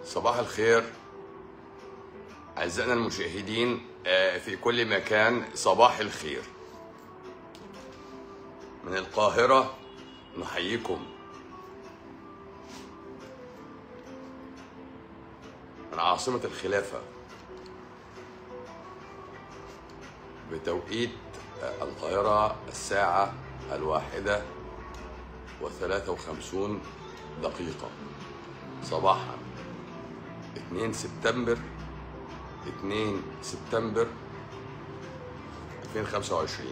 صباح الخير أعزائنا المشاهدين آه، في كل مكان صباح الخير من القاهرة نحييكم من عاصمة الخلافة بتوقيت آه، القاهرة الساعة الواحدة وثلاثة وخمسون دقيقة صباحا 2 سبتمبر 2 سبتمبر 2025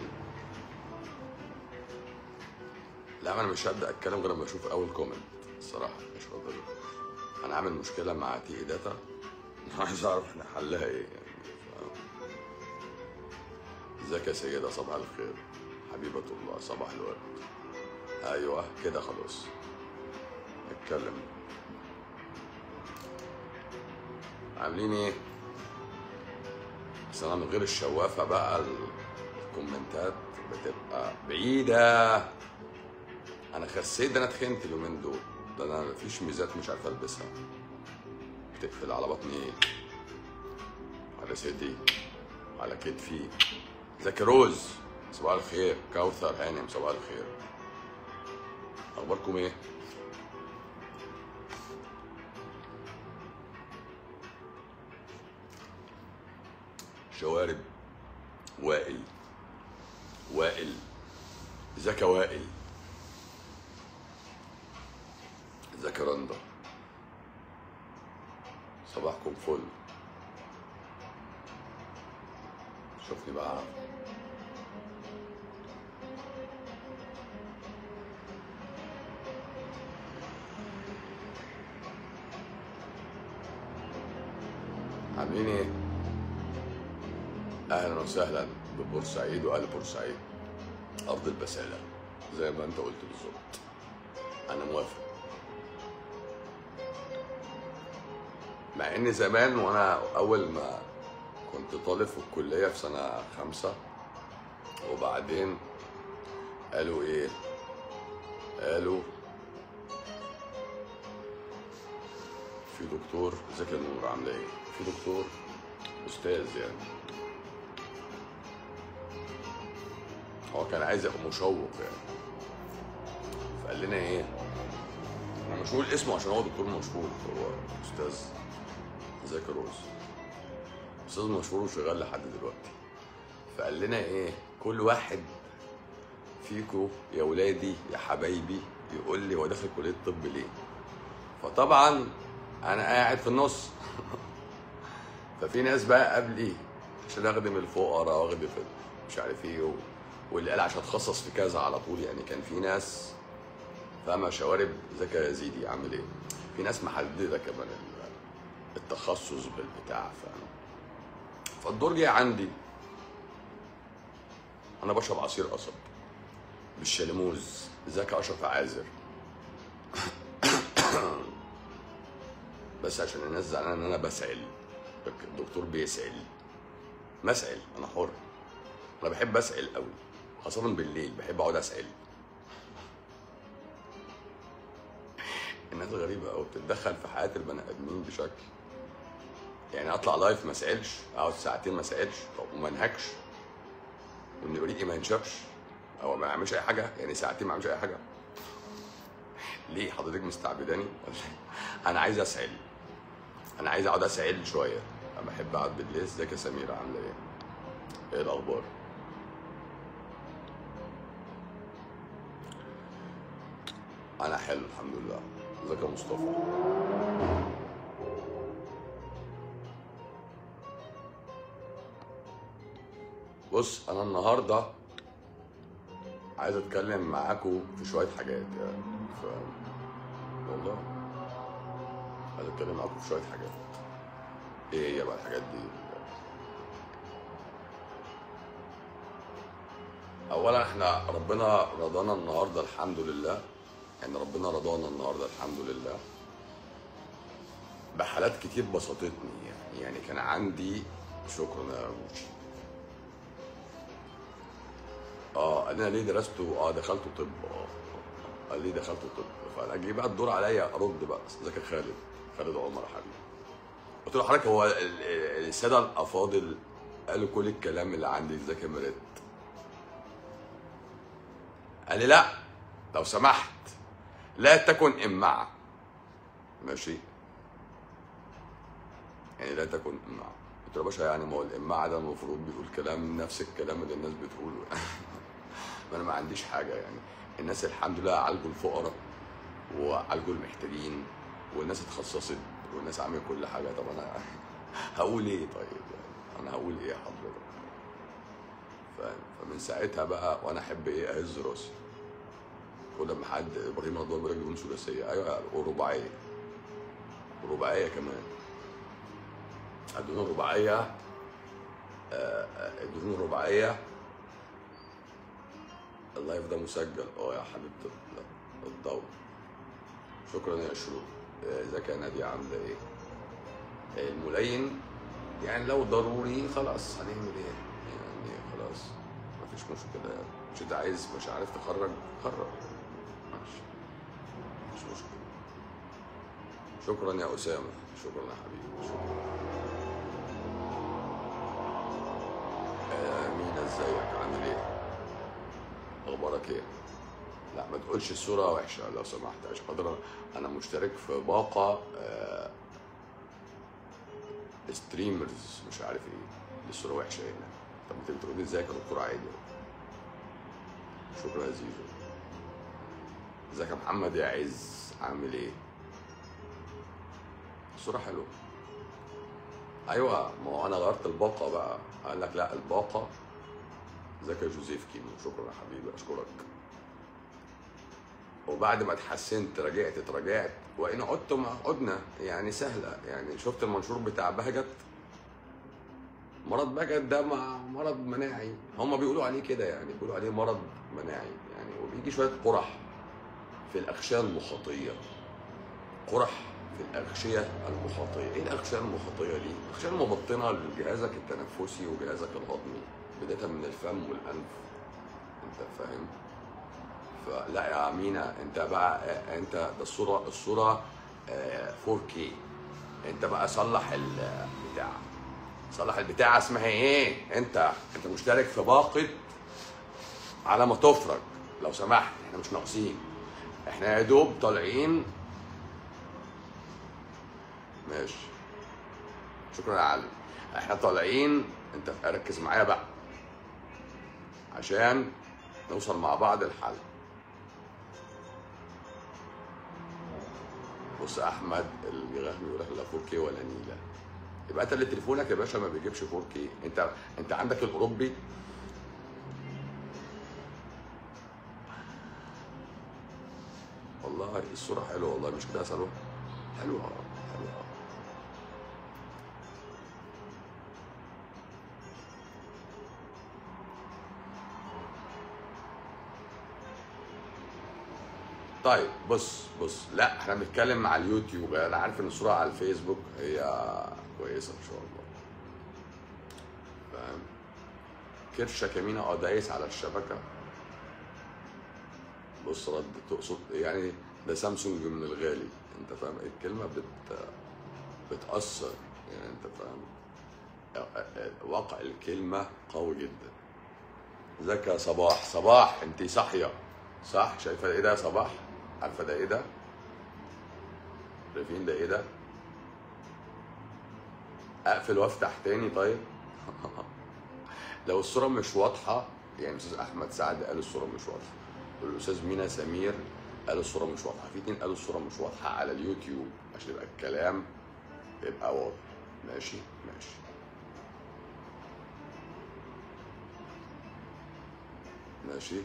لا انا مش هبدا اتكلم غير لما اشوف اول كومنت الصراحه مش راضي انا عامل مشكله مع تي اي داتا عايز اعرف احنا حلها ايه يعني ف- ازيك يا سيده صباح الخير حبيبه الله صباح الورد ايوه كده خلاص نتكلم عاملين ايه بس انا من غير الشوافه بقى ال- الكومنتات بتبقى بعيده انا خسيت ده انا اتخنت اليومين دول ده انا مفيش ميزات مش عارف البسها بتقفل على بطني على صدري على كتفي زكي روز صباح الخير كوثر هانم صباح الخير اخباركم ايه شوارب وائل وائل ازيك يا وائل ازيك يا رندا صباحكم فل شوفني بقى عاملين ايه؟ اهلا وسهلا ببورسعيد واهل بورسعيد ارض البساله زي ما انت قلت بالظبط انا موافق مع ان زمان وانا اول ما كنت طالب في الكليه في سنه خمسه وبعدين قالوا ايه قالوا في دكتور ازيك يا نور عامله ايه في دكتور استاذ يعني هو كان عايز يبقى مشوق يعني فقال لنا ايه انا مش هقول اسمه عشان هو دكتور مشهور هو استاذ زكي روز استاذ مشهور وشغال لحد دلوقتي فقال لنا ايه كل واحد فيكو يا ولادي يا حبايبي يقول لي هو داخل كليه طب ليه فطبعا انا قاعد في النص ففي ناس بقى قبلي عشان اخدم الفقراء واخدم في مش عارف ايه و... واللي قال عشان اتخصص في كذا على طول يعني كان في ناس فاهمه شوارب زكي يزيدي عامل ايه في ناس محدده كمان ال- التخصص بالبتاع فاهم فالدور جه عندي انا بشرب عصير قصب بالشلموز زكي اشرف عازر بس عشان الناس زعلانه ان انا بسعل الدكتور بيسعل مسعل انا حر انا بحب اسعل قوي خاصه بالليل بحب اقعد اسعل الناس غريبه قوي بتتدخل في حياه البني ادمين بشكل يعني اطلع لايف ما اسالش اقعد ساعتين ما اسالش وما انهكش وان بريقي ما ينشفش او ما اعملش اي حاجه يعني ساعتين ما اعملش اي حاجه ليه حضرتك مستعبداني ولا إيه؟ انا عايز اسعل انا عايز اقعد اسعل شويه انا بحب اقعد بالليل ازيك يا سميره عامله ايه ايه الاخبار انا حلو الحمد لله ازيك يا مصطفى بص انا النهارده عايز اتكلم معاكم في شويه حاجات يعني ف والله عايز اتكلم معاكم في شويه حاجات ايه هي بقى الحاجات دي اولا احنا ربنا رضانا النهارده الحمد لله يعني ربنا رضانا النهارده الحمد لله بحالات كتير بسطتني يعني يعني كان عندي شكرا يا روشي اه انا ليه درست اه دخلت طب اه قال لي دخلت طب فانا جه بقى الدور عليا ارد بقى ازيك يا خالد خالد عمر يا حبيبي قلت له حضرتك هو ال- ال- الساده الافاضل قالوا كل الكلام اللي عندي ازيك يا مريت قال لي لا لو سمحت لا تكن امعة ماشي يعني لا تكن امعة قلت له يا باشا يعني ما هو الامعة ده المفروض بيقول كلام نفس الكلام اللي الناس بتقوله ما انا ما عنديش حاجة يعني الناس الحمد لله عالجوا الفقراء وعالجوا المحتاجين والناس اتخصصت والناس عملت كل حاجة طب انا هقول ايه طيب يعني انا هقول ايه يا حضرتك فاهم فمن ساعتها بقى وانا احب ايه اهز راسي كل ما حد ابراهيم رضوان بيقول لك دهون ثلاثيه ايوه ورباعيه ورباعيه كمان الدهون الرباعيه آه، آه، الدهون الرباعيه اللايف ده مسجل اه يا حبيبه ال- الضوء شكرا يا شروق آه، ازيك يا ناديه عامله ايه آه، الملين يعني لو ضروري خلاص هنعمل ايه يعني خلاص مفيش مشكله يعني مش انت عايز مش عارف تخرج خرج ماشي مش مشكله شكرا يا اسامه شكرا يا حبيبي شكرا آه، مينا ازيك عامل ايه اخبارك ايه لا ما تقولش الصوره وحشه لو سمحت عشان خاطر انا مشترك في باقه آه، ستريمرز مش عارف ايه الصوره وحشه هنا طب ما تقول لي ازيك يا دكتور عادل شكرا يا زيزو ازيك يا محمد يا عز عامل ايه الصوره حلوه ايوه ما هو انا غيرت الباقه بقى قال لك لا الباقه ازيك يا جوزيف كيمو شكرا يا حبيبي اشكرك وبعد ما اتحسنت رجعت اتراجعت وان عدتم عدنا يعني سهله يعني شفت المنشور بتاع بهجت مرض بهجت ده مع مرض مناعي هم بيقولوا عليه كده يعني بيقولوا عليه مرض مناعي يعني وبيجي شويه قرح في الاغشيه المخاطيه قرح في الاغشيه المخاطيه ايه الاغشيه المخاطيه دي الاغشيه المبطنه لجهازك التنفسي وجهازك الهضمي بدايه من الفم والانف انت فاهم فلا يا مينا انت بقى انت ده الصوره الصوره آه، 4K انت بقى صلح البتاع صلح البتاع اسمها ايه انت انت مشترك في باقه على ما تفرج لو سمحت احنا مش ناقصين احنا يا دوب طالعين ماشي شكرا يا علي احنا طالعين انت ركز معايا بقى عشان نوصل مع بعض الحل بص يا احمد الغهم يقول لك لا 4K ولا نيله يبقى انت اللي تليفونك يا باشا ما بيجيبش 4K انت انت عندك الاوروبي والله الصوره حلوه والله مش كده يا سلوى حلوه حلوه طيب بص بص لا احنا بنتكلم مع اليوتيوب انا عارف ان الصوره على الفيسبوك هي كويسه ان شاء الله فاهم كرشه كمينه اه دايس على الشبكه بص رد تقصد يعني ده سامسونج من الغالي انت فاهم الكلمه بت بتاثر يعني انت فاهم واقع الكلمه قوي جدا ازيك يا صباح صباح انت صاحيه صح شايفه ايه ده يا صباح عارفه ده ايه ده شايفين ده ايه ده اقفل وافتح تاني طيب لو الصوره مش واضحه يعني الاستاذ احمد سعد قال الصوره مش واضحه والاستاذ مينا سمير قال الصوره مش واضحه في اتنين قالوا الصوره مش واضحه على اليوتيوب عشان يبقى الكلام يبقى واضح ماشي ماشي ماشي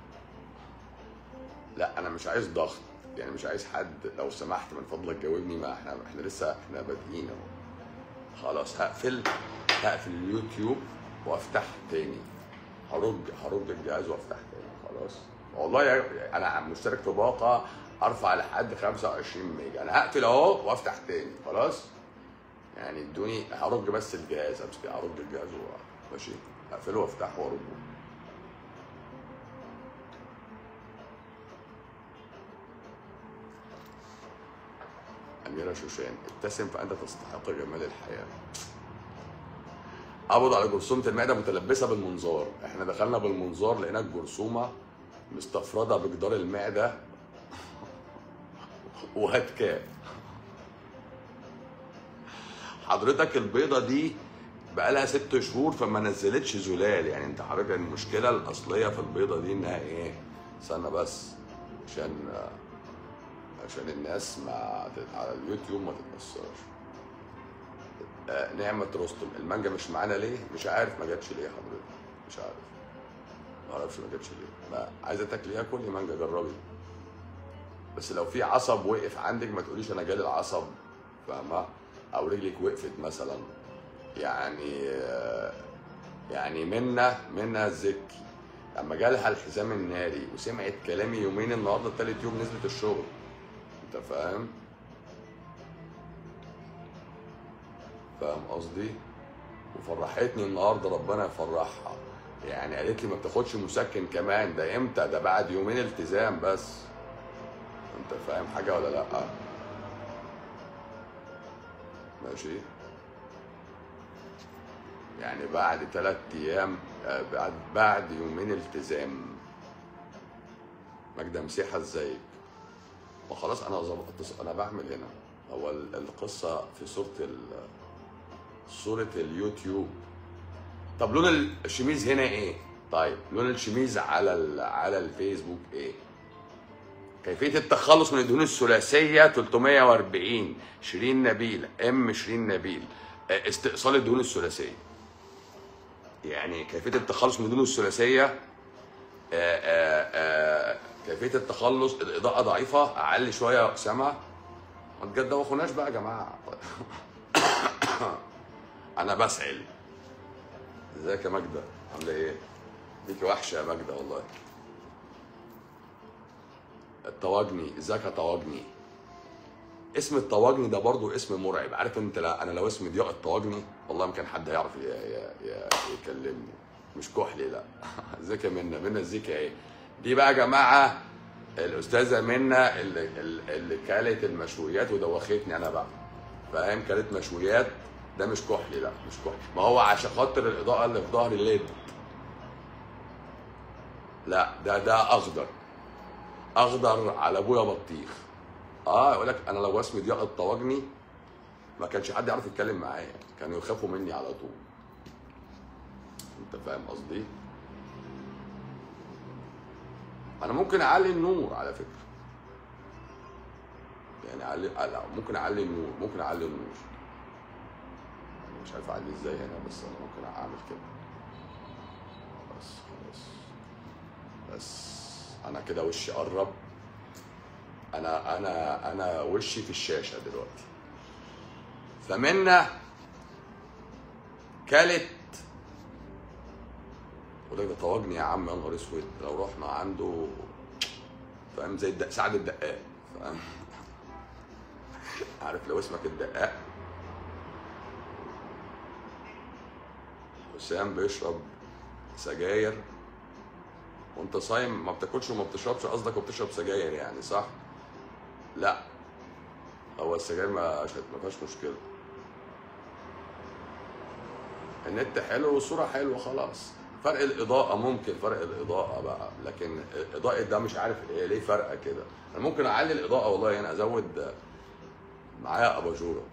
لا انا مش عايز ضغط يعني مش عايز حد لو سمحت من فضلك جاوبني ما احنا احنا لسه احنا بادئين اهو خلاص هقفل هقفل اليوتيوب وافتح تاني هرج هرج الجهاز وافتح تاني خلاص والله يا- انا مشترك في باقه ارفع لحد 25 ميجا انا هقفل اهو وافتح تاني خلاص يعني ادوني هرج بس الجهاز امسك هرج الجهاز و- ماشي هقفله وافتحه وارجه أميرة شوشان ابتسم فأنت تستحق جمال الحياة قبض على جرثومة المعدة متلبسة بالمنظار احنا دخلنا بالمنظار لقينا الجرثومة مستفردة بجدار المعدة وهتكاه حضرتك البيضة دي بقالها ست شهور فما نزلتش زلال يعني انت حضرتك المشكلة الأصلية في البيضة دي إنها إيه؟ استنى بس عشان عشان الناس ما تت- على اليوتيوب ما تتأثرش آه، نعمة رستم المانجا مش معانا ليه؟ مش عارف ما جاتش ليه حضرتك مش عارف ما اعرفش ما جاتش ليه ما عايزة تاكليها كلي مانجا جربي بس لو في عصب وقف عندك ما تقوليش انا جالي العصب فاهمة او رجلك وقفت مثلا يعني آه، يعني منا منا الزكي لما جالها الحزام الناري وسمعت كلامي يومين النهارده تالت يوم نزلت الشغل انت فاهم فاهم قصدي وفرحتني النهارده ربنا يفرحها يعني قالت لي ما بتاخدش مسكن كمان ده امتى ده بعد يومين التزام بس انت فاهم حاجه ولا لا ماشي يعني بعد ثلاث ايام آه، بعد بعد يومين التزام ماجدة مسيحة ازيك وخلاص انا ظبطت انا بعمل هنا هو ال- القصة في صورة ال صورة اليوتيوب طب لون الشميز هنا ايه؟ طيب لون الشميز على ال... على الفيسبوك ايه؟ كيفية التخلص من الدهون الثلاثية 340 شيرين نبيل ام شيرين نبيل آه، استئصال الدهون الثلاثية يعني كيفية التخلص من الدهون الثلاثية آه، آه، آه، كيفية التخلص الإضاءة ضعيفة أعلي شوية يا أسامة ما تجدوخوناش بقى يا جماعة أنا بسعل ازيك يا ماجدة عاملة إيه؟ ليكي وحشة يا ماجدة والله الطواجني ازيك يا طواجني اسم الطواجني ده برضو اسم مرعب عارف انت لا انا لو اسمي ضياء الطواجني والله يمكن حد هيعرف ي- ي- ي- يكلمني مش كحلي لا ازيك يا منى منى ازيك يا ايه دي بقى يا جماعه الاستاذه منى اللي, اللي كلت المشويات ودوختني انا بقى فاهم كلت مشويات ده مش كحلي لا مش كحلي ما هو عشان خاطر الاضاءه اللي في ظهري ليد لا ده ده اخضر اخضر على ابويا بطيخ اه يقول لك انا لو اسمي ضياء الطواجني ما كانش حد يعرف يتكلم معايا كانوا يخافوا مني على طول انت فاهم قصدي انا ممكن اعلي النور على فكره يعني اعلي لا، ممكن اعلي النور ممكن اعلي النور يعني مش عارف اعلي ازاي هنا بس انا ممكن اعمل كده بس خلاص بس انا كده وشي قرب انا انا انا وشي في الشاشه دلوقتي فمنا كلت وده ده طواجني يا عم يا نهار اسود لو رحنا عنده فاهم زي الدق سعد الدقاق فاهم عارف لو اسمك الدقاق وسام بيشرب سجاير وانت صايم ما بتاكلش وما بتشربش قصدك وبتشرب سجاير يعني صح؟ لا هو السجاير ما ما فيهاش مشكله النت حلو والصوره حلوه خلاص فرق الاضاءه ممكن فرق الاضاءه بقى لكن اضاءه ده مش عارف ايه ليه فرقه كده انا ممكن اعلي الاضاءه والله هنا ازود معايا اباجوره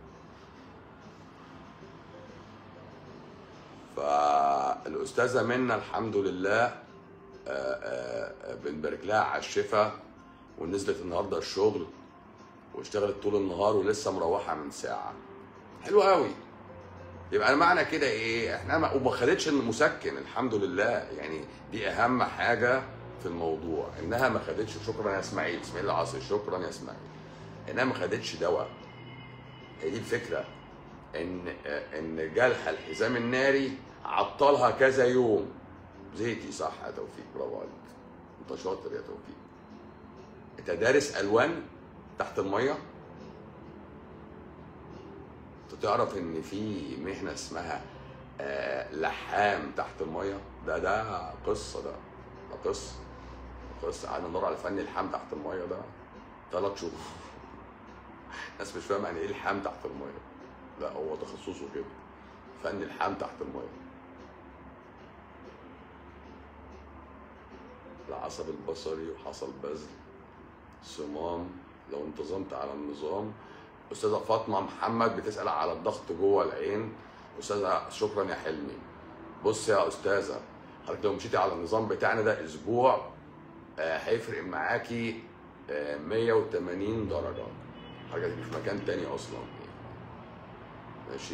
فالاستاذه منا الحمد لله آه، آه، آه، بنبارك لها على الشفا ونزلت النهارده الشغل واشتغلت طول النهار ولسه مروحه من ساعه حلو قوي يبقى معنى كده ايه احنا ما وما خدتش المسكن الحمد لله يعني دي اهم حاجه في الموضوع انها ما خدتش شكرا يا اسماعيل اسماعيل العاصي شكرا يا اسماعيل انها ما خدتش دواء هي دي الفكره ان ان جالها الحزام الناري عطلها كذا يوم زيتي صح يا توفيق برافو عليك انت شاطر يا توفيق انت دارس الوان تحت الميه انت تعرف ان في مهنه اسمها آه، لحام تحت الميه ده ده قصه ده ده قصه قصه قعدنا ندور على فن اللحام تحت الميه ده ثلاث شهور الناس مش فاهمه يعني ايه الحام تحت الميه لا هو تخصصه كده فن الحام تحت الميه العصب البصري وحصل بذل صمام لو انتظمت على النظام استاذه فاطمه محمد بتسال على الضغط جوه العين استاذه شكرا يا حلمي بص يا استاذه حضرتك لو مشيتي على النظام بتاعنا ده اسبوع آه، هيفرق معاكي آه، 180 درجه حاجه دي في مكان تاني اصلا ماشي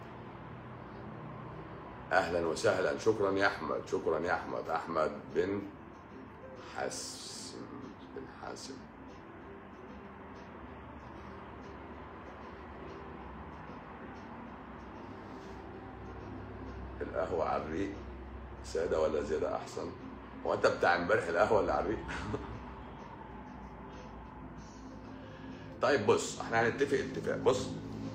اهلا وسهلا شكرا يا احمد شكرا يا احمد احمد بن حاسم بن حاسم القهوة على الريق سادة ولا زيادة أحسن؟ هو أنت بتاع امبارح القهوة اللي على الريق؟ طيب بص احنا هنتفق اتفاق بص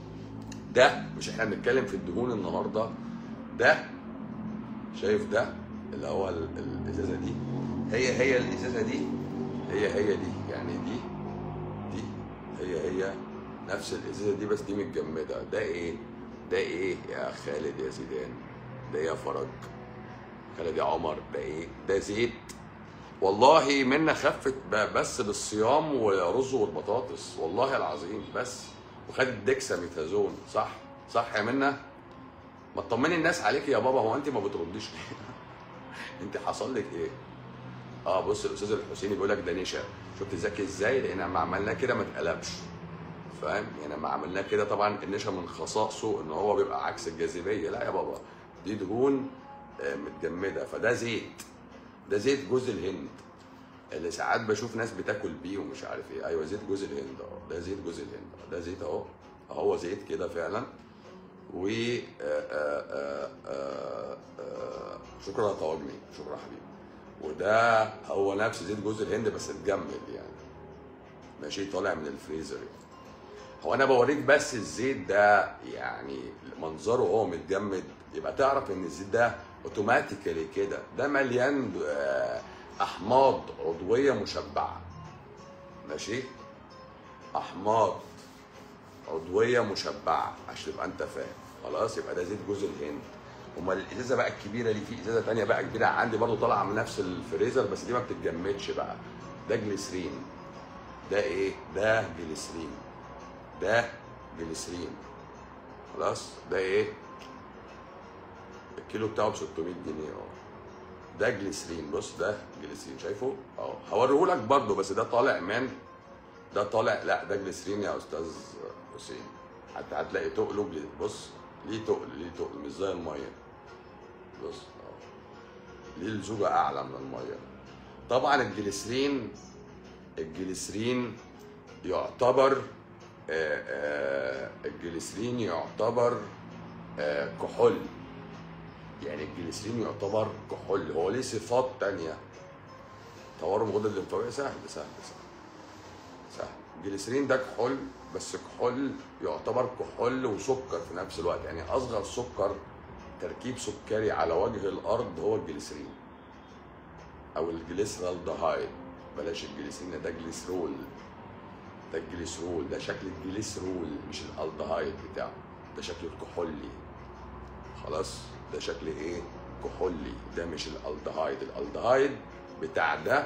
ده مش احنا بنتكلم في الدهون النهارده ده شايف ده اللي هو ال- الازازه دي هي هي الازازه دي هي هي دي يعني دي دي هي هي نفس الازازه دي بس دي متجمده ده ايه ده ايه يا خالد يا زيدان ده إيه يا فرج خالد يا عمر ده ايه ده زيت والله منا خفت ب- بس بالصيام والرز والبطاطس والله العظيم بس وخدت ديكساميثازون صح صح يا منا ما تطمني الناس عليك يا بابا هو انت ما بترديش ليه انت حصل لك ايه اه بص الاستاذ الحسيني بيقول لك ده نشا شفت ذكي ازاي لان لما عملناه كده ما اتقلبش فاهم يعني لما عملناه كده طبعا النشا من خصائصه ان هو بيبقى عكس الجاذبيه لا يا بابا دي دهون آه، متجمده فده زيت ده زيت جوز الهند اللي ساعات بشوف ناس بتاكل بيه ومش عارف ايه ايوه زيت جوز الهند اه ده زيت جوز الهند آه، ده زيت اهو هو زيت كده فعلا و آه، آه، آه، آه، آه، شكرا يا طواجني شكرا يا حبيبي وده هو نفس زيت جوز الهند بس اتجمد يعني ماشي طالع من الفريزر يعني. هو انا بوريك بس الزيت ده يعني منظره هو متجمد يبقى تعرف ان الزيت ده اوتوماتيكالي كده ده مليان آه، احماض عضويه مشبعه ماشي احماض عضويه مشبعه عشان تبقى انت فاهم خلاص يبقى ده زيت جوز الهند امال الازازه بقى الكبيره دي في ازازه تانية بقى كبيره عندي برضو طالعه من نفس الفريزر بس دي ما بتتجمدش بقى ده جليسرين ده ايه ده جليسرين ده جليسرين خلاص ده ايه الكيلو بتاعه ب 600 جنيه اه ده جليسرين بص ده جليسرين شايفه اه هوريه لك برضه بس ده طالع من ده طالع لا ده جليسرين يا استاذ حسين حتى هتلاقي تقله جلي- بص ليه تقل ليه تقل مش زي الميه بص اه ليه الزوجه اعلى من الميه طبعا الجليسرين الجليسرين يعتبر آه، آه، الجليسرين يعتبر آه، كحول يعني الجليسرين يعتبر كحول هو ليه صفات تانية تورم غدد الليمفاوية سهل سهل سهل سهل الجليسرين ده كحول بس كحول يعتبر كحول وسكر في نفس الوقت يعني اصغر سكر تركيب سكري على وجه الارض هو الجليسرين او الجليسرالدهايد بلاش الجليسرين ده جليسرول ده الجليسرول ده شكل الجليسرول مش الالدهايد بتاعه ده شكل الكحولي خلاص ده شكل ايه كحولي ده مش الالدهايد الالدهايد بتاع ده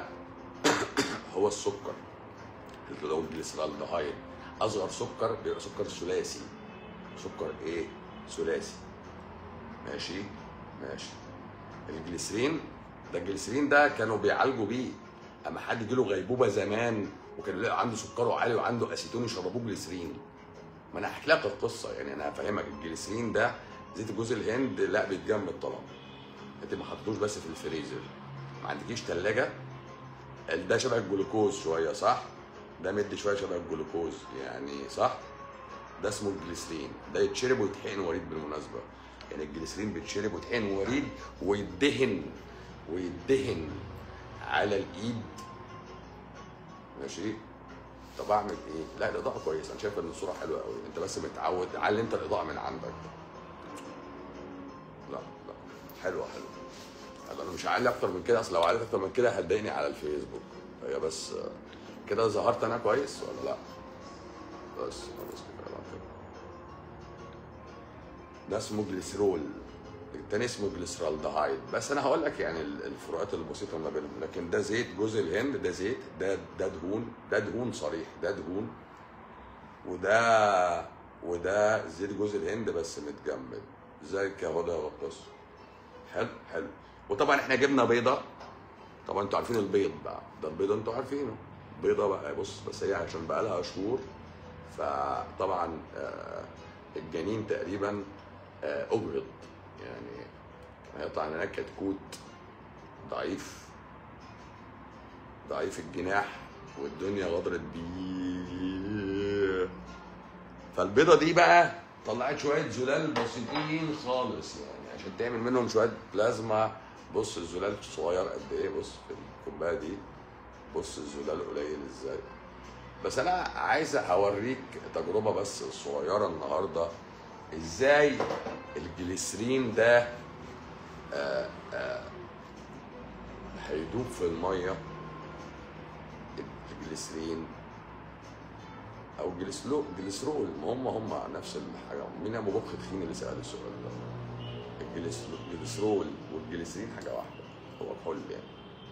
هو السكر اللي هو الجليسرالدهايد اصغر سكر بيبقى سكر ثلاثي سكر ايه ثلاثي ماشي ماشي الجليسرين ده الجليسرين ده كانوا بيعالجوا بيه اما حد يجيله غيبوبه زمان وكان يلاقي عنده سكره عالي وعنده اسيتون يشربوه جليسرين ما انا هحكي لك القصه يعني انا هفهمك الجليسرين ده زيت جوز الهند لا بيتجمد طبعا انت ما حطيتوش بس في الفريزر ما عندكيش ثلاجه ده شبه الجلوكوز شويه صح ده مدي شويه شبه الجلوكوز يعني صح ده اسمه الجليسرين ده يتشرب ويتحقن وريد بالمناسبه يعني الجليسرين بيتشرب ويتحقن وريد ويدهن ويدهن على الايد ماشي طب اعمل ايه؟ لا الاضاءه كويسه انا شايف ان الصوره حلوه قوي انت بس متعود علي انت الاضاءه من عندك لا لا حلوه حلوه حلوة. انا مش هعلي اكتر من كده اصل لو عليت اكتر من كده هتضايقني على الفيسبوك هي بس آه، كده ظهرت انا كويس ولا لا؟ بس خلاص كفايه على كده ده اسمه جليسرول التاني اسمه جليسرالدهايد بس انا هقول لك يعني ال- الفروقات البسيطه ما بينهم لكن ده زيت جوز الهند ده زيت ده ده دهون ده دهون صريح ده دهون وده وده زيت جوز الهند بس متجمد ازيك يا هدى يا غطاس حلو حلو وطبعا احنا جبنا بيضه طبعا انتوا عارفين البيض بقى ده البيضه انتوا عارفينه بيضه بقى بص بس هي عشان بقى لها شهور فطبعا آه، الجنين تقريبا آه، اجهض يعني هيطلع هناك كتكوت ضعيف ضعيف الجناح والدنيا غدرت بيه فالبيضه دي بقى طلعت شويه زلال بسيطين خالص يعني عشان تعمل منهم شويه بلازما بص الزلال صغير قد ايه بص في الكوبايه دي بص الزلال قليل ازاي بس انا عايز اوريك تجربه بس صغيره النهارده ازاي الجليسرين ده آه، آه، هيدوب في الميه الجليسرين او جليسلو جليسرول ما هم هم نفس الحاجه مين ابو بكر تخين اللي سال السؤال ده الجليسرول الجليسرول والجليسرين حاجه واحده هو الحل يعني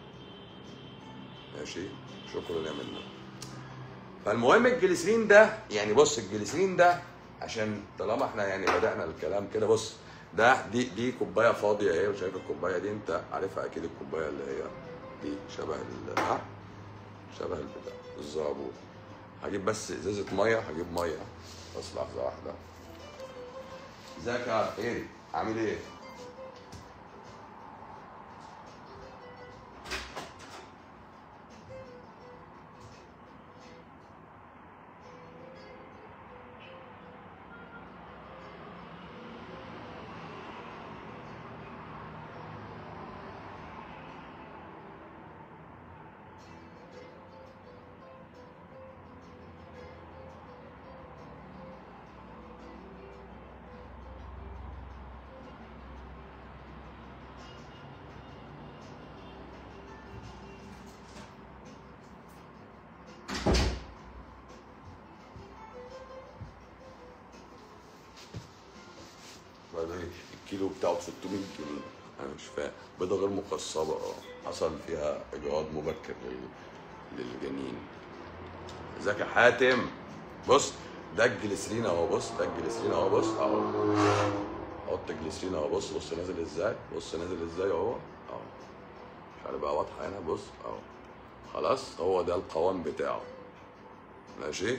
ماشي شكرا يا منى فالمهم الجليسرين ده يعني بص الجليسرين ده عشان طالما احنا يعني بدانا الكلام كده بص ده دي دي كوبايه فاضيه اهي وشايف الكوبايه دي انت عارفها اكيد الكوبايه اللي هي دي شبه ال ها شبه البتاع الزعبور هجيب بس ازازه ميه هجيب ميه بس لحظه واحده ازيك يا خيري عامل ايه؟ بعدين الكيلو بتاعه ب 600 جنيه انا مش فاهم بيضه غير مقصبه اه حصل فيها اجهاض مبكر لل... للجنين ازيك يا حاتم بص ده الجليسرين اهو بص ده الجليسرين اهو بص اهو حط الجليسرين اهو بص بص نازل ازاي بص نازل ازاي اهو اهو مش عارف بقى واضحه هنا بص اهو خلاص هو ده القوام بتاعه ماشي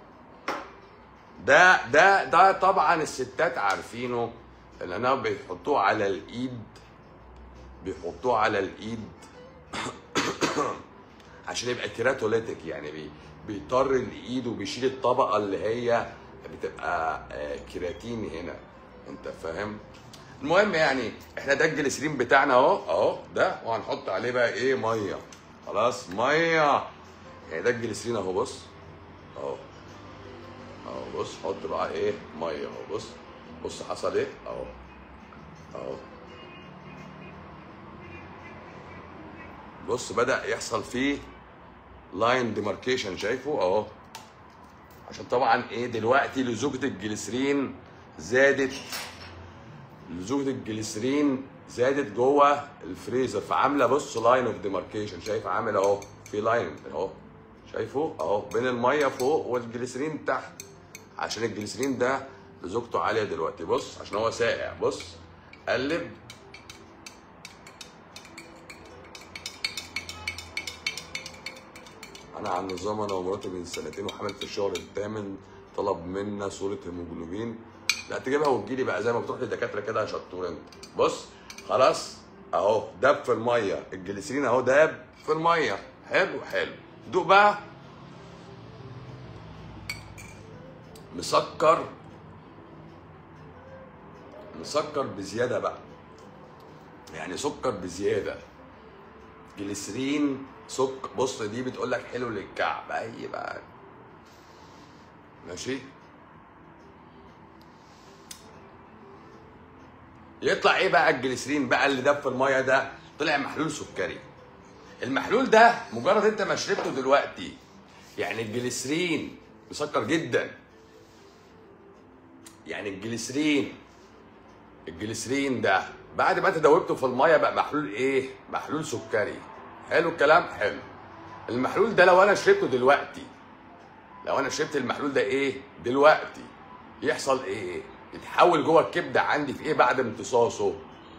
ده ده ده طبعا الستات عارفينه لانها بيحطوه على الايد بيحطوه على الايد عشان يبقى كيراتوليتيك يعني بي بيطر الايد وبيشيل الطبقه اللي هي بتبقى آه، كيراتين هنا انت فاهم المهم يعني احنا ده الجليسرين بتاعنا اهو اهو ده وهنحط عليه بقى ايه ميه خلاص ميه يعني ده الجليسرين اهو بص اهو اهو بص حط بقى ايه ميه اهو بص بص حصل ايه اهو اهو بص بدا يحصل فيه لاين ديماركيشن شايفه اهو عشان طبعا ايه دلوقتي لزوجة الجليسرين زادت لزوجة الجليسرين زادت جوه الفريزر فعامله بص لاين اوف ديماركيشن شايف عامل اهو في لاين اهو شايفه اهو بين الميه فوق والجليسرين تحت عشان الجليسرين ده لزوجته عاليه دلوقتي بص عشان هو ساقع بص قلب انا عن نظام انا ومراتي من سنتين وحامل في الشهر الثامن طلب منا صوره هيموجلوبين لا تجيبها وتجيلي بقى زي ما بتروح للدكاتره كده يا شطور انت بص خلاص اهو داب في الميه الجليسرين اهو داب في الميه حلو حلو دوق بقى مسكر مسكر بزياده بقى يعني سكر بزياده جليسرين سك بص دي بتقول لك حلو للكعب اي بقى ماشي يطلع ايه بقى الجليسرين بقى اللي داب في الميه ده طلع محلول سكري المحلول ده مجرد انت ما شربته دلوقتي يعني الجليسرين بيسكر جدا يعني الجليسرين الجليسرين ده بعد ما انت دوبته في الميه بقى محلول ايه محلول سكري حلو الكلام حلو المحلول ده لو انا شربته دلوقتي لو انا شربت المحلول ده ايه دلوقتي يحصل ايه يتحول جوه الكبده عندي في ايه بعد امتصاصه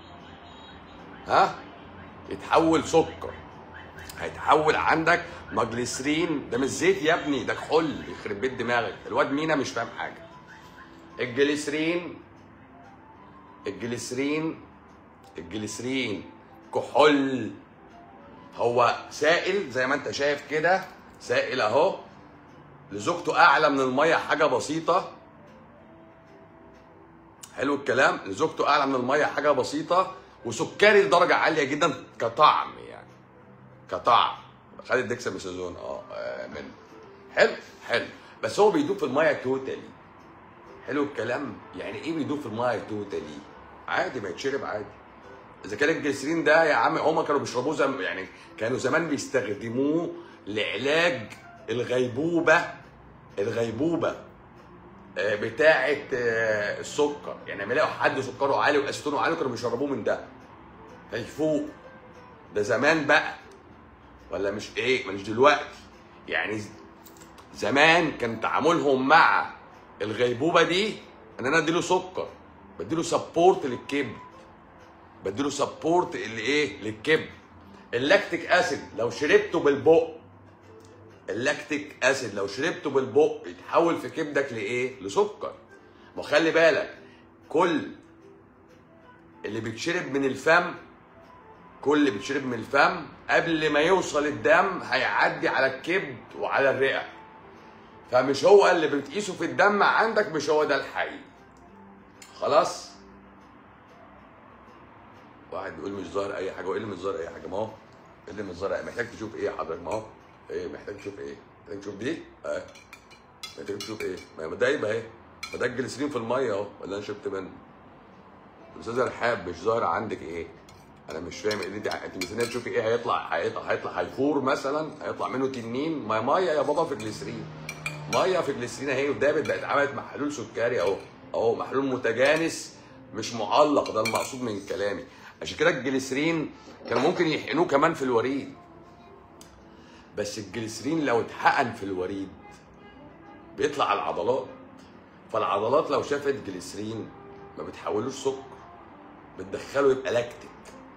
ها يتحول سكر هيتحول عندك مجلسرين ده مش زيت يا ابني ده كحول يخرب بيت دماغك الواد مينا مش فاهم حاجه الجليسرين الجليسرين الجليسرين كحول هو سائل زي ما انت شايف كده سائل اهو لزوجته اعلى من الميه حاجه بسيطه حلو الكلام لزوجته اعلى من الميه حاجه بسيطه وسكري لدرجه عاليه جدا كطعم يعني كطعم خد الدكساميثازون اه آه، منه حلو حلو بس هو بيدوب في الميه توتالي حلو الكلام يعني ايه بيدوب في الميه توتالي عادي ما يتشرب عادي اذا كان الجليسرين ده يا عم هما كانوا بيشربوه زم يعني كانوا زمان بيستخدموه لعلاج الغيبوبه الغيبوبه آه، بتاعه آه، السكر يعني لما يلاقوا حد سكره عالي واسيتونه عالي كانوا بيشربوه من ده هيفوق ده زمان بقى ولا مش ايه مش دلوقتي يعني ز- زمان كان تعاملهم مع الغيبوبه دي ان انا اديله سكر بديله سبورت للكبد بديله سبورت اللي ايه للكبد اللاكتيك اسيد لو شربته بالبق اللاكتيك اسيد لو شربته بالبق يتحول في كبدك لايه لسكر وخلي بالك كل اللي بيتشرب من الفم كل اللي بيتشرب من الفم قبل ما يوصل الدم هيعدي على الكبد وعلى الرئه فمش هو اللي بتقيسه في الدم عندك مش هو ده الحقيقي خلاص واحد بيقول مش ظاهر اي حاجه وايه اللي مش ظاهر اي حاجه ما هو ايه اللي مش ظاهر أي- محتاج تشوف ايه حضرتك ما هو ايه محتاج تشوف ايه محتاج تشوف دي اه محتاج تشوف ايه ما ده يبقى ايه ما ده الجليسرين في الميه اهو ولا انا شربت منه استاذ رحاب مش ظاهر عندك ايه انا مش فاهم اللي انت انت مستنيه تشوفي ايه هيطلع هيطلع هيطلع هيفور مثلا هيطلع منه تنين ما ميه يا بابا في جليسرين ميه في جليسرين اهي ودابت بقت عملت محلول سكري اهو اهو محلول متجانس مش معلق ده المقصود من كلامي عشان كده الجليسرين كانوا ممكن يحقنوه كمان في الوريد بس الجليسرين لو اتحقن في الوريد بيطلع على العضلات فالعضلات لو شافت جليسرين ما بتحولوش سكر بتدخله يبقى لاكتيك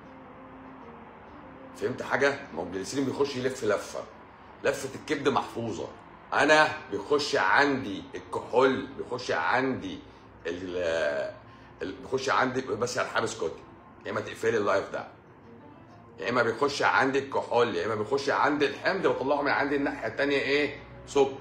فهمت حاجه ما هو الجليسرين بيخش يلف لفه لفه الكبد محفوظه انا بيخش عندي الكحول بيخش عندي ال ال- بيخش عندي بس يا رحاب اسكتي يا اما تقفلي اللايف ده يا اما بيخش عندي الكحول يا اما بيخش عندي الحمض بطلعه من عندي الناحيه التانيه ايه سكر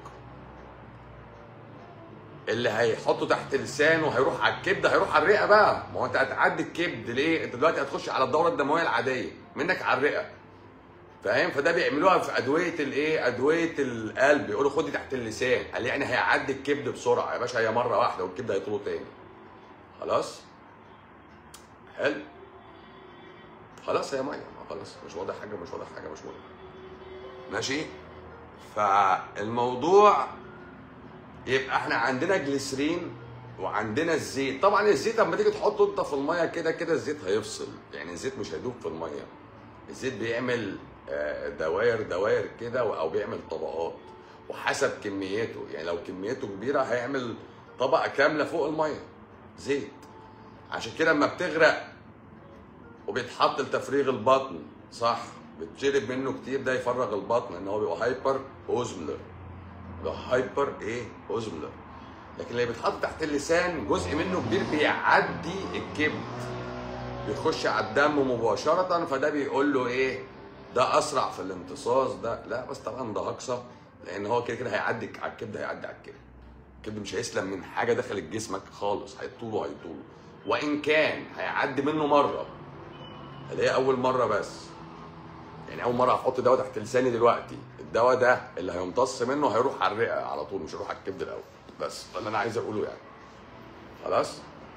اللي هيحطه تحت لسانه هيروح على الكبد هيروح على الرئه بقى ما هو انت هتعدي الكبد ليه انت دلوقتي هتخش على الدوره الدمويه العاديه منك على الرئه فاهم فده بيعملوها في ادويه الايه ادويه القلب يقولوا خدي تحت اللسان قال يعني هيعدي الكبد بسرعه يا باشا هي مره واحده والكبد هيطول تاني خلاص حلو خلاص هي ميه ما خلاص مش واضح حاجه مش واضح حاجه مش واضح ماشي فالموضوع يبقى احنا عندنا جليسرين وعندنا الزيت طبعا الزيت لما تيجي تحطه انت في الميه كده كده الزيت هيفصل يعني الزيت مش هيدوب في الميه الزيت بيعمل آه، دواير دواير كده او بيعمل طبقات وحسب كميته يعني لو كميته كبيره هيعمل طبقه كامله فوق الميه زيت عشان كده لما بتغرق وبيتحط لتفريغ البطن صح بتشرب منه كتير ده يفرغ البطن ان هو بيبقى هايبر اوزملر ده هايبر ايه اوزملر لكن اللي بيتحط تحت اللسان جزء منه كبير بيعدي الكبد بيخش على الدم مباشرة فده بيقول له ايه ده اسرع في الامتصاص ده لا بس طبعا ده اقصى لان هو كده كده هيعدي على الكبد هيعدي على الكبد الكبد مش هيسلم من حاجه دخلت جسمك خالص هيطوله هيطوله وان كان هيعدي منه مره اللي هي اول مره بس يعني اول مره هحط دواء تحت لساني دلوقتي الدواء ده اللي هيمتص منه هيروح على الرئه على طول مش هيروح على الكبد الاول بس ده اللي انا عايز اقوله يعني خلاص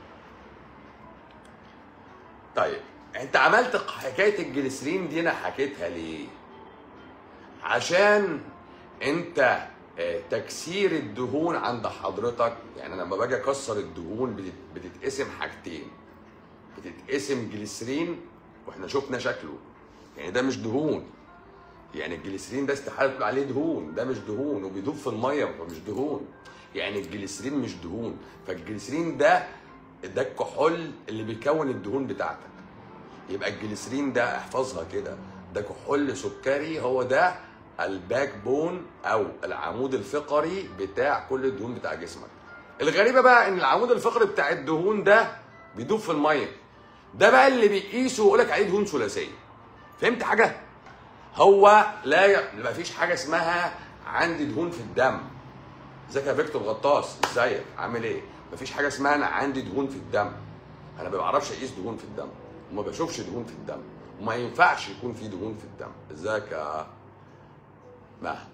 طيب انت عملت حكايه الجليسرين دي انا حكيتها ليه عشان انت آه، تكسير الدهون عند حضرتك يعني لما باجي اكسر الدهون بتت- بتتقسم حاجتين بتتقسم جليسرين واحنا شفنا شكله يعني ده مش دهون يعني الجليسرين ده استحاله تقول عليه دهون ده مش دهون وبيدوب في الميه فمش دهون يعني الجليسرين مش دهون فالجليسرين ده ده الكحول اللي بيكون الدهون بتاعتك يبقى الجليسرين ده احفظها كده ده كحول سكري هو ده الباك بون او العمود الفقري بتاع كل الدهون بتاع جسمك الغريبه بقى ان العمود الفقري بتاع الدهون ده بيدوب في الميه ده بقى اللي بيقيسوا ويقول لك عليه دهون ثلاثيه فهمت حاجه هو لا ي... ما فيش حاجه اسمها عندي دهون في الدم ازيك يا فيكتور غطاس ازيك عامل ايه مفيش حاجه اسمها انا عندي دهون في الدم انا ما بعرفش اقيس دهون في الدم وما بشوفش دهون في الدم وما ينفعش يكون في دهون في الدم ازيك يا مها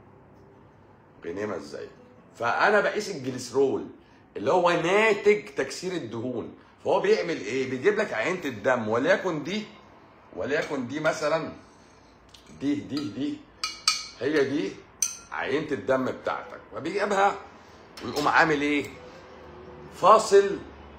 غنيمه ازيك فانا بقيس الجليسرول اللي هو ناتج تكسير الدهون فهو بيعمل ايه بيجيب لك عينه الدم وليكن دي وليكن دي مثلا دي دي دي هي دي عينه الدم بتاعتك فبيجيبها ويقوم عامل ايه فاصل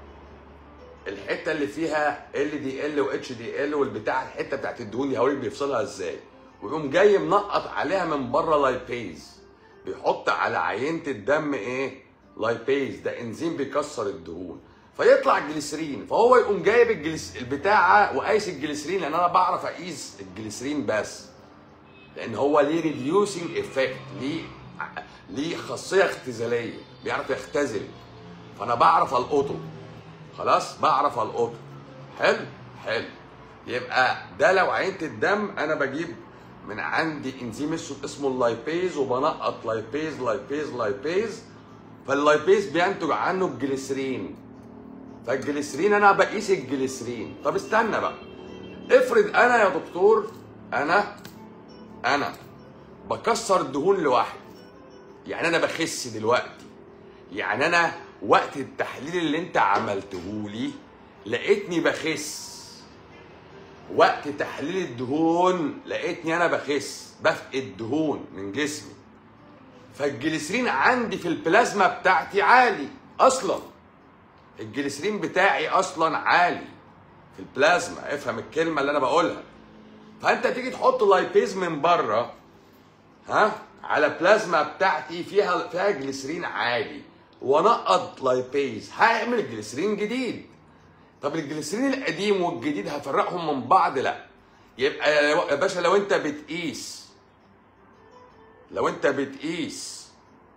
الحته اللي فيها ال دي ال واتش دي ال والبتاع الحته بتاعت الدهون دي هوريك بيفصلها ازاي ويقوم جاي منقط عليها من بره لايبيز بيحط على عينه الدم ايه لايبيز ده انزيم بيكسر الدهون فيطلع جليسرين فهو يقوم جايب الجليس البتاعه وقايس الجليسرين لان انا بعرف اقيس الجليسرين بس لان هو ليه ريديوسنج افكت ليه ليه خاصيه اختزاليه بيعرف يختزل فانا بعرف القطه خلاص بعرف القطه حلو حلو يبقى ده لو عينت الدم انا بجيب من عندي انزيم اسمه اسمه اللايبيز وبنقط لايبيز لايبيز لايبيز فاللايبيز بينتج عنه الجليسرين فالجليسرين انا بقيس الجليسرين طب استنى بقى افرض انا يا دكتور انا انا بكسر الدهون لوحدي يعني انا بخس دلوقتي يعني انا وقت التحليل اللي انت عملته لي لقيتني بخس وقت تحليل الدهون لقيتني انا بخس بفقد دهون من جسمي فالجليسرين عندي في البلازما بتاعتي عالي اصلا الجليسرين بتاعي اصلا عالي في البلازما افهم الكلمه اللي انا بقولها فانت تيجي تحط لايبيز من بره ها على بلازما بتاعتي فيها فيها جليسرين عالي ونقط لايبيز هيعمل جليسرين جديد طب الجليسرين القديم والجديد هفرقهم من بعض لا يبقى يا باشا لو انت بتقيس لو انت بتقيس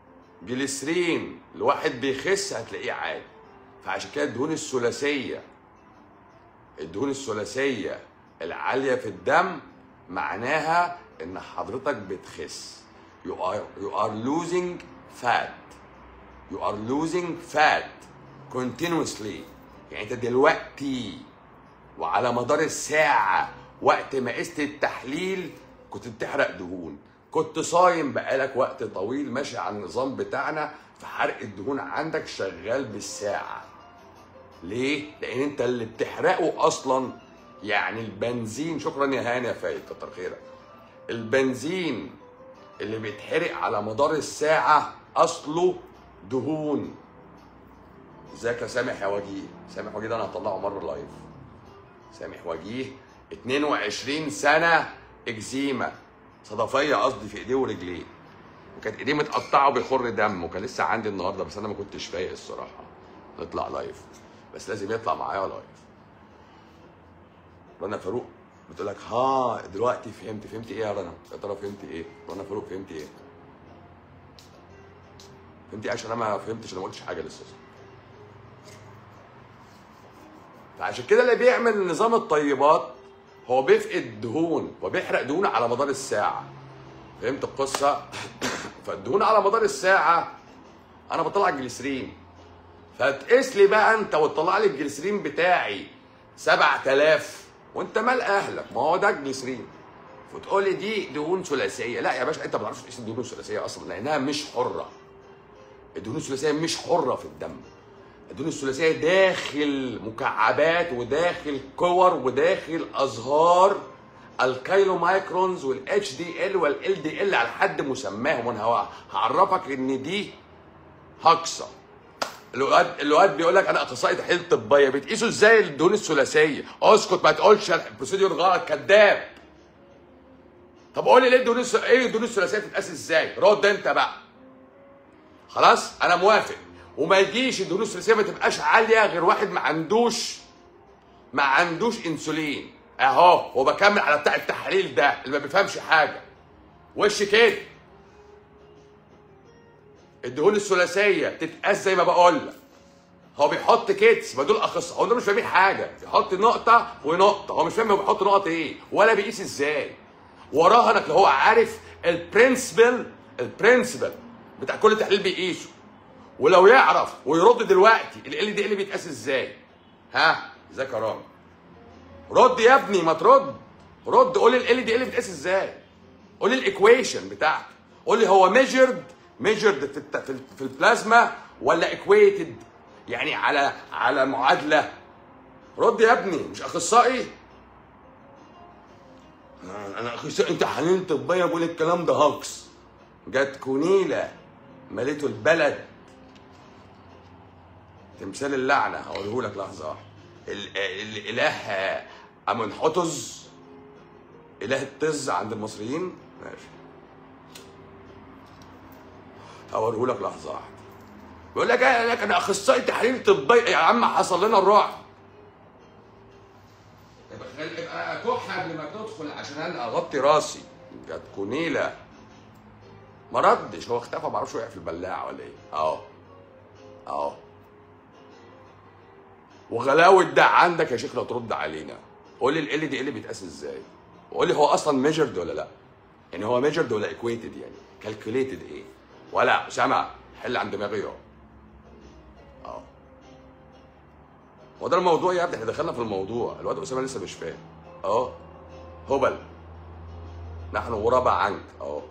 جليسرين لواحد بيخس هتلاقيه عالي فعشان كده الدهون الثلاثيه الدهون الثلاثيه العاليه في الدم معناها ان حضرتك بتخس you are you are losing fat you are losing fat continuously يعني انت دلوقتي وعلى مدار الساعة وقت ما قست التحليل كنت بتحرق دهون كنت صايم بقالك وقت طويل ماشي على النظام بتاعنا فحرق الدهون عندك شغال بالساعة ليه؟ لأن أنت اللي بتحرقه أصلا يعني البنزين شكرا يا هاني يا فايد كتر خيرك البنزين اللي بيتحرق على مدار الساعة أصله دهون ازيك يا سامح يا وجيه سامح وجيه ده انا هطلعه مره لايف سامح وجيه 22 سنه اكزيما صدفيه قصدي في ايديه ورجليه وكانت ايديه متقطعه وبيخر دم وكان لسه عندي النهارده بس انا ما كنتش فايق الصراحه نطلع لايف بس لازم يطلع معايا لايف رنا فاروق بتقول لك ها دلوقتي فهمت فهمت ايه يا رنا يا ترى فهمت ايه رنا فاروق فهمت ايه فهمت ايه عشان انا ما فهمتش انا ما قلتش حاجه لسه فعشان كده اللي بيعمل نظام الطيبات هو بيفقد دهون وبيحرق دهون على مدار الساعة فهمت القصة؟ فالدهون على مدار الساعة أنا بطلع الجليسرين فتقيس لي بقى أنت وتطلع لي الجليسرين بتاعي 7000 وأنت مال أهلك ما هو ده الجليسرين وتقول لي دي دهون ثلاثية لا يا باشا أنت ما بتعرفش تقيس الدهون الثلاثية أصلا لأنها مش حرة الدهون الثلاثية مش حرة في الدم الدهون الثلاثيه داخل مكعبات وداخل كور وداخل ازهار الكيلو مايكرونز والاتش دي ال والال دي ال على حد مسماهم وانا هو- هعرفك ان دي هكسه الواد الواد بيقول لك انا اخصائي تحليل طبيه بتقيسوا ازاي الدهون الثلاثيه اسكت ما تقولش البروسيدور غلط كذاب طب قول لي ليه الدهون الث- ايه الدهون الثلاثيه بتتقاس ازاي رد انت بقى خلاص انا موافق وما يجيش الدهون الثلاثيه ما تبقاش عاليه غير واحد ما عندوش ما عندوش انسولين اهو وبكمل على بتاع التحاليل ده اللي ما بيفهمش حاجه وش كده الدهون الثلاثيه بتتقاس زي ما بقول لك هو بيحط كيتس ما دول اخصائيين هو دول مش فاهمين حاجه بيحط نقطه ونقطه هو مش فاهم هو بيحط نقط ايه ولا بيقيس ازاي وراها انك هو عارف البرنسبل البرنسبل بتاع كل تحليل بيقيسه ولو يعرف ويرد دلوقتي ال دي اللي بيتقاس ازاي ها ازيك يا رامي رد يا ابني ما ترد رد قول لي ال دي اللي بيتقاس ازاي قول لي الايكويشن بتاعته قول لي هو ميجرد ميجرد في الت- في, ال- في البلازما ولا ايكويتد يعني على على معادله رد يا ابني مش اخصائي انا أنا اخصائي تحاليل طبيه بقول الكلام ده هاكس جت كونيله مليته البلد تمثال اللعنه هقوله لك لحظه واحده ال- ال- الاله امنحتز اله الطز عند المصريين ماشي هوريه لك لحظه واحده بيقول لك ايه لك انا اخصائي تحاليل طبيه يا عم حصل لنا الرعب يبقى خل- يبقى كح قبل ما تدخل عشان انا اغطي راسي جت كونيله ما ردش هو اختفى ما اعرفش وقع في البلاعه ولا ايه اهو اهو وغلاوه ده عندك يا شيخ لو ترد علينا قول لي ال دي ال بيتقاس ازاي وقول لي هو اصلا ميجرد ولا لا يعني هو ميجرد ولا ايكويتد يعني كالكوليتد ايه ولا اسامه حل عن دماغي اهو اه هو ده الموضوع يا ابني احنا دخلنا في الموضوع الواد اسامه لسه مش فاهم اه هبل نحن غرباء عنك اه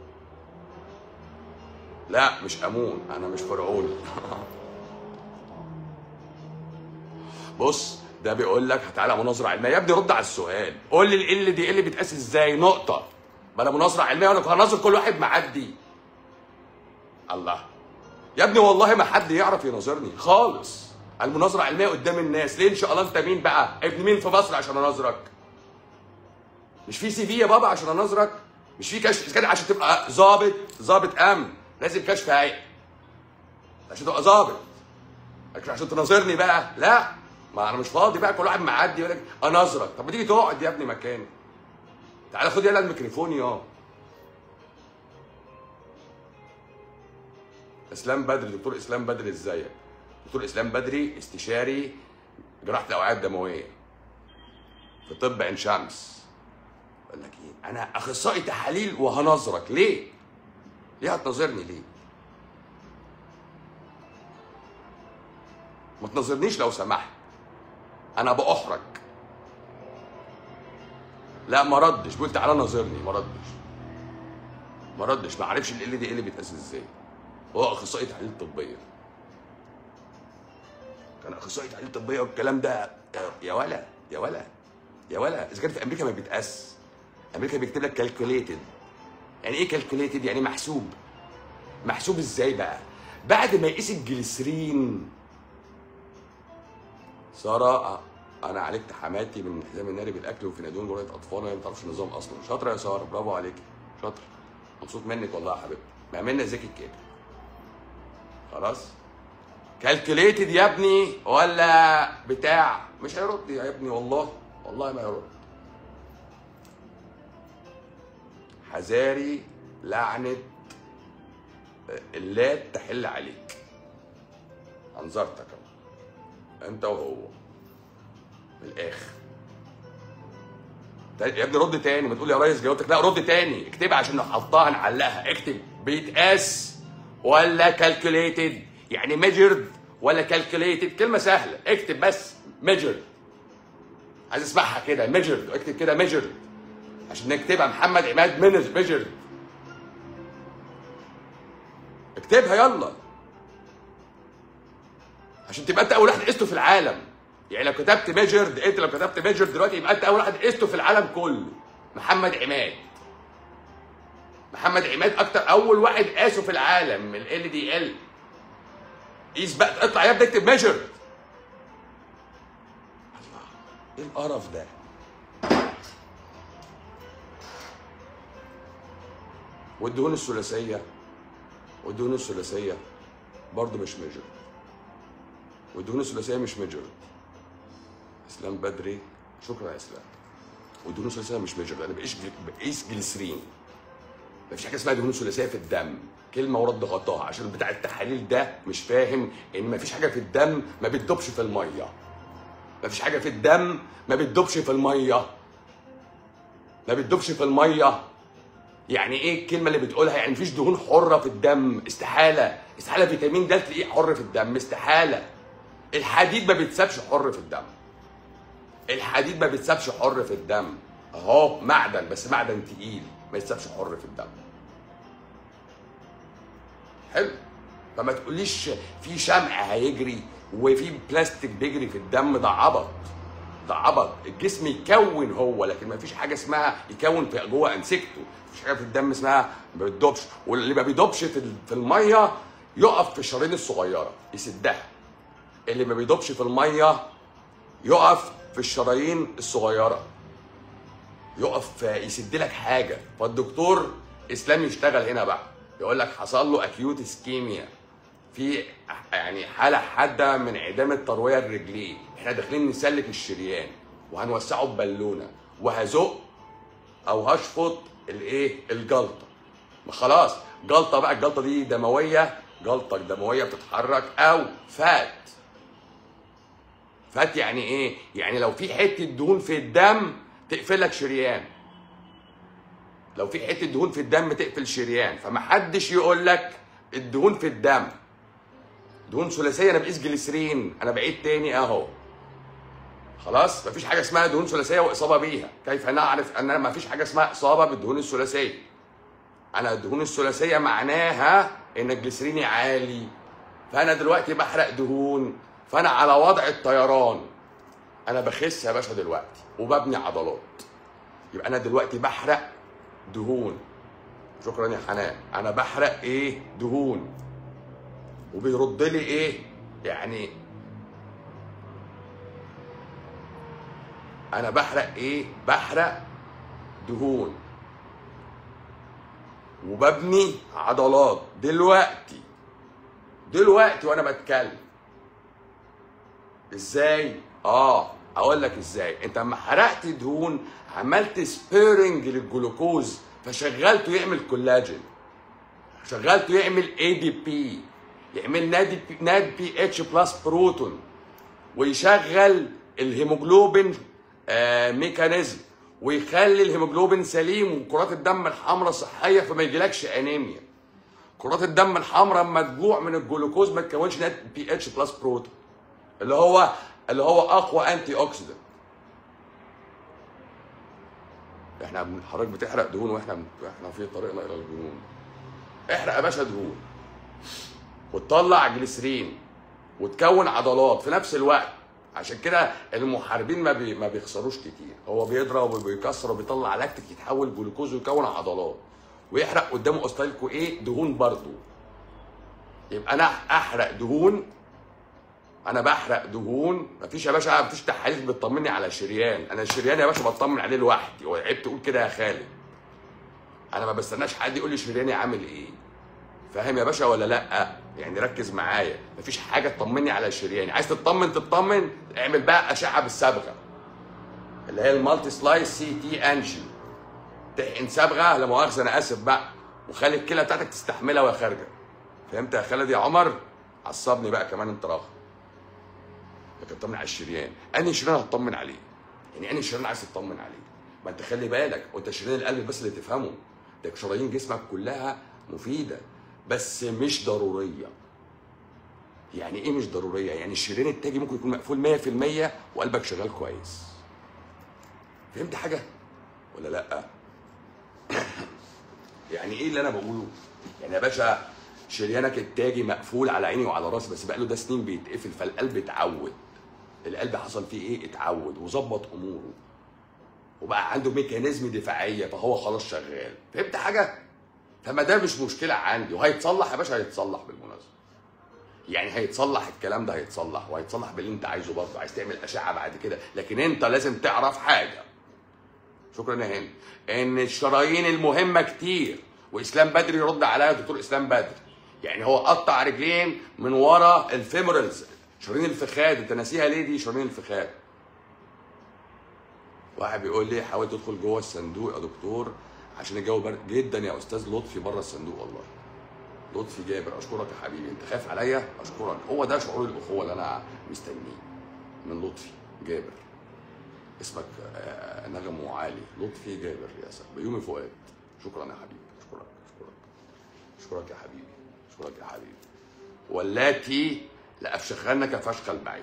لا مش امون انا مش فرعوني بص ده بيقول لك تعالى مناظره علميه يا ابني رد على السؤال قول لي ال دي ال بيتقاس ازاي نقطه بلا مناظره علميه وانا هناظر كل واحد معدي الله يا ابني والله ما حد يعرف يناظرني خالص المناظره علميه قدام الناس ليه ان شاء الله انت مين بقى ابن مين في مصر عشان اناظرك مش في سي في يا بابا عشان اناظرك مش في كشف كده عشان تبقى ظابط ظابط امن لازم كشف هيئه عشان تبقى ظابط لكن عشان تناظرني بقى لا ما انا مش فاضي بقى كل واحد معدي يقول لك اناظرك طب ما تيجي تقعد يا ابني مكاني تعالى خد يلا الميكروفون يا اسلام بدري دكتور اسلام بدري ازيك دكتور اسلام بدري استشاري جراحه الاوعيه الدمويه في طب عين شمس بقول لك ايه انا اخصائي تحاليل وهنظرك ليه ليه هتناظرني ليه ما تناظرنيش لو سمحت انا باحرج لا ما ردش بيقول تعالى ناظرني ما ردش ما ردش ما عرفش ال دي اللي بيتقاس ازاي هو اخصائي تحاليل طبيه كان اخصائي تحاليل طبيه والكلام ده يا- يا ولا يا ولا يا ولا اذا كان في امريكا ما بيتقاس امريكا بيكتب لك كالكوليتد يعني ايه كالكوليتد يعني محسوب محسوب ازاي بقى بعد ما يقيس الجليسرين ساره انا عالجت حماتي من الحزام الناري بالاكل وفي نادون جرعه اطفال وهي ما تعرفش النظام اصلا شاطره يا ساره برافو عليكي شاطره مبسوط منك والله يا حبيبتي ما عملنا ذكي كده خلاص كالكوليتد يا ابني ولا بتاع مش هيرد يا ابني والله والله ما هيرد حذاري لعنة اللات تحل عليك انظرتك اهو انت وهو من الاخر تا- يا ابني رد تاني ما تقول يا ريس جاوبتك لا رد تاني اكتبها عشان نحطها نعلقها اكتب بيتقاس ولا كالكوليتد يعني ميجرد ولا كالكوليتد كلمه سهله اكتب بس ميجرد عايز اسمعها كده ميجرد اكتب كده ميجرد عشان نكتبها محمد عماد ميجرد اكتبها يلا عشان تبقى انت اول واحد قسته في العالم يعني لو كتبت ميجرد انت لو كتبت ميجرد دلوقتي يبقى انت اول واحد قسته في العالم كله محمد عماد محمد عماد اكتر اول واحد قاسه في العالم من ال دي ال قيس بقى اطلع يا ابني اكتب ميجر الله ايه القرف ده والدهون الثلاثيه والدهون الثلاثيه برضه مش ميجر والدهون الثلاثيه مش ميجر اسلام بدري شكرا يا اسلام والدهون الثلاثيه مش ميجر انا بقيس بقيس جليسرين مفيش حاجه اسمها دهون ثلاثيه في الدم كلمه ورد غطاها عشان بتاع التحاليل ده مش فاهم ان مفيش حاجه في الدم ما بتدوبش في الميه مفيش حاجه في الدم ما بتدوبش في الميه ما بتدوبش في الميه يعني ايه الكلمه اللي بتقولها يعني مفيش دهون حره في الدم استحاله استحاله فيتامين د تلاقيه حر في الدم استحاله الحديد ما بيتسابش حر في الدم الحديد ما بيتسابش حر في الدم اهو معدن بس معدن تقيل ما يتسابش حر في الدم حلو فما تقوليش في شمع هيجري وفي بلاستيك بيجري في الدم ده عبط ده عبط الجسم يكون هو لكن ما فيش حاجه اسمها يكون في جوه انسجته مفيش حاجه في الدم اسمها ما بتدوبش واللي ما بيدوبش في ال- في الميه يقف في الشرايين الصغيره يسدها اللي ما بيدوبش في الميه يقف في الشرايين الصغيره يقف يسد لك حاجه فالدكتور اسلام يشتغل هنا بقى يقول لك حصل له اكيوت اسكيميا في يعني حاله حاده من انعدام الترويه الرجلين احنا داخلين نسلك الشريان وهنوسعه ببالونه وهزق او هشفط الايه الجلطه ما خلاص جلطه بقى الجلطه دي دمويه جلطه دمويه بتتحرك او فات فات يعني ايه يعني لو في حته دهون في الدم تقفل لك شريان لو في حته دهون في الدم تقفل شريان فمحدش يقول لك الدهون في الدم دهون ثلاثيه انا بقيس جليسرين انا بعيد تاني اهو خلاص مفيش حاجه اسمها دهون ثلاثيه واصابه بيها كيف نعرف ان مفيش حاجه اسمها اصابه بالدهون الثلاثيه انا الدهون الثلاثيه معناها ان الجليسريني عالي فانا دلوقتي بحرق دهون فانا على وضع الطيران انا بخس يا باشا دلوقتي وببني عضلات يبقى انا دلوقتي بحرق دهون شكرا يا حنان انا بحرق ايه دهون وبيرد لي ايه يعني انا بحرق ايه بحرق دهون وببني عضلات دلوقتي دلوقتي وانا بتكلم ازاي اه اقول لك ازاي انت لما حرقت دهون عملت سبيرنج للجلوكوز فشغلته يعمل كولاجين شغلته يعمل اي دي بي يعمل ناد بي, ناد بي اتش بلس بروتون ويشغل الهيموجلوبين آه ميكانيزم ويخلي الهيموجلوبين سليم وكرات الدم الحمراء صحيه فما يجيلكش انيميا كرات الدم الحمراء اما تجوع من الجلوكوز ما تكونش نات بي اتش بلس بروتون اللي هو اللي هو اقوى انتي اوكسيدنت احنا بن- حضرتك بتحرق دهون واحنا بن- احنا في طريقنا الى الجنون احرق يا باشا دهون وتطلع جليسرين وتكون عضلات في نفس الوقت عشان كده المحاربين ما بي ما بيخسروش كتير هو بيضرب وبيكسر وبيطلع لاكتيك يتحول جلوكوز ويكون عضلات ويحرق قدامه اوستالكو ايه دهون برضه يبقى انا احرق دهون انا بحرق دهون مفيش يا باشا مفيش تحاليل بتطمني على شريان انا الشريان يا باشا بطمن عليه لوحدي وعيب تقول كده يا خالد انا ما بستناش حد يقول لي شرياني عامل ايه فاهم يا باشا ولا لا يعني ركز معايا مفيش حاجه تطمني على شرياني عايز تطمن تطمن اعمل بقى اشعه بالصبغه اللي هي المالتي سلايس سي تي انجي تحقن صبغه لا مؤاخذه انا اسف بقى وخلي الكلى بتاعتك تستحملها وهي خارجه فهمت يا خالد يا عمر عصبني بقى كمان انت راخر لكن تطمن على الشريان انهي شريان هتطمن عليه يعني انهي شريان عايز تطمن عليه ما انت خلي بالك وانت شريان القلب بس اللي تفهمه ده شرايين جسمك كلها مفيده بس مش ضروريه يعني ايه مش ضروريه يعني الشريان التاجي ممكن يكون مقفول 100% وقلبك شغال كويس فهمت حاجه ولا لا يعني ايه اللي انا بقوله يعني يا باشا شريانك التاجي مقفول على عيني وعلى راسي بس بقاله ده سنين بيتقفل فالقلب اتعود القلب حصل فيه ايه اتعود وظبط اموره وبقى عنده ميكانيزم دفاعيه فهو خلاص شغال فهمت حاجه فما ده مش مشكله عندي وهيتصلح يا باشا هيتصلح بالمناسبه يعني هيتصلح الكلام ده هيتصلح وهيتصلح باللي انت عايزه برضه عايز تعمل اشعه بعد كده لكن انت لازم تعرف حاجه شكرا يا هند ان الشرايين المهمه كتير واسلام بدري يرد عليها دكتور اسلام بدري يعني هو قطع رجلين من ورا الفيمورالز شرايين الفخاد انت ناسيها ليه دي شرايين الفخاد واحد بيقول لي حاول تدخل جوه الصندوق يا دكتور عشان الجو برد جدا يا استاذ لطفي بره الصندوق والله لطفي جابر اشكرك يا حبيبي انت خايف عليا اشكرك هو ده شعور الاخوه اللي انا مستنيه من لطفي جابر اسمك آه، نغم وعالي لطفي جابر يا سلام بيومي فؤاد شكرا يا حبيبي اشكرك اشكرك اشكرك يا حبيبي اشكرك يا حبيبي واللاتي لافشخنك فشخ البعير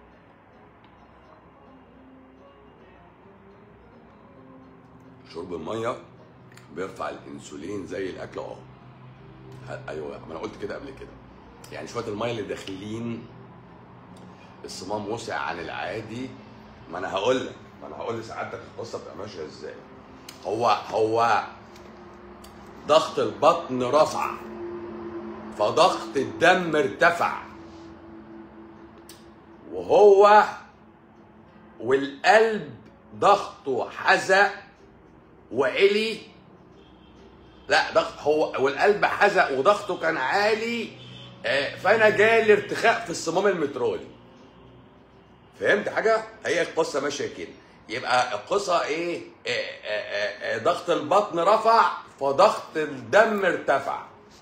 شرب الميه بيرفع الانسولين زي الاكل اه ه- ايوه ما انا قلت كده قبل كده يعني شويه الميه اللي داخلين الصمام وسع عن العادي ما انا هقول لك ما انا هقول لسعادتك القصه بتبقى ماشيه ازاي هو هو ضغط البطن رفع فضغط الدم ارتفع وهو والقلب ضغطه حزق وعلي لا ضغط هو والقلب حزق وضغطه كان عالي آه، فانا جالي ارتخاء في الصمام المترالي فهمت حاجه هي القصه ماشيه كده يبقى القصه ايه آه، آه، آه، آه، ضغط البطن رفع فضغط الدم ارتفع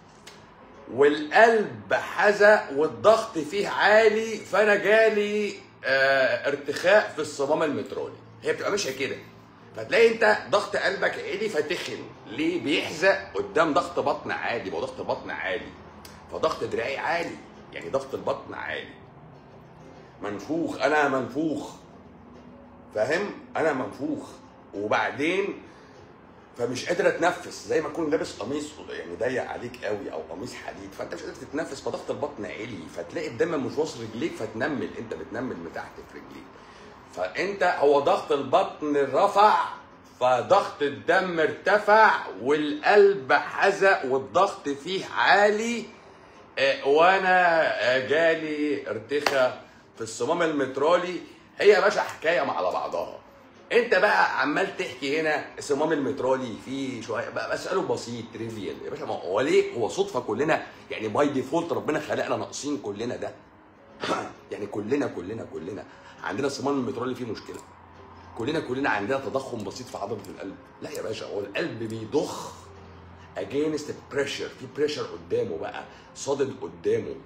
والقلب حزق والضغط فيه عالي فانا جالي آه، ارتخاء في الصمام المترالي هي بتبقى ماشيه كده فتلاقي انت ضغط قلبك عالي فتخن ليه بيحزق قدام ضغط بطن عالي يبقى ضغط بطن عالي فضغط دراعي عالي يعني ضغط البطن عالي منفوخ انا منفوخ فاهم انا منفوخ وبعدين فمش قادر اتنفس زي ما اكون لابس قميص يعني ضيق عليك قوي او قميص حديد فانت مش قادر تتنفس فضغط البطن عالي فتلاقي الدم مش واصل رجليك فتنمل انت بتنمل من تحت في رجليك فانت هو ضغط البطن رفع فضغط الدم ارتفع والقلب حزق والضغط فيه عالي آه، وانا آه، جالي ارتخاء في الصمام المترالي هي يا باشا حكايه على بعضها انت بقى عمال تحكي هنا الصمام المترالي فيه شويه بقى بساله بسيط تريفيال يا باشا ما هو ليه هو صدفه كلنا يعني باي ديفولت ربنا خلقنا ناقصين كلنا ده يعني كلنا كلنا كلنا عندنا الصمام المترالي فيه مشكله كلنا كلنا عندنا تضخم بسيط في عضله القلب لا يا باشا هو القلب بيضخ اجينست بريشر في بريشر قدامه بقى صادد قدامه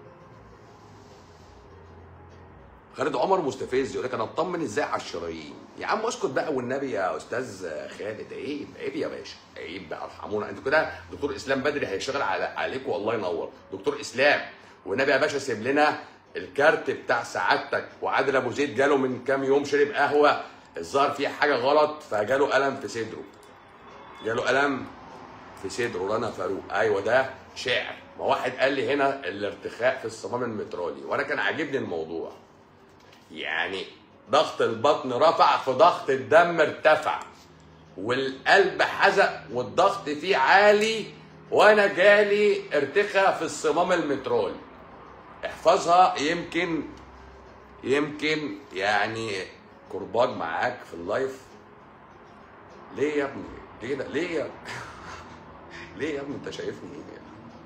خالد عمر مستفز يقول لك انا اطمن ازاي على الشرايين يا عم اسكت بقى والنبي يا استاذ خالد عيب عيب يا باشا عيب بقى ارحمونا انتوا كده دكتور اسلام بدري هيشتغل على عليكم والله ينور دكتور اسلام والنبي يا باشا سيب لنا الكارت بتاع سعادتك وعادل ابو زيد جاله من كام يوم شرب قهوه الظاهر فيها حاجه غلط فجاله الم في صدره جاله الم في صدره رنا فاروق ايوه ده شعر ما واحد قال لي هنا الارتخاء في الصمام المترالي وانا كان عاجبني الموضوع يعني ضغط البطن رفع فضغط الدم ارتفع والقلب حزق والضغط فيه عالي وانا جالي ارتخاء في الصمام المترالي احفظها يمكن يمكن يعني كرباج معاك في اللايف ليه يا ابني ليه ده ليه يا ليه يا ابني انت شايفني ايه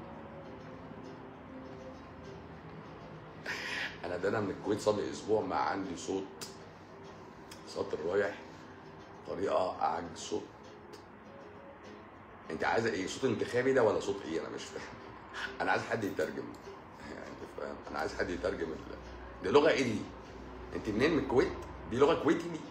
انا ده انا من الكويت صلي اسبوع ما عندي صوت صوت رايح طريقه اعج صوت انت عايزه ايه صوت انتخابي ده ولا صوت ايه انا مش فاهم انا عايز حد يترجم يعني انت فاهم انا عايز حد يترجم ال... دي لغه ايه دي انت منين من الكويت دي لغه كويتي دي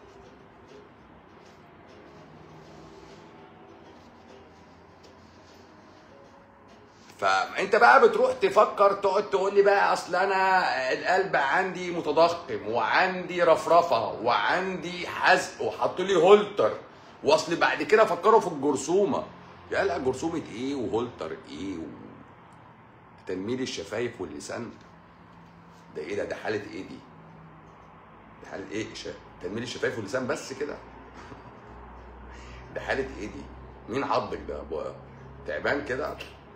فانت بقى بتروح تفكر تقعد تقول لي بقى اصل انا القلب عندي متضخم وعندي رفرفه وعندي حزق وحطوا لي هولتر واصل بعد كده فكروا في الجرثومه يا لا جرثومه ايه وهولتر ايه و... تنميل الشفايف واللسان ده ايه ده ده حاله ايه دي؟ ده حاله ايه ش... تنميل الشفايف واللسان بس كده ده حاله ايه دي مين عضك ده ابو تعبان كده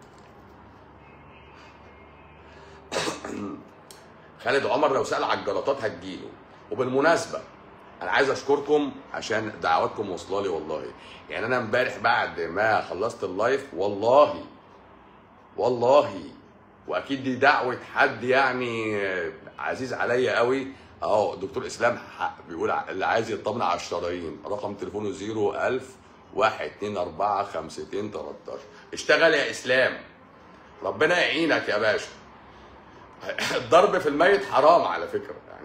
خالد عمر لو سال على الجلطات هتجيله وبالمناسبه انا عايز اشكركم عشان دعواتكم واصله لي والله يعني انا امبارح بعد ما خلصت اللايف والله والله واكيد دي دعوه حد يعني عزيز عليا قوي اهو دكتور اسلام ح- بيقول ع- اللي عايز يطمن على الشرايين رقم تليفونه 01000 124 52 13 اشتغل يا اسلام ربنا يعينك يا باشا الضرب في الميت حرام على فكره يعني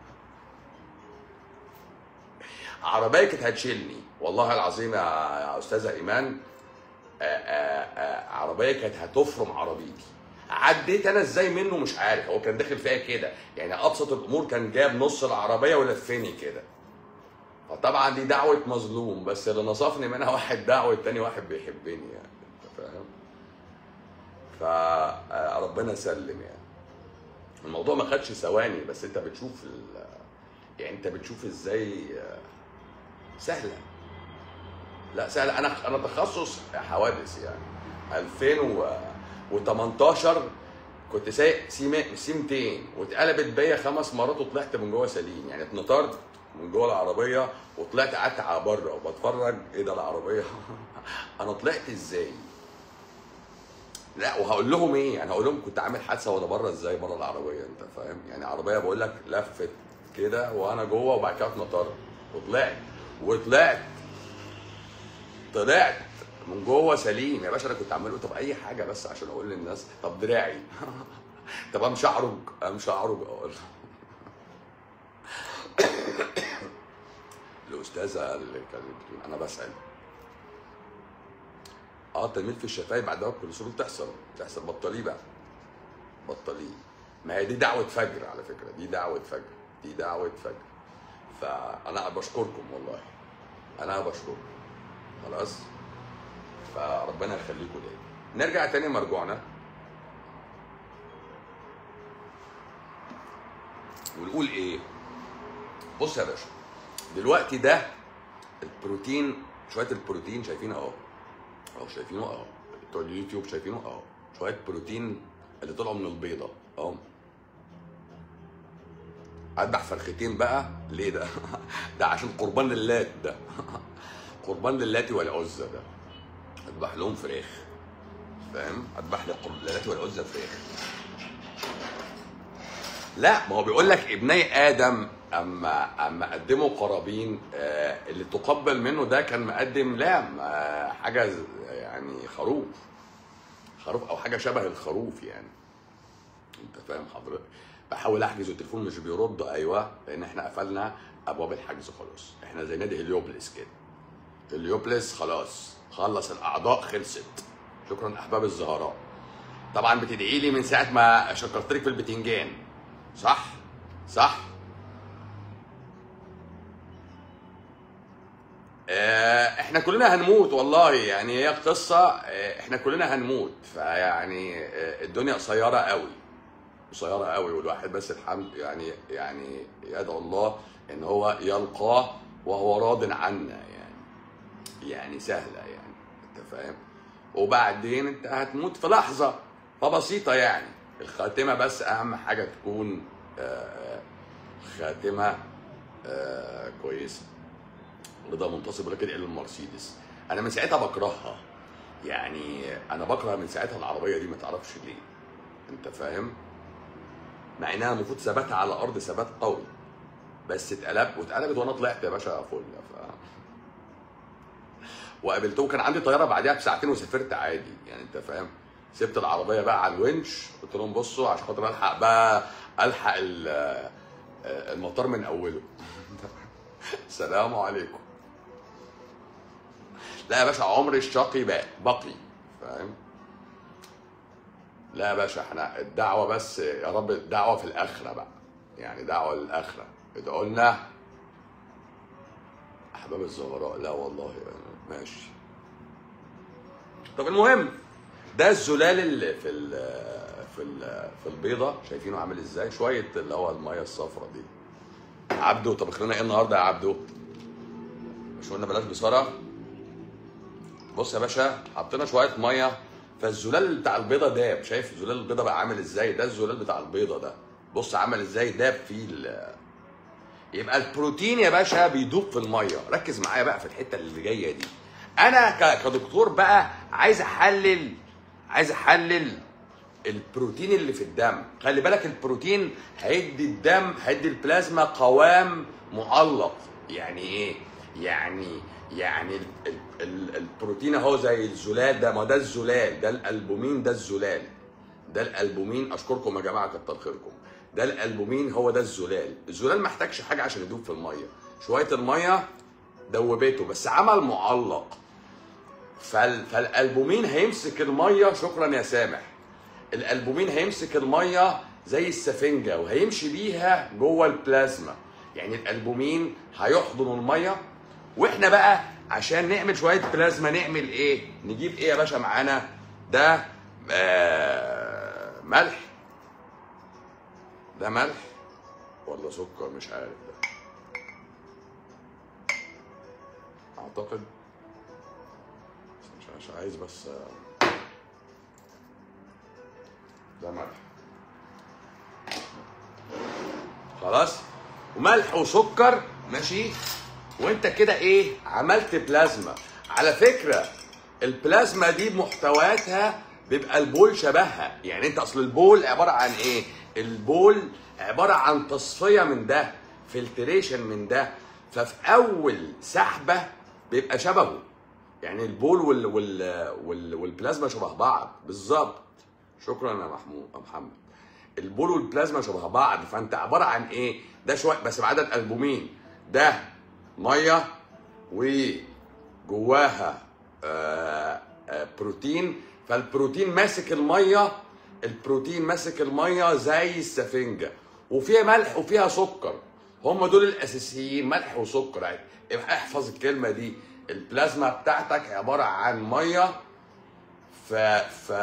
عربيه كانت هتشيلني والله العظيم يا يا استاذه ايمان آه، آه، آه، عربيه كانت هتفرم عربيتي عديت انا ازاي منه مش عارف هو كان داخل فيها كده يعني ابسط الامور كان جاب نص العربيه ولفني كده فطبعا دي دعوه مظلوم بس اللي نصفني منها واحد دعوه تاني واحد بيحبني يعني انت فاهم فربنا سلم يعني الموضوع ما خدش ثواني بس انت بتشوف ال... يعني انت بتشوف ازاي آه، سهله لا سهله انا انا تخصص حوادث يعني 2018 كنت سايق سي مي- سي 200 واتقلبت بيا خمس مرات وطلعت من جوه سليم يعني اتنطرت من جوه العربيه وطلعت قعدت على بره وبتفرج ايه ده العربيه انا طلعت ازاي لا وهقول لهم ايه يعني هقول لهم كنت عامل حادثه وانا بره ازاي بره العربيه انت فاهم يعني عربيه بقول لك لفت كده وانا جوه وبعد كده اتنطرت وطلعت وطلعت طلعت من جوه سليم يا باشا انا كنت عمال اقول طب اي حاجه بس عشان اقول للناس طب دراعي طب امشي اعرج امشي اعرج اقول الاستاذه اللي كانت بتقول انا بسال اه التنميل في الشفايف بعد وقت الكوليسترول تحصل تحصل بطليه بقى بطليه ما هي دي دعوه فجر على فكره دي دعوه فجر دي دعوه فجر فانا بشكركم والله انا بشكركم خلاص فربنا يخليكم ليا نرجع تاني مرجوعنا ونقول ايه بص يا باشا دلوقتي ده البروتين شويه البروتين شايفينه اهو اهو شايفينه اهو بتوع اليوتيوب شايفينه اهو شويه بروتين اللي طلعوا من البيضه اهو اذبح فرختين بقى ليه ده؟ ده عشان قربان للات ده قربان للات والعزى ده اذبح لهم فراخ فاهم؟ اذبح للات والعزى فراخ لا ما هو بيقول لك ابني ادم اما اما قدموا قرابين آه، اللي تقبل منه ده كان مقدم لام آه، حاجه ز- يعني خروف خروف او حاجه شبه الخروف يعني انت فاهم حضرتك بحاول احجز والتليفون مش بيرد ايوه لان احنا قفلنا ابواب الحجز خلاص احنا زي نادي هليوبلس كده هليوبلس خلاص خلص الاعضاء خلصت شكرا احباب الزهراء طبعا بتدعي لي من ساعه ما شكرت لك في البتنجان صح صح آه، احنا كلنا هنموت والله يعني هي قصه آه، احنا كلنا هنموت فيعني آه، الدنيا قصيره قوي قصيره قوي والواحد بس الحمد يعني يعني يدعو الله ان هو يلقاه وهو راض عنا يعني يعني سهله يعني انت فاهم وبعدين انت هتموت في لحظه فبسيطه يعني الخاتمه بس اهم حاجه تكون آه، خاتمه آه، كويسه رضا منتصب ولكن الى المرسيدس انا من ساعتها بكرهها يعني انا بكره من ساعتها العربيه دي ما تعرفش ليه انت فاهم مع انها المفروض ثباتها على الارض ثبات قوي بس اتقلب واتقلبت وانا طلعت يا باشا فل ف... وقابلتهم كان عندي طياره بعدها بساعتين وسافرت عادي يعني انت فاهم سبت العربيه بقى على الونش قلت لهم بصوا عشان خاطر الحق بقى الحق ال- المطار من اوله السلام عليكم لا يا باشا عمر الشقي بقى بقي فاهم لا يا باشا احنا الدعوه بس يا رب الدعوه في الاخره بقى يعني دعوه للاخره ادعوا لنا احباب الزهراء لا والله ماشي طب المهم ده الزلال اللي في ال في ال في البيضه شايفينه عامل ازاي شويه اللي هو الميه الصفراء دي عبده طب اخرنا ايه النهارده يا عبده مش قلنا بلاش بصرة بص يا باشا حطينا شويه ميه فالزلال بتاع البيضه داب شايف زلال البيضه بقى عامل ازاي ده الزلال بتاع البيضه ده بص عمل ازاي داب فيه ال- يبقى البروتين يا باشا بيدوب في الميه ركز معايا بقى في الحته اللي جايه دي انا ك- كدكتور بقى عايز احلل عايز احلل البروتين اللي في الدم خلي بالك البروتين هيدي الدم هيدي البلازما قوام معلق يعني ايه يعني يعني ال ال ال البروتين اهو زي الزلال ده ما ده الزلال ده الالبومين ده الزلال ده الالبومين اشكركم يا جماعه كتر خيركم ده الالبومين هو ده الزلال الزلال ما محتاجش حاجه عشان يدوب في الميه شويه الميه دوبته بس عمل معلق فال... فالالبومين هيمسك الميه شكرا يا سامح الالبومين هيمسك الميه زي السفنجه وهيمشي بيها جوه البلازما يعني الالبومين هيحضن الميه واحنا بقى عشان نعمل شويه بلازما نعمل ايه نجيب ايه يا باشا معانا ده آه ملح ده ملح ولا سكر مش عارف ده اعتقد مش مش عايز بس آه، ده ملح خلاص وملح وسكر ماشي وانت كده ايه عملت بلازما على فكره البلازما دي محتوياتها بيبقى البول شبهها يعني انت اصل البول عباره عن ايه البول عباره عن تصفيه من ده فلتريشن من ده ففي اول سحبه بيبقى شبهه يعني البول وال وال وال والبلازما شبه بعض بالظبط شكرا يا محمود يا محمد البول والبلازما شبه بعض فانت عباره عن ايه ده شويه بس بعدد البومين ده ميه وجواها آه آه بروتين فالبروتين ماسك الميه البروتين ماسك الميه زي السفنجه وفيها ملح وفيها سكر هم دول الاساسيين ملح وسكر يعني يبقى احفظ الكلمه دي البلازما بتاعتك عباره عن ميه ف ف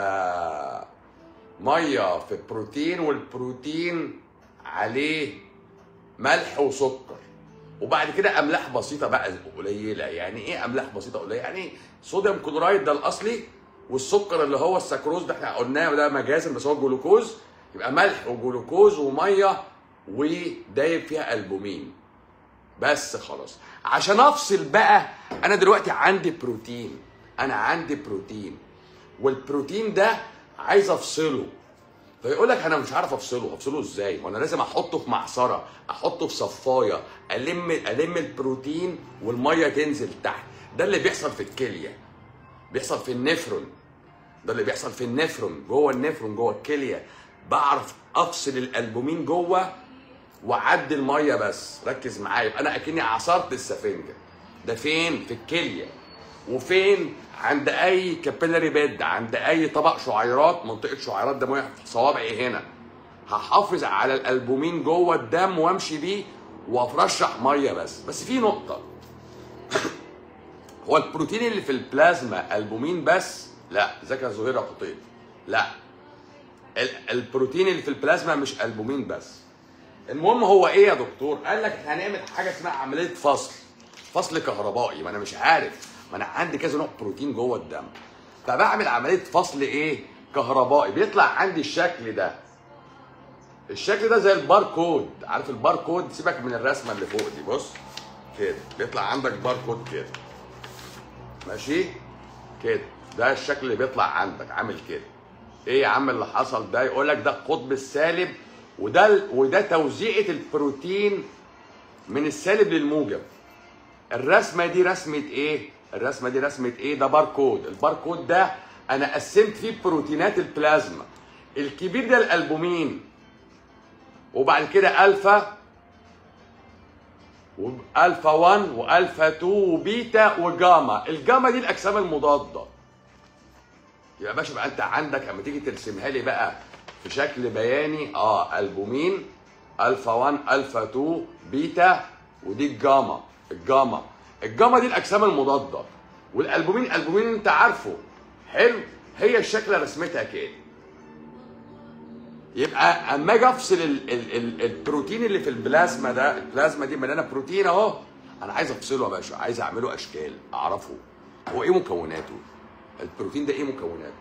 ميه في بروتين والبروتين عليه ملح وسكر وبعد كده املاح بسيطه بقى قليله يعني ايه املاح بسيطه قليله يعني صوديوم كلورايد ده الاصلي والسكر اللي هو السكروز ده احنا قلناه ده مجازا بس هو جلوكوز يبقى ملح وجلوكوز وميه ودايب فيها البومين بس خلاص عشان افصل بقى انا دلوقتي عندي بروتين انا عندي بروتين والبروتين ده عايز افصله فيقول لك انا مش عارف افصله افصله ازاي وانا لازم احطه في معصره احطه في صفايه الم الم البروتين والميه تنزل تحت ده اللي بيحصل في الكليه بيحصل في النفرون ده اللي بيحصل في النفرون جوه النفرون جوه الكليه بعرف افصل الالبومين جوه وعدي الميه بس ركز معايا يبقى انا اكني عصرت السفنجه ده فين في الكليه وفين عند اي كابيلاري بيد عند اي طبق شعيرات منطقه شعيرات دمويه في صوابعي هنا هحافظ على الالبومين جوه الدم وامشي بيه وافرشح ميه بس بس في نقطه هو البروتين اللي في البلازما البومين بس لا ذاك يا زهير قطيط لا ال- البروتين اللي في البلازما مش البومين بس المهم هو ايه يا دكتور قال لك احنا هنعمل حاجه اسمها عمليه فصل فصل كهربائي ما انا مش عارف ما انا عندي كذا نوع بروتين جوه الدم فبعمل عمليه فصل ايه كهربائي بيطلع عندي الشكل ده الشكل ده زي الباركود عارف الباركود سيبك من الرسمه اللي فوق دي بص كده بيطلع عندك باركود كده ماشي كده ده الشكل اللي بيطلع عندك عامل كده ايه يا عم اللي حصل ده يقول لك ده القطب السالب وده ال- وده توزيعه البروتين من السالب للموجب الرسمه دي رسمه ايه الرسمه دي رسمه ايه ده باركود الباركود ده انا قسمت فيه بروتينات البلازما الكبير ده الالبومين وبعد كده الفا والفا 1 والفا 2 وبيتا وجاما الجاما دي الاجسام المضاده يبقى باشا بقى انت عندك اما تيجي ترسمها لي بقى في شكل بياني اه البومين الفا 1 الفا 2 بيتا ودي الجاما الجاما الجاما دي الاجسام المضاده والالبومين البومين انت عارفه حلو هي الشكل رسمتها كده يبقى اما اجي افصل ال ال ال البروتين اللي في البلازما ده البلازما دي مليانه بروتين اهو انا عايز افصله يا باشا عايز اعمله اشكال اعرفه هو ايه مكوناته البروتين ده ايه مكوناته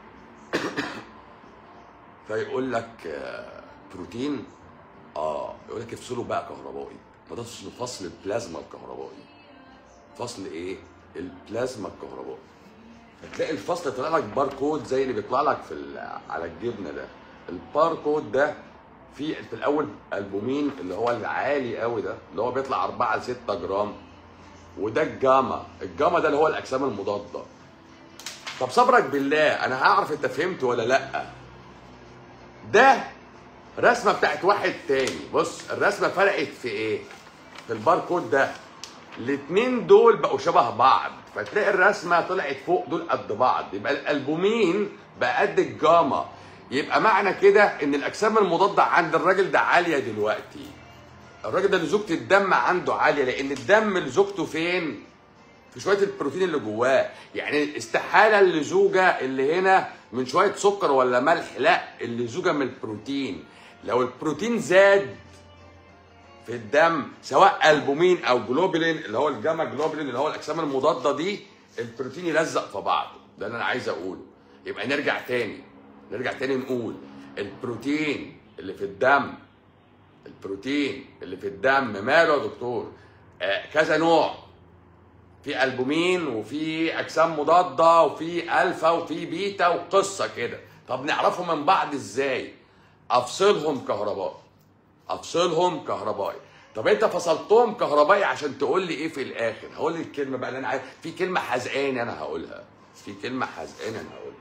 فيقول لك آه، بروتين اه يقول لك افصله بقى كهربائي ما ده اسمه فصل البلازما الكهربائي فصل ايه البلازما الكهربائي فتلاقي الفصل طلع لك باركود زي اللي بيطلع لك في ال- على الجبنه ده الباركود ده في في الاول البومين اللي هو العالي قوي ده اللي هو بيطلع 4 ل 6 جرام وده الجاما الجاما ده اللي هو الاجسام المضاده طب صبرك بالله انا هعرف انت فهمت ولا لا ده رسمه بتاعت واحد تاني بص الرسمه فرقت في ايه في الباركود ده الاتنين دول بقوا شبه بعض فتلاقي الرسمه طلعت فوق دول قد بعض يبقى الالبومين بقى قد الجاما يبقى معنى كده ان الاجسام المضاده عند الراجل ده عاليه دلوقتي الراجل ده لزوجة الدم عنده عاليه لان الدم لزوجته فين في شويه البروتين اللي جواه يعني استحاله اللزوجه اللي هنا من شويه سكر ولا ملح لا اللزوجه من البروتين لو البروتين زاد في الدم سواء البومين او جلوبولين اللي هو الجاما جلوبولين اللي هو الاجسام المضاده دي البروتين يلزق في بعضه ده اللي انا عايز اقوله يبقى نرجع تاني نرجع تاني نقول البروتين اللي في الدم البروتين اللي في الدم ماله يا دكتور آه كذا نوع في البومين وفي اجسام مضاده وفي الفا وفي بيتا وقصه كده طب نعرفهم من بعض ازاي افصلهم كهربائي افصلهم كهربائي طب انت فصلتهم كهربائي عشان تقول لي ايه في الاخر هقول لي الكلمه بقى اللي انا عايز في كلمه حزقاني انا هقولها في كلمه حزقاني انا هقولها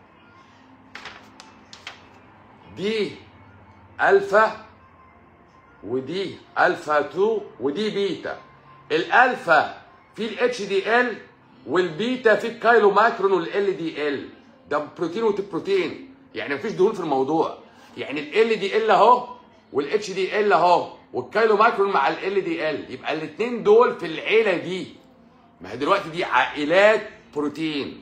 دي الفا ودي الفا 2 ودي بيتا الالفا في الاتش دي ال والبيتا في الكايلو ماكرون والال دي ال ده بروتين وبروتين يعني مفيش دهون في الموضوع يعني ال دي ال اهو والاتش دي ال اهو والكايلو ماكرون مع ال دي ال يبقى الاثنين دول في العيله دي ما هي دلوقتي دي عائلات بروتين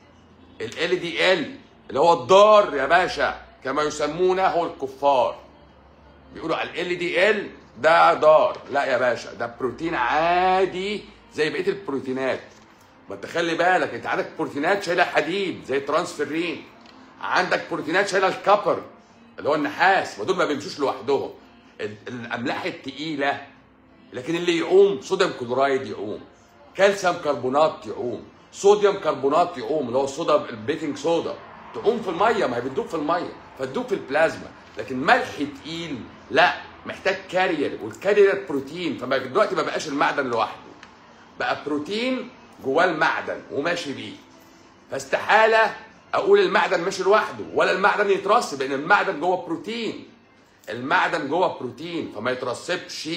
ال دي ال اللي هو الضار يا باشا كما يسمونه هو الكفار بيقولوا على ال دي ال ده دار لا يا باشا ده بروتين عادي زي بقيه البروتينات ما انت خلي بالك انت عندك بروتينات شايله حديد زي الترانسفيرين عندك بروتينات شايله الكبر اللي هو النحاس ودول ما بيمشوش لوحدهم ال- الاملاح التقيله لكن اللي يقوم صوديوم كلورايد يقوم كالسيوم كربونات يقوم صوديوم كربونات يقوم اللي هو الصودا البيكنج صودا تقوم في الميه ما هي بتدوب في الميه فتدوب في البلازما لكن ملح تقيل لا محتاج كارير والكارير بروتين فما دلوقتي ما بقاش المعدن لوحده بقى بروتين جواه المعدن وماشي بيه فاستحاله اقول المعدن ماشي لوحده ولا المعدن يترسب لان المعدن جوه بروتين المعدن جوه بروتين فما يترسبش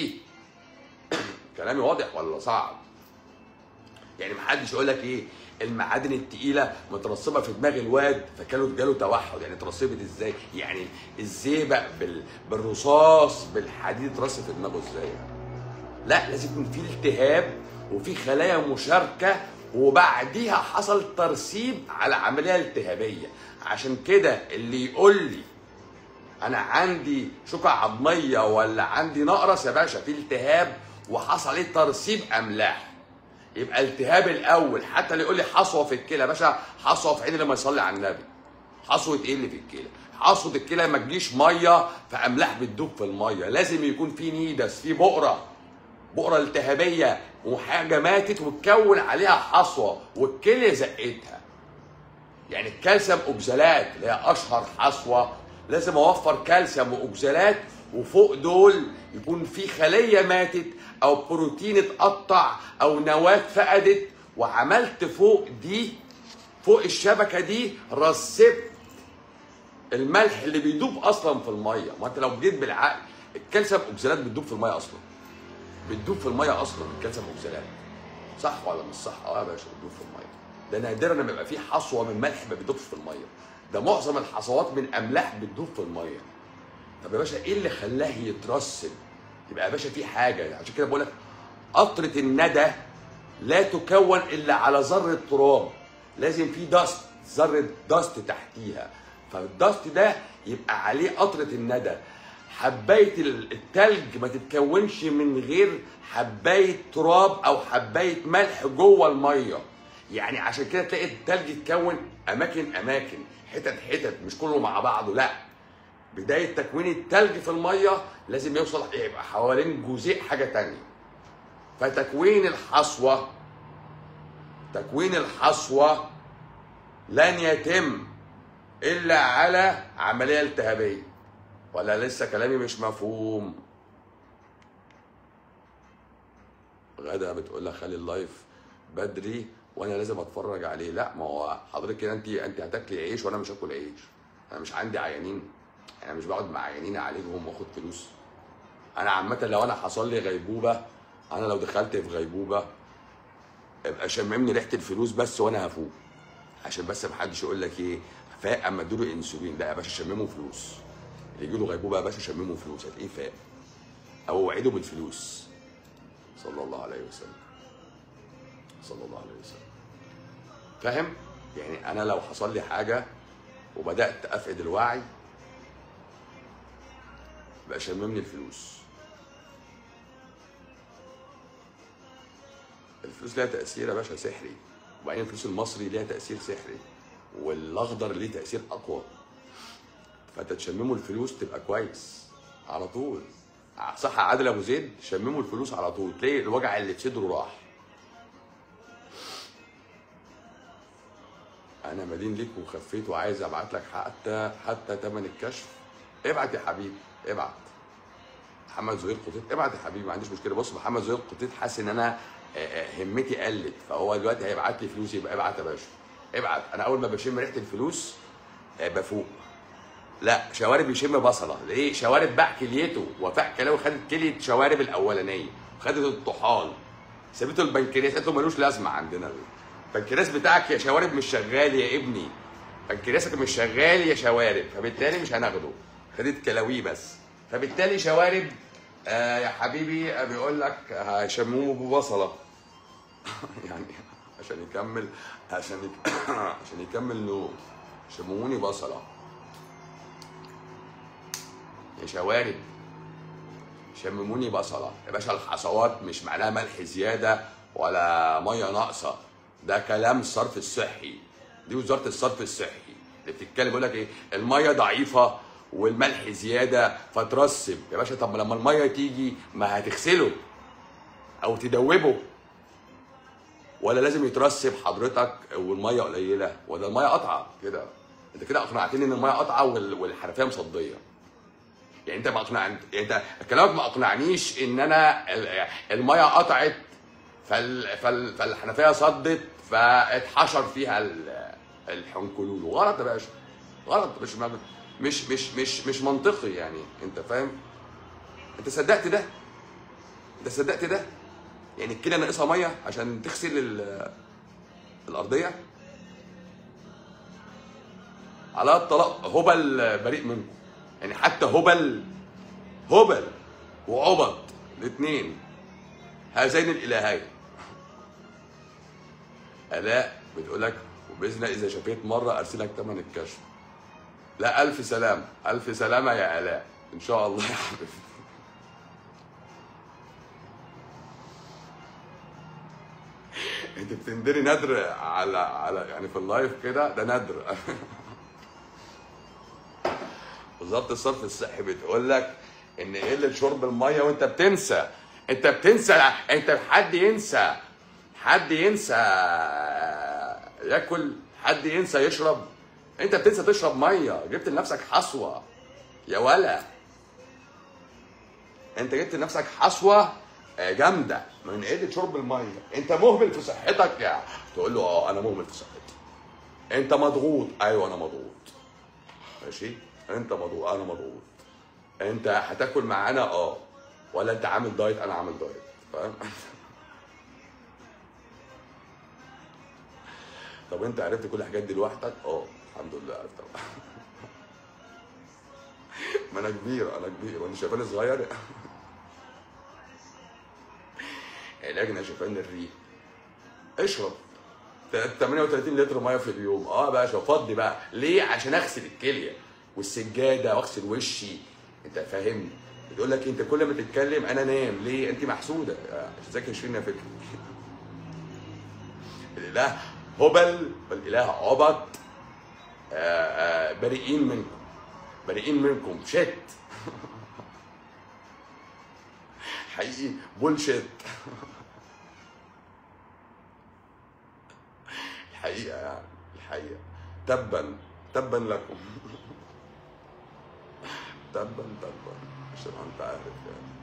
كلامي واضح ولا صعب يعني محدش يقول لك ايه المعادن التقيله مترسبه في دماغ الواد فكانوا جاله توحد يعني اترسبت ازاي يعني الزئبق بال... بالرصاص بالحديد اترسب في دماغه ازاي لا لازم يكون في التهاب وفي خلايا مشاركه وبعديها حصل ترسيب على عمليه التهابيه عشان كده اللي يقول لي انا عندي شقع عظميه ولا عندي نقرس يا باشا في التهاب وحصل عليه ترسيب املاح يبقى التهاب الاول حتى اللي يقول لي حصوه في الكلى يا باشا حصوه في عيني لما يصلي على النبي حصوه ايه اللي في الكلى حصوه الكلى ما تجيش ميه فاملاح بتدوب في الميه لازم يكون في نيدس في بقره بقره التهابيه وحاجه ماتت وتكون عليها حصوه والكليه زقتها يعني الكالسيوم اوكزالات اللي هي اشهر حصوه لازم اوفر كالسيوم واوكزالات وفوق دول يكون في خليه ماتت او بروتين اتقطع او نواه فقدت وعملت فوق دي فوق الشبكه دي رسبت الملح اللي بيدوب اصلا في الميه ما انت لو جيت بالعقل الكالسيوم اوكزالات بتدوب في الميه اصلا بتدوب في الميه اصلا الكالسيوم اوكزالات صح ولا مش صح؟ اه يا باشا بتدوب في الميه ده نادرا لما يبقى في حصوه من ملح ما بتدوبش في الميه ده معظم الحصوات من املاح بتدوب في الميه طب يا باشا ايه اللي خلاه يترسب؟ يبقى يا باشا في حاجه عشان كده بقول لك قطره الندى لا تكون الا على ذره تراب لازم في دست ذره دست تحتيها فالدست ده يبقى عليه قطره الندى حبايه التلج ما تتكونش من غير حبايه تراب او حبايه ملح جوه الميه يعني عشان كده تلاقي التلج يتكون اماكن اماكن حتت حتت مش كله مع بعضه لا بدايه تكوين التلج في الميه لازم يوصل يبقى حوالين جزيء حاجه تانية فتكوين الحصوه تكوين الحصوه لن يتم الا على عمليه التهابيه ولا لسه كلامي مش مفهوم غدا بتقول لك خلي اللايف بدري وانا لازم اتفرج عليه لا ما هو حضرتك كده انت انت هتاكلي عيش وانا مش هاكل عيش انا مش عندي عيانين انا مش بقعد مع عيانين اعالجهم واخد فلوس انا عامه لو انا حصل لي غيبوبه انا لو دخلت في غيبوبه ابقى شممني ريحه الفلوس بس وانا هفوق عشان بس ما حدش يقول لك ايه فاق اما اديله انسولين لا يا باشا شممه فلوس اللي يجي له غيبوبه يا باشا شممه فلوس هتلاقيه فاق او وعده بالفلوس صلى الله عليه وسلم صلى الله عليه وسلم فاهم يعني انا لو حصل لي حاجه وبدات افقد الوعي بقى شممني الفلوس الفلوس ليها تاثير يا باشا سحري وبعدين الفلوس المصري ليها تاثير سحري والاخضر ليه تاثير اقوى فانت تشمموا الفلوس تبقى كويس على طول صح يا عادل ابو زيد شمموا الفلوس على طول تلاقي الوجع اللي في صدره راح انا مدين ليك وخفيت وعايز ابعت لك حتى حتى ثمن الكشف ابعت يا حبيبي ابعت محمد زهير قطيط ابعت يا حبيبي ما عنديش مشكله بص محمد زهير قطيط حاسس ان انا آه، آه، همتي قلت فهو دلوقتي هيبعت لي فلوس يبقى ابعت يا باشا ابعت انا اول ما بشم ريحه الفلوس آه، بفوق لا شوارب يشم بصله ليه شوارب باع كليته وفاء كلاوي خدت كليه شوارب الاولانيه خدت الطحال سابته البنكرياس قالت له ملوش لازمه عندنا البنكرياس بتاعك يا شوارب مش شغال يا ابني بنكرياسك مش شغال يا شوارب فبالتالي مش هناخده خدت كلاويه بس فبالتالي شوارب آه يا حبيبي آه، بيقول لك هيشموه ببصله يعني عشان يكمل عشان يك... عشان يكمل نوم شموني بصله يا شوارب شمموني بصله يا باشا الحصوات مش معناها ملح زياده ولا ميه ناقصه ده كلام الصرف الصحي دي وزاره الصرف الصحي اللي بتتكلم بيقول لك ايه الميه ضعيفه والملح زياده فترسب يا باشا طب ما لما الميه تيجي ما هتغسله او تدوبه ولا لازم يترسب حضرتك والميه قليله ولا الميه قطعه كده انت كده اقنعتني ان الميه قطعه وال- والحنفيه مصديه يعني انت ما اقنعني يعني انت كلامك ما اقنعنيش ان انا ال- الميه قطعت فال... فال... فالحنفيه صدت فاتحشر فيها ال- الحنكلول غلط يا باشا غلط مش مش مش مش مش منطقي يعني انت فاهم انت صدقت ده انت صدقت ده يعني الكلى ناقصها ميه عشان تغسل ال- الارضيه على الطلاق هبل بريء منكم يعني حتى هبل هبل وعبط الاثنين هذين الالهين الاء بتقول لك وباذن الله اذا شفيت مره ارسلك ثمن الكشف لا الف سلام الف سلامه يا الاء ان شاء الله يا حبيبتي انت بتندري ندر على على يعني في اللايف كده ده ندر وزاره الصرف الصحي بتقول لك ان قله شرب الميه وانت بتنسى انت بتنسى انت حد ينسى حد ينسى ياكل حد ينسى يشرب انت بتنسى تشرب ميه جبت لنفسك حصوه يا ولا انت جبت لنفسك حصوه آه، جامده من قله شرب الميه انت مهمل في صحتك يا تقول له اه انا مهمل في صحتي انت مضغوط ايوه انا مضغوط ماشي انت مضغوط انا مضغوط انت هتاكل معانا اه ولا انت عامل دايت انا عامل دايت فاهم طب انت عرفت كل الحاجات دي لوحدك اه الحمد لله عرفتها ما انا كبير انا كبير وانا شايفاني صغير علاج نشفان الريق اشرب 38 لتر ميه في اليوم اه يا باشا فضي بقى ليه عشان اغسل الكليه والسجاده واغسل وشي انت فاهمني بتقول لك انت كل ما تتكلم انا نام ليه انت محسوده آه، ازيك يا شيرين يا فكري لا هبل والاله عبط آه، آه، بريئين منكم بريئين منكم شت حقيقي بولشيت الحقيقه يعني الحقيقه تبا تبا لكم تبا تبا عشان انت عارف يعني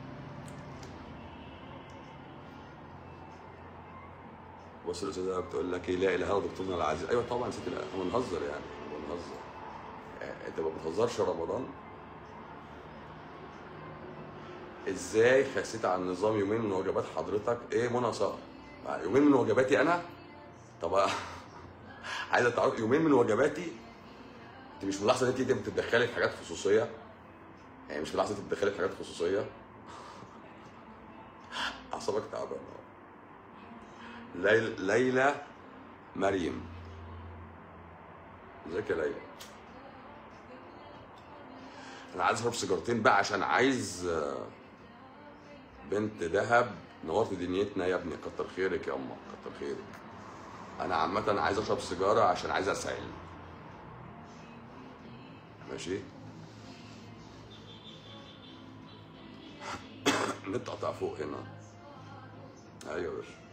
بص الاستاذه بتقول لك ايه لا اله الا الله دكتورنا العزيز ايوه طبعا ست لا احنا بنهزر يعني بنهزر يعني انت ما بتهزرش رمضان ازاي خسيت عن نظام يومين من وجبات حضرتك ايه منى صقر يومين من وجباتي انا طب عايزه تعرف يومين من وجباتي انت مش ملاحظه ان انت بتتدخلي في حاجات خصوصيه يعني مش ملاحظه انت بتتدخلي في حاجات خصوصيه اعصابك تعبانه ليل... ليلى مريم ازيك يا ليلى انا عايز اشرب سيجارتين بقى عشان عايز آه، بنت دهب نورت دنيتنا يا ابني كتر خيرك يا اما كتر خيرك انا عامه عايز اشرب سيجاره عشان عايز اسعل ماشي النت قطع فوق هنا ايوه يا باشا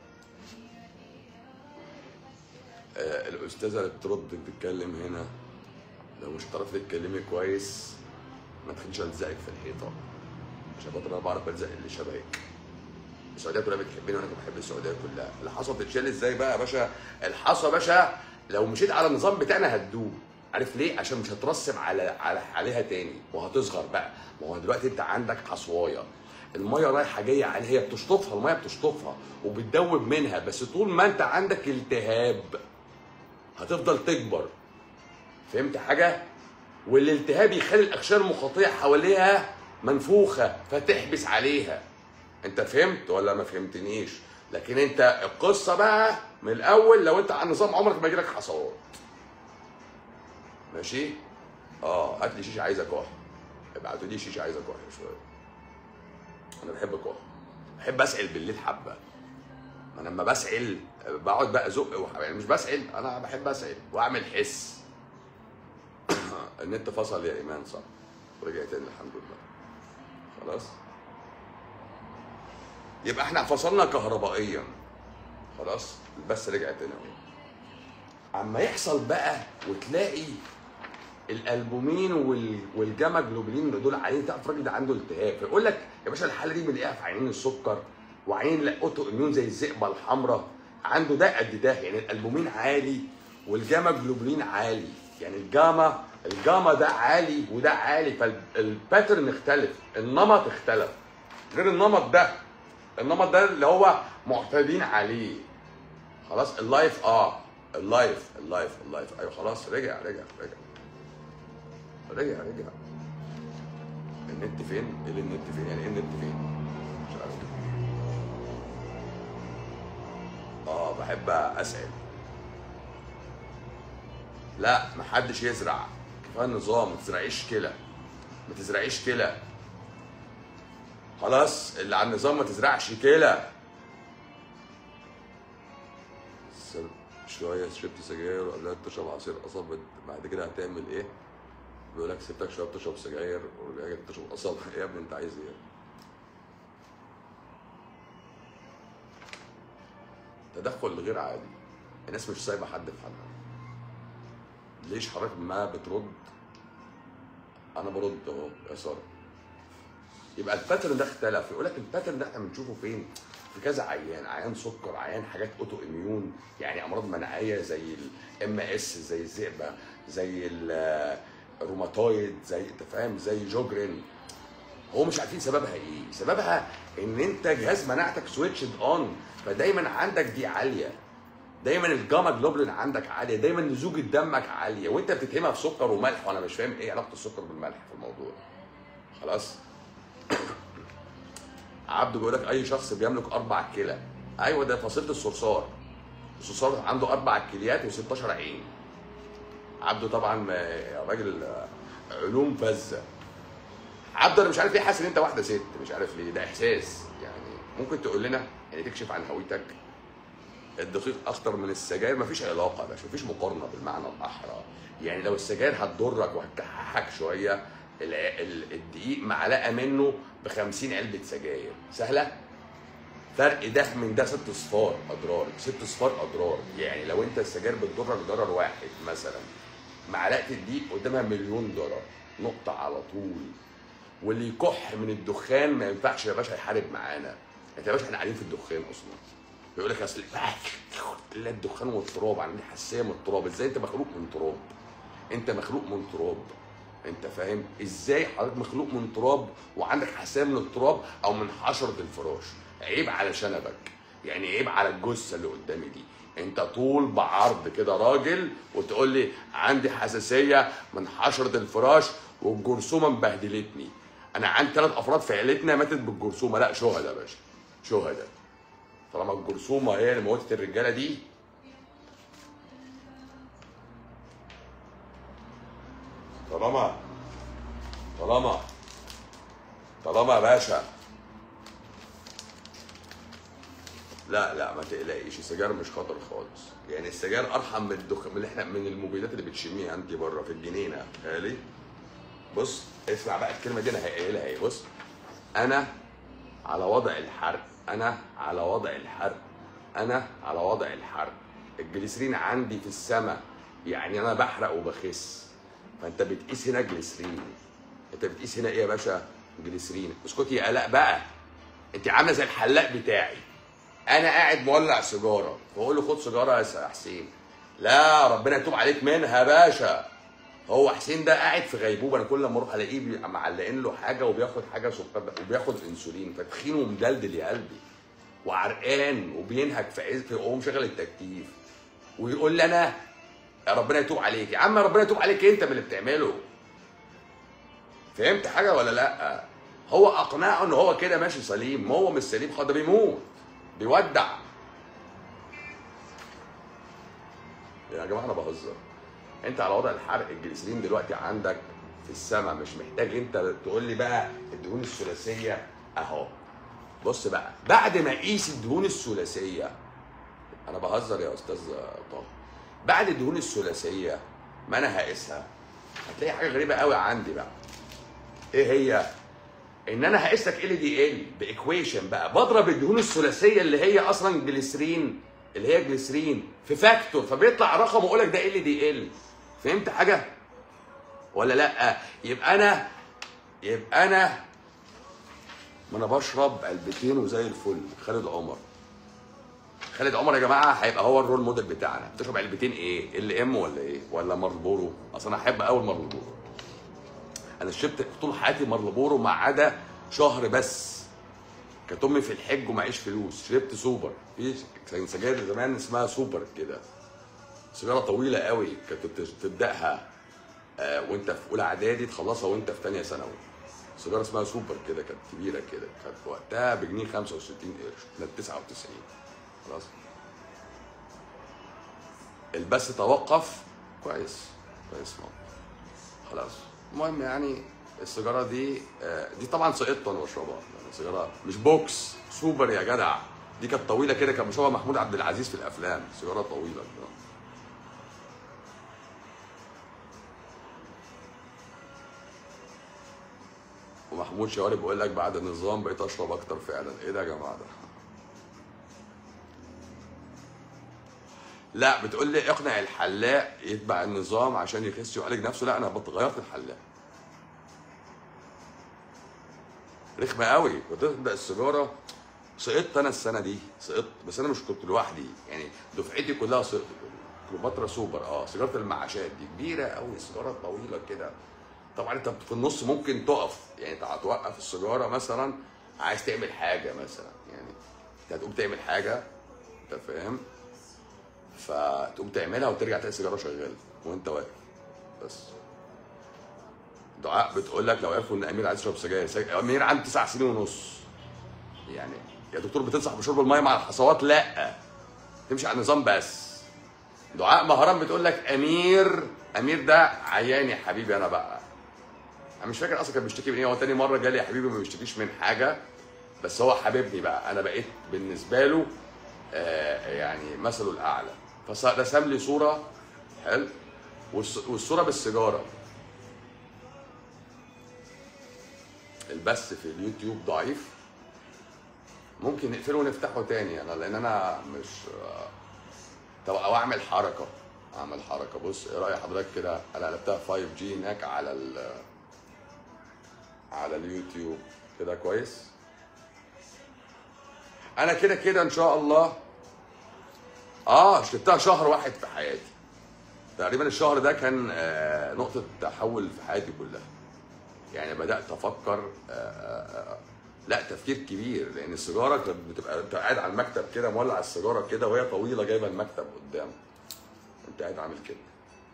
آه، الاستاذه اللي بترد بتتكلم هنا لو مش هتعرفي تتكلمي كويس ما تخليش الزقك في الحيطه عشان خاطر انا بعرف الزق اللي شبهك السعوديه كلها بتحبني وانا بحب السعوديه كلها الحصوه بتتشال ازاي بقى يا باشا الحصوه يا باشا لو مشيت على النظام بتاعنا هتدوب عارف ليه عشان مش هترسب على, على عليها تاني وهتصغر بقى ما هو دلوقتي انت عندك حصوايه الميه رايحه جايه عليها هي بتشطفها الميه بتشطفها وبتدوب منها بس طول ما انت عندك التهاب هتفضل تكبر فهمت حاجه والالتهاب يخلي الاغشيه المخاطيه حواليها منفوخه فتحبس عليها انت فهمت ولا ما فهمتنيش لكن انت القصه بقى من الاول لو انت على النظام عمرك ما يجيلك حصوات ماشي اه هات لي شيشه عايزه كح ابعتوا لي شيشه عايزه كح شويه انا بحب الكح بحب اسعل بالليل حبه ما انا لما بسعل بقعد بقى ازق وح- يعني مش بسعل انا بحب اسعل واعمل حس النت فصل يا ايمان صح ورجع تاني الحمد لله خلاص يبقى احنا فصلنا كهربائيا خلاص بس رجع تاني اهو اما يحصل بقى وتلاقي الالبومين وال... والجاما جلوبولين دول عينين تعرف الراجل ده عنده التهاب فيقول لك يا باشا الحاله دي بنلاقيها في عينين السكر وعينين الاوتو اميون زي الذئبه الحمراء عنده ده قد ده يعني الالبومين عالي والجاما جلوبولين عالي يعني الجاما الجاما ده عالي وده عالي فالباترن اختلف النمط اختلف غير النمط ده النمط ده اللي هو معتادين عليه خلاص اللايف اه اللايف اللايف اللايف ايوه خلاص رجع رجع رجع رجع رجع النت فين؟ ايه اللي النت فين؟ يعني ايه النت فين؟ مش عارف اه بحب اسال لا محدش يزرع كفايه النظام ما تزرعيش كلى ما تزرعيش كلى خلاص اللي على النظام ما تزرعش كلى س- شويه شربت سجاير وقبلها تشرب عصير قصب بعد كده هتعمل ايه؟ بيقول لك سبتك شويه بتشرب سجاير ورجعت تشرب قصب إيه يا ابني انت عايز ايه؟ تدخل غير عادي الناس مش سايبه حد في حالها ليش حضرتك ما بترد انا برد اهو يا ساره يبقى الباترن ده اختلف يقول لك الباترن ده احنا بنشوفه فين في كذا عيان عيان سكر عيان حاجات اوتو اميون يعني امراض مناعيه زي الام اس زي الذئبه زي ال- الروماتويد زي انت فاهم زي جوجرين هو مش عارفين سببها ايه سببها ان انت جهاز مناعتك سويتشد اون فدايما عندك دي عاليه دايما الجاما جلوبلين عندك عاليه دايما لزوجة دمك عاليه وانت بتتهمها في سكر وملح وانا مش فاهم ايه علاقه السكر بالملح في الموضوع خلاص عبده بيقول لك اي شخص بيملك اربع كلى ايوه ده فصيله الصرصار الصرصار عنده اربع كليات و16 عين عبده طبعا آه، راجل آه، علوم فذه عبده انا مش عارف ليه حاسس ان انت واحده ست مش عارف ليه ده احساس يعني ممكن تقول لنا يعني تكشف عن هويتك الدقيق اخطر من السجاير مفيش علاقه يا باشا مفيش مقارنه بالمعنى الاحرى يعني لو السجاير هتضرك وهتكحكك شويه الع- ال- الدقيق معلقه منه ب 50 علبه سجاير سهله فرق ده من ده ست صفار اضرار ست صفار اضرار يعني لو انت السجاير بتضرك ضرر واحد مثلا معلقه الدقيق قدامها مليون ضرر نقطه على طول واللي يكح من الدخان ما ينفعش يا باشا يحارب معانا انت يا باشا احنا قاعدين في الدخان اصلا بيقول لك اصل لا الدخان والتراب عندي حساسيه من التراب ازاي انت مخلوق من تراب انت مخلوق من تراب انت فاهم ازاي حضرتك مخلوق من تراب وعندك حساسيه من التراب او من حشره الفراش عيب على شنبك يعني عيب على الجثه اللي قدامي دي انت طول بعرض كده راجل وتقول لي عندي حساسيه من حشره الفراش والجرثومه مبهدلتني انا عندي ثلاث افراد في عيلتنا ماتت بالجرثومه لا شهداء يا باشا شهداء طالما الجرثومه هي اللي موتت الرجاله دي طالما طالما طالما يا باشا لا لا ما تقلقيش السجاير مش خطر خالص يعني السجاير ارحم من الدخان من اللي احنا من المبيدات اللي بتشميها انت بره في الجنينه تخيلي بص اسمع بقى الكلمه دي انا هقولها ايه بص انا على وضع الحرق انا على وضع الحرق انا على وضع الحرق الجليسرين عندي في السماء يعني انا بحرق وبخس فانت بتقيس هنا جليسرين انت بتقيس هنا ايه يا باشا جليسرين اسكتي يا الاء بقى انت عامله زي الحلاق بتاعي انا قاعد مولع سيجاره بقول له خد سيجاره يا حسين لا ربنا يتوب عليك منها يا باشا هو حسين ده قاعد في غيبوبه انا كل ما اروح الاقيه بيبقى معلقين له حاجه وبياخد حاجه سكر وبياخد انسولين فتخين ومدلدل يا قلبي وعرقان وبينهك في عز في وهو مشغل التكييف ويقول لي انا يا ربنا يتوب عليك يا عم ربنا يتوب عليك انت من اللي بتعمله فهمت حاجه ولا لا هو اقنعه ان هو كده ماشي سليم ما هو مش سليم خالص ده بيموت بيودع يا جماعه انا بهزر انت على وضع الحرق الجليسرين دلوقتي عندك في السماء مش محتاج انت تقول لي بقى الدهون الثلاثيه اهو بص بقى بعد ما اقيس الدهون الثلاثيه انا بهزر يا استاذ طه بعد الدهون الثلاثيه ما انا هقيسها هتلاقي حاجه غريبه قوي عندي بقى ايه هي ان انا هقيس لك ال دي ال بايكويشن بقى بضرب الدهون الثلاثيه اللي هي اصلا جليسرين اللي هي جليسرين في فاكتور فبيطلع رقم واقول لك ده ال دي ال فهمت حاجه ولا لا يبقى انا يبقى انا ما انا بشرب علبتين وزي الفل خالد عمر خالد عمر يا جماعه هيبقى هو الرول موديل بتاعنا بتشرب علبتين ايه ال ام ولا ايه ولا مارلبورو اصل انا احب قوي مارلبورو انا شربت طول حياتي مارلبورو ما عدا شهر بس كانت امي في الحج ومعيش فلوس شربت سوبر في كان سجاير زمان اسمها سوبر كده سيجاره طويله قوي كانت بت- تبداها آه وانت في اولى اعدادي تخلصها وانت في ثانيه ثانوي سيجاره اسمها سوبر كده كانت كبيره كده كانت وقتها بجنيه 65 قرش كانت 99 خلاص البث توقف كويس كويس ماما خلاص المهم يعني السيجاره دي آه، دي طبعا سقطت وانا بشربها يعني سيجاره مش بوكس سوبر يا جدع دي كانت طويله كده كان بيشربها محمود عبد العزيز في الافلام سيجاره طويله كده ومحمود شوارب بيقول لك بعد النظام بقيت اشرب اكتر فعلا ايه ده يا جماعه ده لا بتقول لي اقنع الحلاق يتبع النظام عشان يخس ويعالج نفسه لا انا غيرت الحلاق رخمه قوي وتبدا السيجاره سقطت انا السنه دي سقطت بس انا مش كنت لوحدي يعني دفعتي كلها سقطت كليوباترا سوبر اه سيجاره المعاشات دي كبيره قوي سيجاره طويله كده طبعا انت في النص ممكن تقف يعني انت هتوقف السيجاره مثلا عايز تعمل حاجه مثلا يعني انت هتقوم تعمل حاجه انت فاهم فتقوم تعملها وترجع تلاقي السيجاره شغاله وانت واقف بس دعاء بتقول لك لو عرفوا ان امير عايز يشرب سجاير سج... امير عنده تسع سنين ونص يعني يا دكتور بتنصح بشرب الميه مع الحصوات لا تمشي على النظام بس دعاء مهران بتقول لك امير امير ده عيان يا حبيبي انا بقى انا مش فاكر اصلا كان بيشتكي من ايه هو تاني مره جالي يا حبيبي ما بيشتكيش من حاجه بس هو حبيبني بقى انا بقيت بالنسبه له آه يعني مثله الاعلى فرسم لي صوره حلو والص- والصوره بالسيجاره البث في اليوتيوب ضعيف ممكن نقفله ونفتحه تاني انا لان انا مش طب او اعمل حركه اعمل حركه بص ايه راي حضرتك كده انا قلبتها 5 جي هناك على ال على اليوتيوب كده كويس انا كده كده ان شاء الله اه شربتها شهر واحد في حياتي تقريبا الشهر ده كان آه، نقطه تحول في حياتي كلها يعني بدات افكر آه، آه، آه، لا تفكير كبير لان السيجاره كانت بتبقى انت قاعد على المكتب كده مولع السيجاره كده وهي طويله جايبه المكتب قدام انت قاعد عامل كده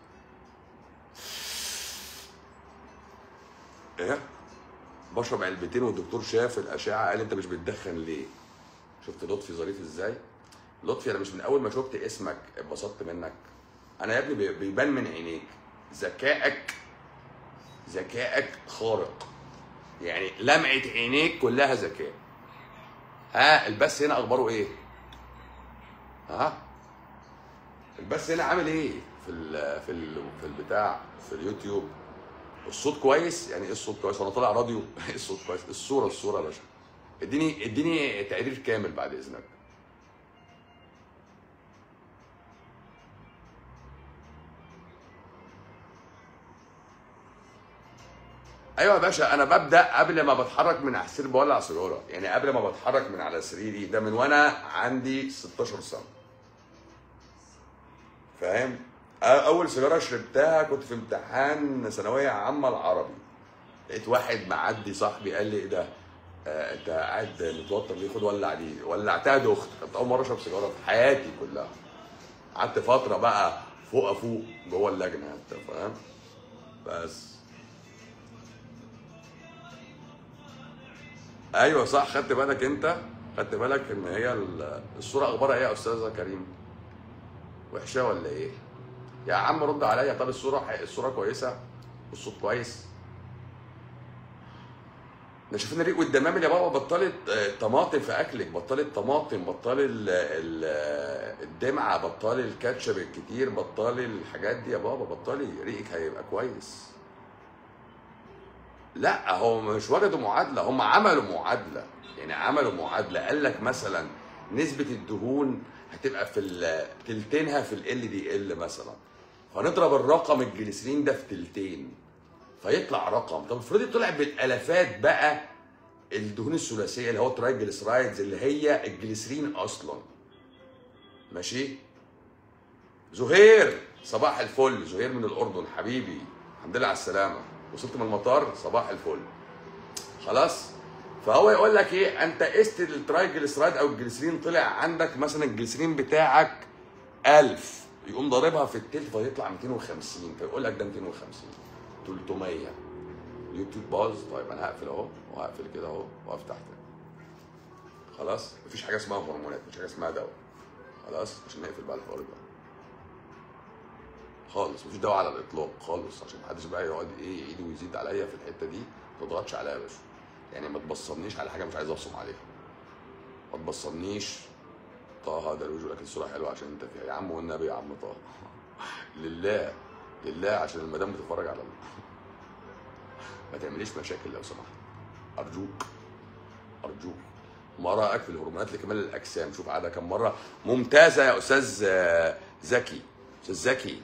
ايه بشرب علبتين والدكتور شاف الاشعه قال انت مش بتدخن ليه شفت لطفي ظريف ازاي لطفي انا مش من اول ما شفت اسمك اتبسطت منك انا يا ابني بي- بيبان من عينيك ذكائك ذكائك خارق يعني لمعه عينيك كلها ذكاء ها البث هنا اخباره ايه ها البث هنا عامل ايه في ال في ال في البتاع في اليوتيوب الصوت كويس يعني ايه الصوت كويس انا طالع راديو ايه الصوت كويس الصوره الصوره يا باشا اديني اديني تقرير كامل بعد اذنك ايوه يا باشا انا ببدا قبل ما بتحرك من على السرير بولع سيجاره يعني قبل ما بتحرك من على سريري ده من وانا عندي 16 سنه فاهم أ- اول سيجاره شربتها كنت في امتحان ثانويه عامه العربي لقيت واحد معدي صاحبي قال لي ايه ده آه انت قاعد متوتر ليه خد ولع دي ولعتها دخت كانت اول مره اشرب سيجاره في حياتي كلها قعدت فتره بقى فوق افوق جوه اللجنه انت فاهم بس ايوه صح خدت بالك انت خدت بالك ان هي ال- الصوره اخبارها ايه يا استاذه كريم وحشه ولا ايه يا عم رد عليا طب الصوره ح- الصوره كويسه والصوت كويس ده شايفين الريق والدمامل يا بابا بطلت آه، طماطم في اكلك بطلت طماطم بطل ال- ال- آه، الدمعه بطلي الكاتشب الكتير بطلي الحاجات دي يا بابا بطلي ريقك هيبقى كويس لا هو مش وجدوا معادله هم عملوا معادله يعني عملوا معادله قال لك مثلا نسبه الدهون هتبقى في ال- تلتينها في ال دي ال مثلا فنضرب الرقم الجليسرين ده في تلتين فيطلع رقم طب افرضي طلع بالالافات بقى الدهون الثلاثيه اللي هو ترايجليسرايدز اللي هي الجليسرين اصلا ماشي زهير صباح الفل زهير من الاردن حبيبي الحمد لله على السلامه وصلت من المطار صباح الفل خلاص فهو يقول لك ايه انت قست الترايجليسرايد او الجليسرين طلع عندك مثلا الجليسرين بتاعك 1000 يقوم ضاربها في التلت فيطلع 250 فيقول لك ده 250 300 اليوتيوب باظ طيب انا هقفل اهو وهقفل كده اهو وافتح تاني خلاص مفيش حاجه اسمها هرمونات مفيش حاجه اسمها دواء خلاص عشان نقفل بقى الحوار ده خالص مفيش دواء على الاطلاق خالص عشان محدش بقى يقعد ايه ايده ويزيد عليا في الحته دي ما تضغطش عليا يا باشا يعني ما تبصرنيش على حاجه مش عايز ابصم عليها ما تبصرنيش طه درويش يقول لك الصوره حلوه عشان انت فيها يا عم والنبي يا عم طه لله لله عشان المدام بتتفرج على ال- ما تعمليش مشاكل لو سمحت ارجوك ارجوك ما رايك في الهرمونات لكمال الاجسام شوف عاده كم مره ممتازه يا استاذ آه، زكي استاذ زكي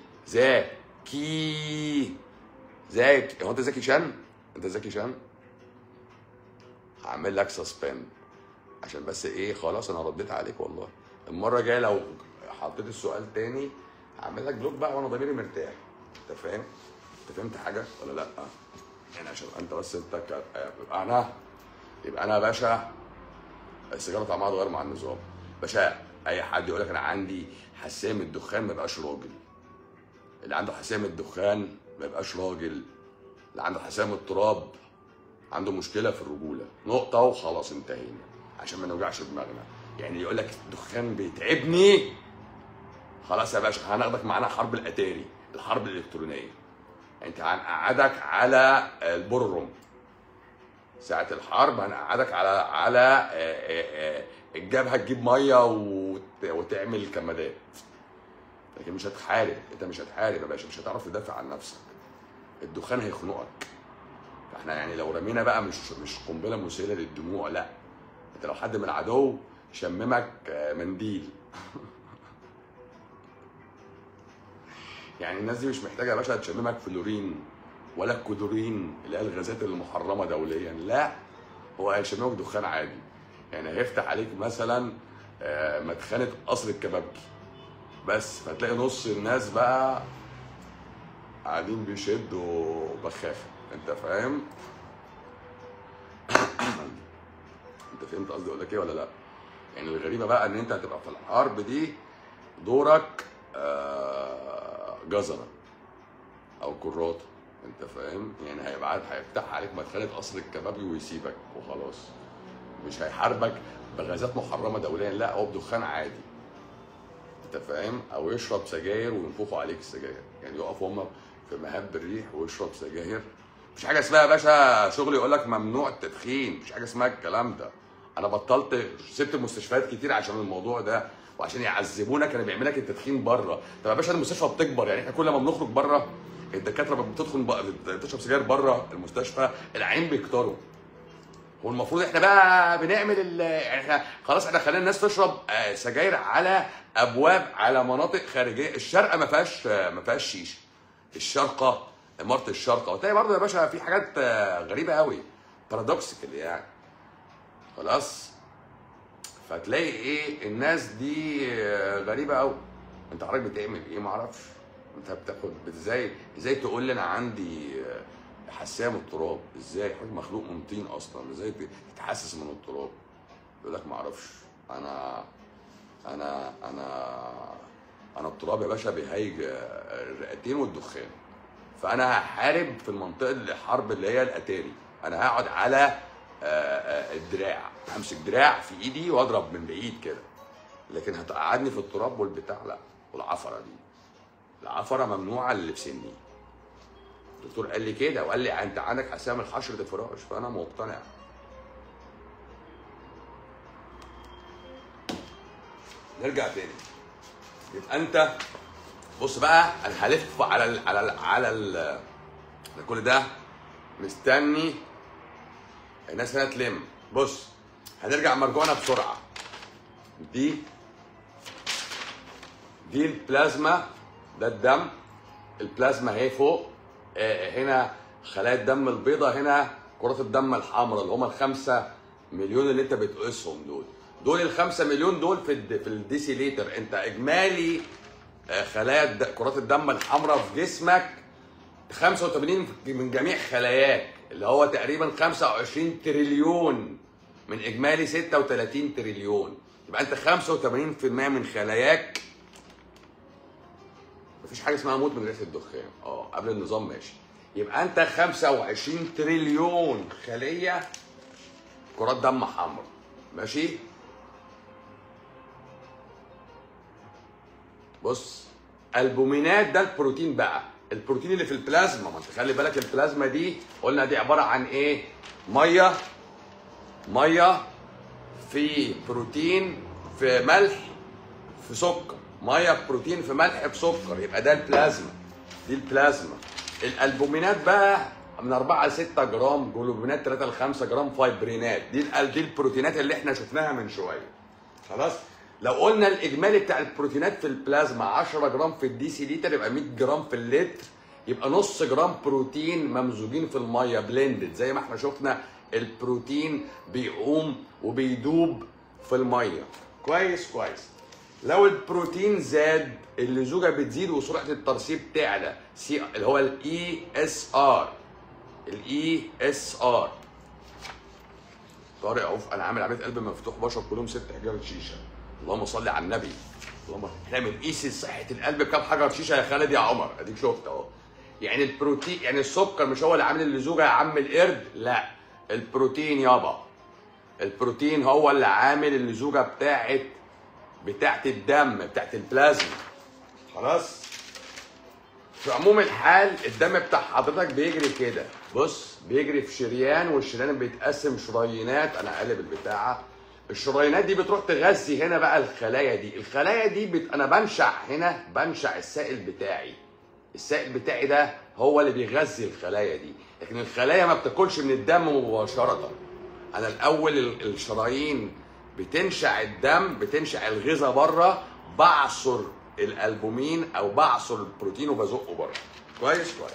زكي زكي هو انت زكي شان انت زكي شان هعمل لك سسبند عشان بس ايه خلاص انا رديت عليك والله المره الجايه لو حطيت السؤال تاني هعمل لك بلوك بقى وانا ضميري مرتاح انت فاهم انت فهمت حاجه ولا لا يعني عشان انت بس انت ك... يبقى انا يبقى انا يا باشا السيجاره طعمها اتغير مع النظام باشا اي حد يقول لك انا عندي حساسيه من الدخان ما يبقاش راجل اللي عنده حساسيه من الدخان ما يبقاش راجل اللي عنده حساسيه من التراب عنده مشكله في الرجوله نقطه وخلاص انتهينا عشان ما نوجعش دماغنا يعني يقول لك الدخان بيتعبني خلاص يا باشا هناخدك معانا حرب الاتاري الحرب الالكترونيه انت هنقعدك على البرم ساعة الحرب هنقعدك على على آه، آه، آه، الجبهة تجيب مية وت- وتعمل كمادات لكن مش هتحارب انت مش هتحارب يا باشا مش هتعرف تدافع عن نفسك الدخان هيخنقك فاحنا يعني لو رمينا بقى مش مش قنبله مسيله للدموع لا انت لو حد من العدو شممك آه، منديل يعني الناس دي مش محتاجه يا باشا تشممك فلورين ولا الكودورين اللي هي الغازات المحرمه دوليا لا هو هيشممك دخان عادي يعني هيفتح عليك مثلا آه، مدخنه قصر الكبابجي بس فتلاقي نص الناس بقى قاعدين بيشدوا بخاخه انت فاهم انت فهمت قصدي اقول لك ايه ولا لا يعني الغريبه بقى ان انت هتبقى في الحرب دي دورك آه، جزره او كراته انت فاهم يعني هيبعت هيفتح عليك مدخله قصر الكبابي ويسيبك وخلاص مش هيحاربك بغازات محرمه دوليا لا هو بدخان عادي انت فاهم او يشرب سجاير وينفخوا عليك السجاير يعني يقفوا هم في مهب الريح ويشرب سجاير مفيش حاجه اسمها يا باشا شغل يقول لك ممنوع التدخين مفيش حاجه اسمها الكلام ده انا بطلت سبت مستشفيات كتير عشان الموضوع ده وعشان يعذبونا كانوا بيعمل لك التدخين بره طب يا باشا المستشفى بتكبر يعني احنا كل ما بنخرج بره الدكاتره بتدخل بقى- تشرب سجاير بره المستشفى العين بيكتروا والمفروض احنا بقى بنعمل ال يعني احنا خلاص احنا خلينا الناس تشرب آه، سجاير على ابواب على مناطق خارجيه الشارقه ما فيهاش آه، ما فيهاش شيشه الشارقه اماره الشارقه وتلاقي برضه يا باشا في حاجات آه، غريبه قوي بارادوكسيكال يعني خلاص فتلاقي ايه الناس دي آه، غريبه قوي انت حضرتك بتعمل ايه ما اعرفش انت بتاخد ازاي ازاي تقول لي انا عندي آه، حساسيه من التراب ازاي حضرتك مخلوق من طين اصلا ازاي تتحسس من التراب يقول لك ما اعرفش انا انا انا انا التراب يا باشا بيهيج آه، الرئتين والدخان فانا هحارب في المنطقه الحرب اللي هي الاتاري انا هقعد على آه، آه، الدراع همسك دراع في ايدي واضرب من بعيد كده لكن هتقعدني في التراب والبتاع لا والعفره دي العفره ممنوعه اللي في سني الدكتور قال لي كده وقال لي انت عندك حساسيه من حشره الفراش فانا مقتنع نرجع تاني يبقى انت بص بقى انا هلف على ال على ال على ال أنا كل ده مستني الناس هنا تلم بص هنرجع مرجوعنا بسرعه دي دي البلازما ده الدم البلازما اهي فوق آه، هنا خلايا الدم البيضاء هنا كرات الدم الحمراء اللي هم الخمسة مليون اللي انت بتقيسهم دول دول الخمسة مليون دول في الد... في الديسيليتر انت اجمالي آه، خلايا الد... كرات الدم الحمراء في جسمك 85 من جميع خلاياك اللي هو تقريبا 25 تريليون من اجمالي 36 تريليون يبقى انت 85% من خلاياك مفيش حاجه اسمها موت من ريحه الدخان اه قبل النظام ماشي يبقى انت 25 تريليون خليه كرات دم حمراء ماشي بص البومينات ده البروتين بقى البروتين اللي في البلازما ما انت خلي بالك البلازما دي قلنا دي عباره عن ايه ميه ميه في بروتين في ملح في سكر ميه في بروتين في ملح بسكر يبقى ده البلازما دي البلازما الالبومينات بقى من 4 ل 6 جرام جلوبينات 3 ل 5 جرام فايبرينات دي ال- دي البروتينات اللي احنا شفناها من شويه خلاص لو قلنا الاجمالي بتاع البروتينات في البلازما 10 جرام في الديسي لتر يبقى 100 جرام في اللتر يبقى نص جرام بروتين ممزوجين في الميه بلندد زي ما احنا شفنا البروتين بيقوم وبيدوب في الميه كويس كويس لو البروتين زاد اللزوجه بتزيد وسرعه الترسيب تعلى سي اللي هو الاي اس ار الاي اس ار طارق عوف انا عامل عمليه قلب مفتوح بشرب كلهم ست حجاره شيشه اللهم صل على النبي اللهم احنا بنقيس صحه القلب بكام حجر شيشه يا خالد يا عمر اديك شفت اهو يعني البروتين يعني السكر مش هو اللي عامل اللزوجه يا عم القرد لا البروتين يابا البروتين هو اللي عامل اللزوجه بتاعت بتاعت الدم بتاعت البلازما خلاص في عموم الحال الدم بتاع حضرتك بيجري كده بص بيجري في شريان والشريان بيتقسم شرينات انا قالب البتاعه الشرينات دي بتروح تغذي هنا بقى الخلايا دي الخلايا دي بت... انا بنشع هنا بنشع السائل بتاعي السائل بتاعي ده هو اللي بيغذي الخلايا دي لكن الخلايا ما بتاكلش من الدم مباشره انا الاول ال- الشرايين بتنشع الدم بتنشع الغذاء بره بعصر الالبومين او بعصر البروتين وبزقه بره كويس كويس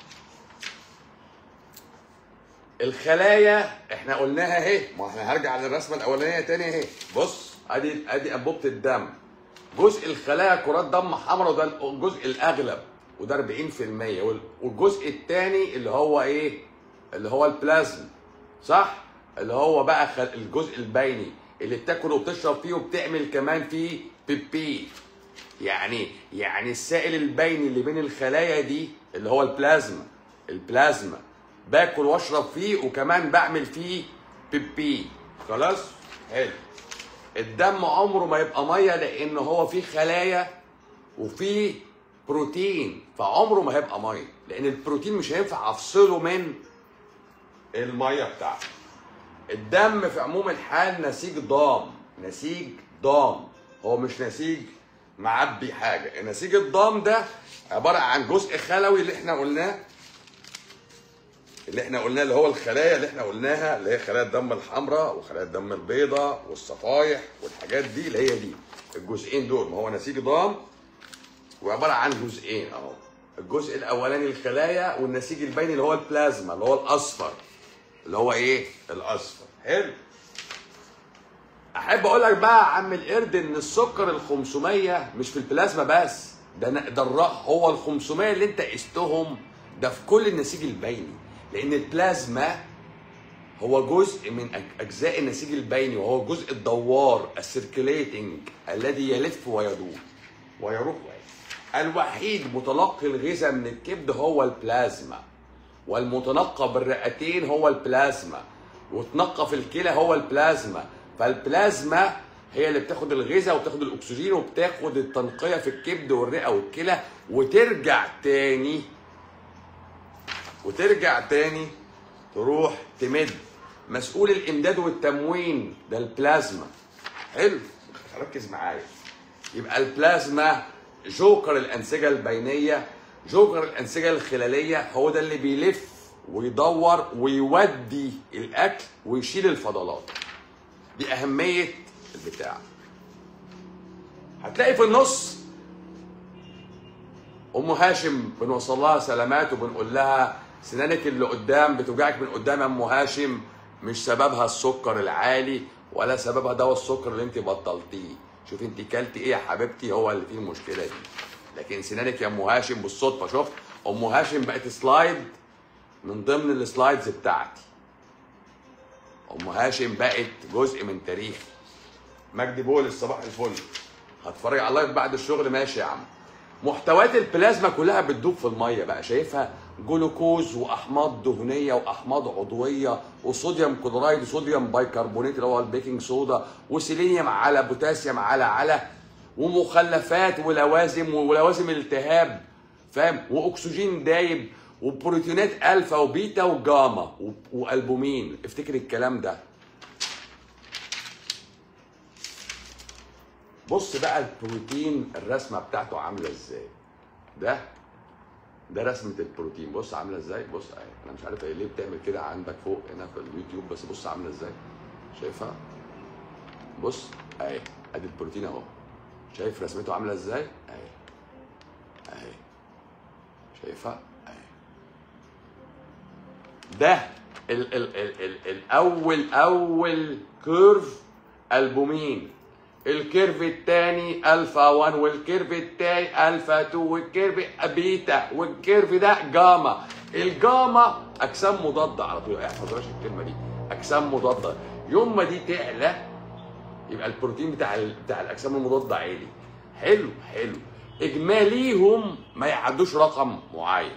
الخلايا احنا قلناها اهي ما احنا هرجع للرسمه الاولانيه تاني اهي بص ادي ادي انبوبه الدم جزء الخلايا كرات دم حمراء وده الجزء الاغلب وده 40% وال- والجزء الثاني اللي هو ايه اللي هو البلازما صح اللي هو بقى خل... الجزء البيني اللي بتاكل وبتشرب فيه وبتعمل كمان فيه بيبي يعني يعني السائل البيني اللي بين الخلايا دي اللي هو البلازما البلازما باكل واشرب فيه وكمان بعمل فيه بيبي خلاص حلو الدم عمره ما يبقى ميه لان هو فيه خلايا وفيه بروتين فعمره ما هيبقى ميه لان البروتين مش هينفع افصله من الميه بتاعته الدم في عموم الحال نسيج ضام نسيج ضام هو مش نسيج معبي حاجه النسيج الضام ده عباره عن جزء خلوي اللي احنا قلناه اللي احنا قلناه اللي هو الخلايا اللي احنا قلناها اللي هي خلايا الدم الحمراء وخلايا الدم البيضاء والصفائح والحاجات دي اللي هي دي الجزئين دول ما هو نسيج ضام وعباره عن جزئين اهو الجزء الاولاني الخلايا والنسيج البيني اللي هو البلازما اللي هو الاصفر اللي هو ايه الاصفر حلو احب اقول لك بقى يا عم القرد ان السكر ال 500 مش في البلازما بس ده ن- ده الرا هو ال 500 اللي انت قستهم ده في كل النسيج البيني لان البلازما هو جزء من أج- اجزاء النسيج البيني وهو الجزء الدوار السيركيليتنج الذي يلف ويدور ويروح ويجي الوحيد متلقي الغذاء من الكبد هو البلازما والمتنقى بالرئتين هو البلازما وتنقى في الكلى هو البلازما فالبلازما هي اللي بتاخد الغذاء وبتاخد الاكسجين وبتاخد التنقيه في الكبد والرئه والكلى وترجع تاني وترجع تاني تروح تمد مسؤول الامداد والتموين ده البلازما حلو ركز معايا يبقى البلازما جوكر الانسجه البينيه جوكر الانسجه الخلاليه هو ده اللي بيلف ويدور ويودي الاكل ويشيل الفضلات دي اهميه البتاع هتلاقي في النص ام هاشم بنوصل لها سلامات وبنقول لها سنانك اللي قدام بتوجعك من قدام يا ام هاشم مش سببها السكر العالي ولا سببها دواء السكر اللي انت بطلتيه شوف انت كلتي ايه يا حبيبتي هو اللي فيه المشكله دي لكن سنانك يا ام هاشم بالصدفه شفت ام هاشم بقت سلايد من ضمن السلايدز بتاعتي ام هاشم بقت جزء من تاريخي مجدي بولس صباح الفل هتفرج على اللايف بعد الشغل ماشي يا عم محتويات البلازما كلها بتدوب في الميه بقى شايفها جلوكوز واحماض دهنيه واحماض عضويه وصوديوم كلورايد وصوديوم بايكربونات اللي هو البيكنج صودا وسيلينيوم على بوتاسيوم على على ومخلفات ولوازم ولوازم التهاب فاهم واكسجين دايب وبروتينات الفا وبيتا وجاما و- والبومين افتكر الكلام ده بص بقى البروتين الرسمه بتاعته عامله ازاي ده ده رسمه البروتين بص عامله ازاي بص اهي انا مش عارف هي ليه بتعمل كده عندك فوق هنا في اليوتيوب بس بص عامله ازاي شايفها بص اهي ادي البروتين اهو شايف رسمته عامله ازاي اهي اهي شايفها اهي ده ال ال ال ال الاول اول كيرف البومين الكيرف الثاني الفا 1 والكيرف الثاني الفا 2 والكيرف بيتا والكيرف ده جاما الجاما اجسام مضاده على طول احفظ بلاش الكلمه دي اجسام مضاده يوم ما دي تعلى يبقى البروتين بتاع ال... بتاع الاجسام المضاده عالي حلو حلو اجماليهم ما يعدوش رقم معين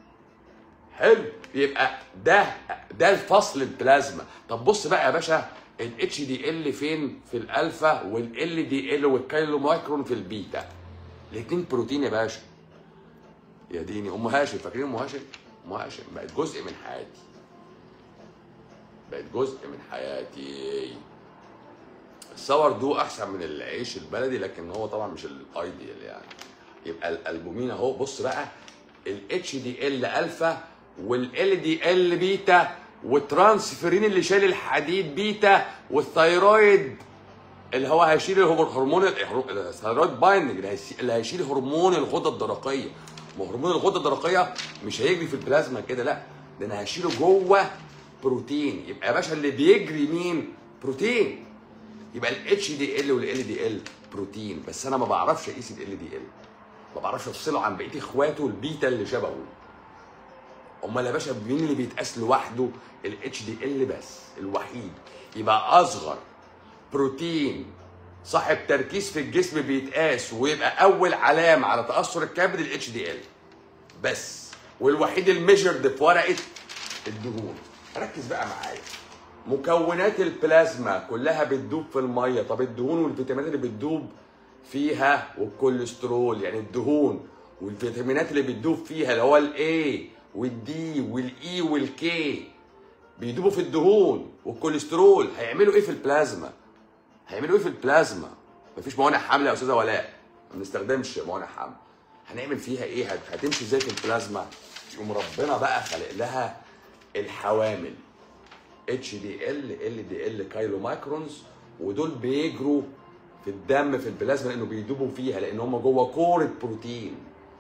حلو يبقى ده ده الفصل البلازما طب بص بقى يا باشا الاتش دي ال فين في الالفا والال دي ال والكيلو مايكرون في البيتا الاثنين بروتين يا باشا يا ديني ام هاشم فاكرين ام هاشم ام هاشم بقت جزء من حياتي بقت جزء من حياتي السور دو احسن من العيش البلدي لكن هو طبعا مش الايديال يعني يبقى الالبومين اهو بص بقى الاتش دي ال الفا والال دي ال بيتا والترانسفيرين اللي شايل الحديد بيتا والثيرويد اللي هو هيشيل هرمون الثيرويد بايندنج اللي هيشيل هرمون الغده الدرقيه ما هرمون الغده الدرقيه مش هيجري في البلازما كده لا ده انا هشيله جوه بروتين يبقى يا باشا اللي بيجري مين بروتين يبقى الاتش دي ال والال دي ال بروتين بس انا ما بعرفش اقيس ال دي ال ما بعرفش افصله عن بقيه اخواته البيتا اللي شبهه امال يا باشا مين اللي بيتقاس لوحده الاتش دي ال بس الوحيد يبقى اصغر بروتين صاحب تركيز في الجسم بيتقاس ويبقى اول علامه على تاثر الكبد الاتش دي ال بس والوحيد الميجرد في ورقه الدهون ركز بقى معايا مكونات البلازما كلها بتدوب في الميه طب الدهون والفيتامينات اللي بتدوب فيها والكوليسترول يعني الدهون والفيتامينات اللي بتدوب فيها اللي هو الاي والدي والاي والكي بيدوبوا في الدهون والكوليسترول هيعملوا ايه في البلازما هيعملوا ايه في البلازما مفيش موانع حمل يا استاذه ولاء ما بنستخدمش موانع حمل هنعمل فيها ايه هتمشي ازاي في البلازما يقوم ربنا بقى خلق لها الحوامل اتش دي ال ال دي ال كايلو مايكرونز ودول بيجروا في الدم في البلازما لانه بيدوبوا فيها لان هم جوه كوره بروتين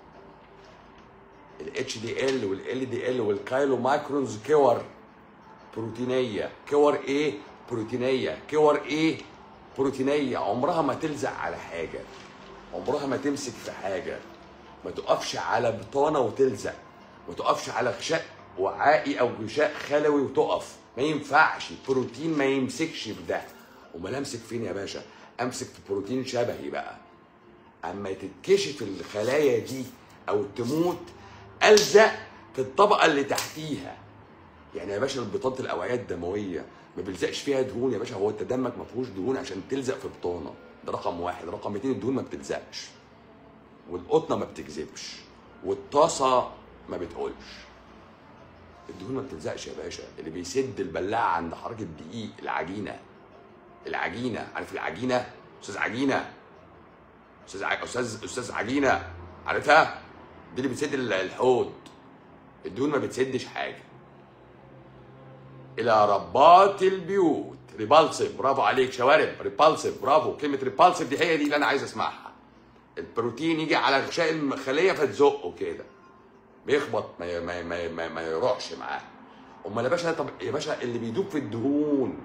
الاتش دي ال والال دي ال والكايلو مايكرونز كور بروتينيه كور ايه بروتينيه كور ايه بروتينيه عمرها ما تلزق على حاجه عمرها ما تمسك في حاجه ما تقفش على بطانه وتلزق ما تقفش على غشاء وعائي او غشاء خلوي وتقف ما ينفعش بروتين ما يمسكش في ده امال امسك فين يا باشا امسك في بروتين شبهي بقى اما تتكشف الخلايا دي او تموت الزق في الطبقه اللي تحتيها يعني يا باشا بطانه الاوعيه الدمويه ما بيلزقش فيها دهون يا باشا هو انت دمك ما فيهوش دهون عشان تلزق في بطانه ده رقم واحد رقم اتنين الدهون ما بتلزقش والقطنه ما بتكذبش والطاسه ما بتقولش الدهون ما بتلزقش يا باشا اللي بيسد البلاعه عند حركه الدقيق العجينه العجينه عارف العجينه استاذ عجينه استاذ ع... استاذ استاذ عجينه عارفها دي اللي بتسد الحوض الدهون ما بتسدش حاجه الى ربات البيوت ريبالسيف برافو عليك شوارب ريبالسيف برافو كلمه ريبالسيف دي هي دي اللي انا عايز اسمعها البروتين يجي على غشاء الخليه فتزقه كده بيخبط ما ما ما, ما, ما يروحش معاه امال يا باشا طب يا باشا اللي بيدوب في الدهون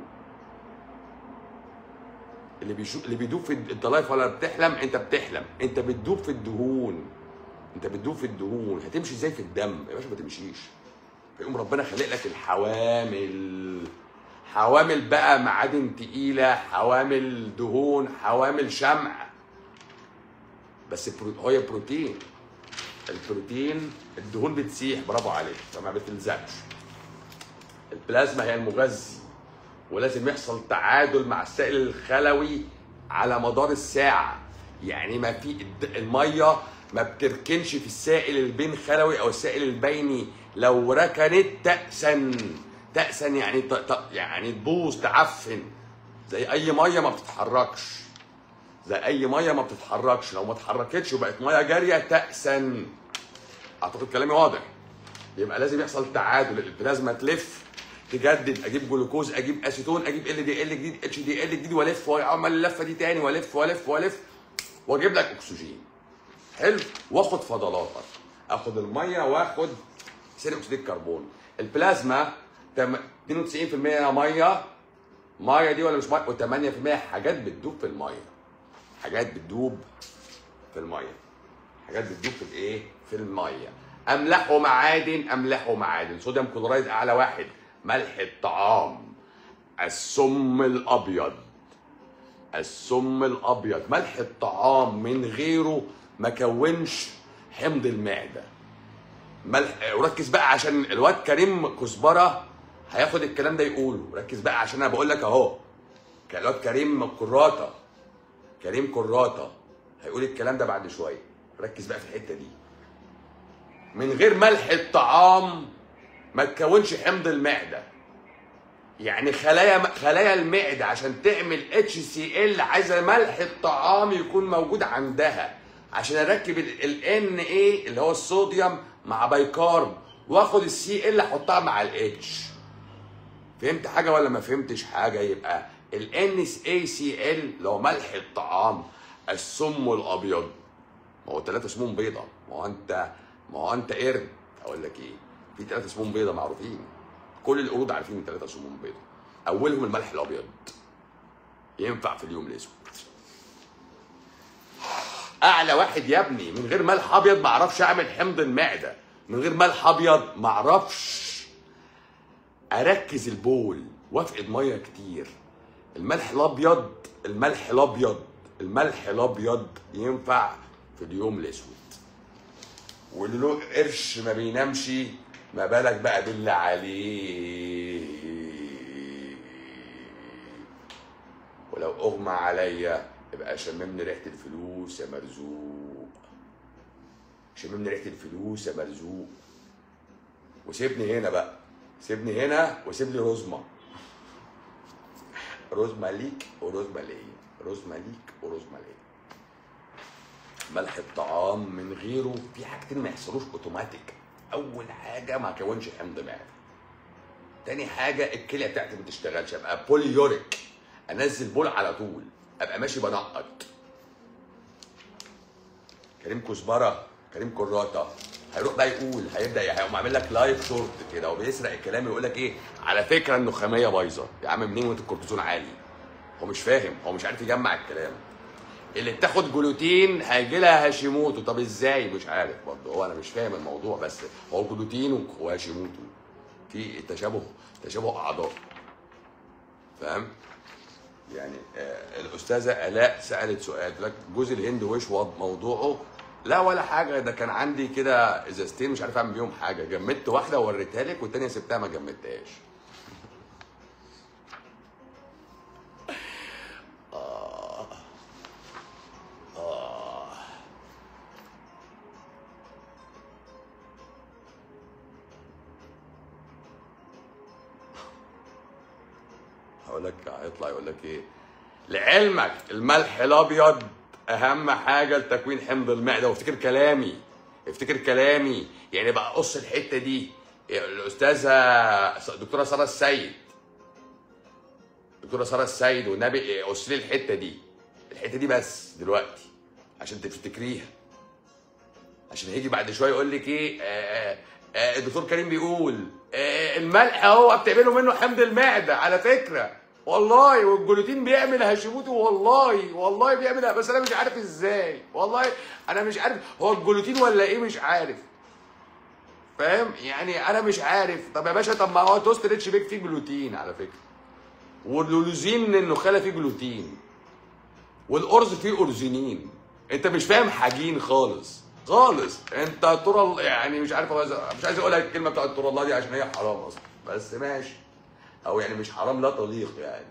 اللي بيشو اللي بيدوب في انت لايف ولا بتحلم انت بتحلم انت بتدوب في الدهون انت بتدوب في الدهون هتمشي ازاي في الدم يا باشا ما تمشيش فيقوم ربنا خلق لك الحوامل حوامل بقى معادن تقيلة حوامل دهون حوامل شمع بس برو... هي بروتين البروتين الدهون بتسيح برافو عليك فما بتلزقش البلازما هي المغذي ولازم يحصل تعادل مع السائل الخلوي على مدار الساعة يعني ما في المية ما بتركنش في السائل البين خلوي او السائل البيني لو ركنت تأسن تأسن يعني ت... ت... يعني تبوظ تعفن زي اي ميه ما بتتحركش زي اي ميه ما بتتحركش لو ما اتحركتش وبقت ميه جاريه تأسن اعتقد كلامي واضح يبقى لازم يحصل تعادل البلازما تلف تجدد اجيب جلوكوز اجيب اسيتون اجيب ال دي ال جديد اتش دي ال جديد والف واعمل اللفه دي تاني والف والف والف واجيب لك اكسجين حلو واخد فضلاتك اخد الميه واخد ثاني اكسيد الكربون البلازما 92% ميه ميه دي ولا مش ميه و8% حاجات بتدوب في الميه حاجات بتدوب في الميه حاجات بتدوب في الايه في الميه املاح ومعادن املاح ومعادن صوديوم كلورايد اعلى واحد ملح الطعام السم الابيض السم الابيض ملح الطعام من غيره ما كونش حمض المعده ملح وركز بقى عشان الواد كريم كزبره هياخد الكلام ده يقوله ركز بقى عشان انا بقول لك اهو الواد كريم كراته كريم كراته هيقول الكلام ده بعد شويه ركز بقى في الحته دي من غير ملح الطعام ما تكونش حمض المعده يعني خلايا خلايا المعده عشان تعمل اتش سي ال عايزه ملح الطعام يكون موجود عندها عشان اركب الان ايه اللي هو الصوديوم مع بايكارب واخد السي ال احطها مع الاتش فهمت حاجه ولا ما فهمتش حاجه يبقى الان اي سي ال اللي هو ملح الطعام السم الابيض ما هو ثلاثة سموم بيضة ما هو انت ما هو انت قرد اقول لك ايه في ثلاثة سموم بيضة معروفين كل القرود عارفين ان ثلاثة سموم بيضة اولهم الملح الابيض ينفع في اليوم الاسود اعلى واحد يا ابني من غير ملح ابيض ما اعرفش اعمل حمض المعده من غير ملح ابيض ما اعرفش اركز البول وافقد ميه كتير الملح الابيض الملح الابيض الملح الابيض ينفع في اليوم الاسود واللي له قرش ما بينامش ما بالك بقى باللي عليه ولو اغمى عليا يبقى شممني ريحه الفلوس يا مرزوق شممني ريحه الفلوس يا مرزوق وسيبني هنا بقى سيبني هنا وسيب لي رزمه رزمه ليك ورزمه ليا رزمه ليك ورزمه ليا ملح الطعام من غيره في حاجتين ما يحصلوش اوتوماتيك اول حاجه ما كونش حمض معده تاني حاجه الكليه بتاعتي ما تشتغلش ابقى بوليوريك انزل بول على طول ابقى ماشي بنقط كريم كزبره كريم كراته هيروح بقى يقول هيبدا هيقوم عامل لك لايف شورت كده وبيسرق الكلام يقول لك ايه على فكره النخاميه بايظه يا عم منين وانت الكورتيزون عالي هو مش فاهم هو مش عارف يجمع الكلام اللي بتاخد جلوتين هيجي لها هاشيموتو طب ازاي مش عارف برضه هو انا مش فاهم الموضوع بس هو جلوتين وهاشيموتو في تشابه تشابه اعضاء فاهم يعني آه الاستاذه الاء سالت سؤال لك جوز الهند وش وض- موضوعه لا ولا حاجه ده كان عندي كده ازازتين مش عارف اعمل بيهم حاجه جمدت واحده ووريتها لك والتانيه سبتها ما جمدتهاش آه. آه. هقول لك هيطلع يقول لك ايه لعلمك الملح الابيض اهم حاجه لتكوين حمض المعده وافتكر كلامي افتكر كلامي يعني بقى قص الحته دي الاستاذه دكتوره ساره السيد دكتوره ساره السيد والنبي قص لي الحته دي الحته دي بس دلوقتي عشان تفتكريها عشان هيجي بعد شويه يقول لك ايه آه آه الدكتور كريم بيقول آه الملح اهو بتعملوا منه حمض المعده على فكره والله والجلوتين بيعمل هاشيموتو والله والله بيعمل بس انا مش عارف ازاي والله انا مش عارف هو الجلوتين ولا ايه مش عارف فاهم يعني انا مش عارف طب يا باشا طب ما هو توست ريتش بيك فيه جلوتين على فكره واللوزين النخاله فيه جلوتين والارز فيه اورزينين انت مش فاهم حاجين خالص خالص انت ترى يعني مش عارف مش عايز اقول لك الكلمه بتاعت ترى الله دي عشان هي حرام اصلا بس ماشي او يعني مش حرام لا تليق يعني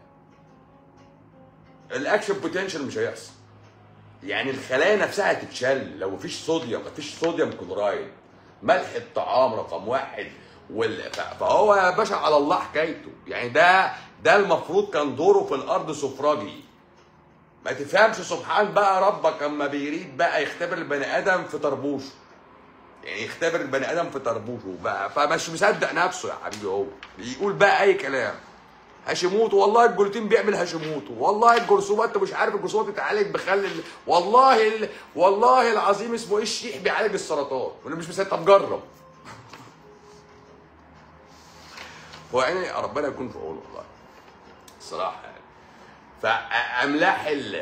الاكشن بوتنشال مش هيحصل يعني الخلايا نفسها هتتشل لو مفيش صوديوم مفيش صوديوم كلورايد ملح الطعام رقم واحد وال... ف- فهو يا باشا على الله حكايته يعني ده ده المفروض كان دوره في الارض سفراجي ما تفهمش سبحان بقى ربك اما بيريد بقى يختبر البني ادم في طربوشه يعني يختبر البني ادم في طربوشه بقى فمش مصدق نفسه يا حبيبي هو بيقول بقى اي كلام هاشيموتو والله الجلوتين بيعمل هاشيموتو والله الجرثومات انت مش عارف الجرثومات بتتعالج بخل ال... والله ال... والله العظيم اسمه ايه الشيح بيعالج السرطان وانا مش مصدق طب جرب هو يعني ربنا يكون في عونه والله الصراحه يعني فاملاح ال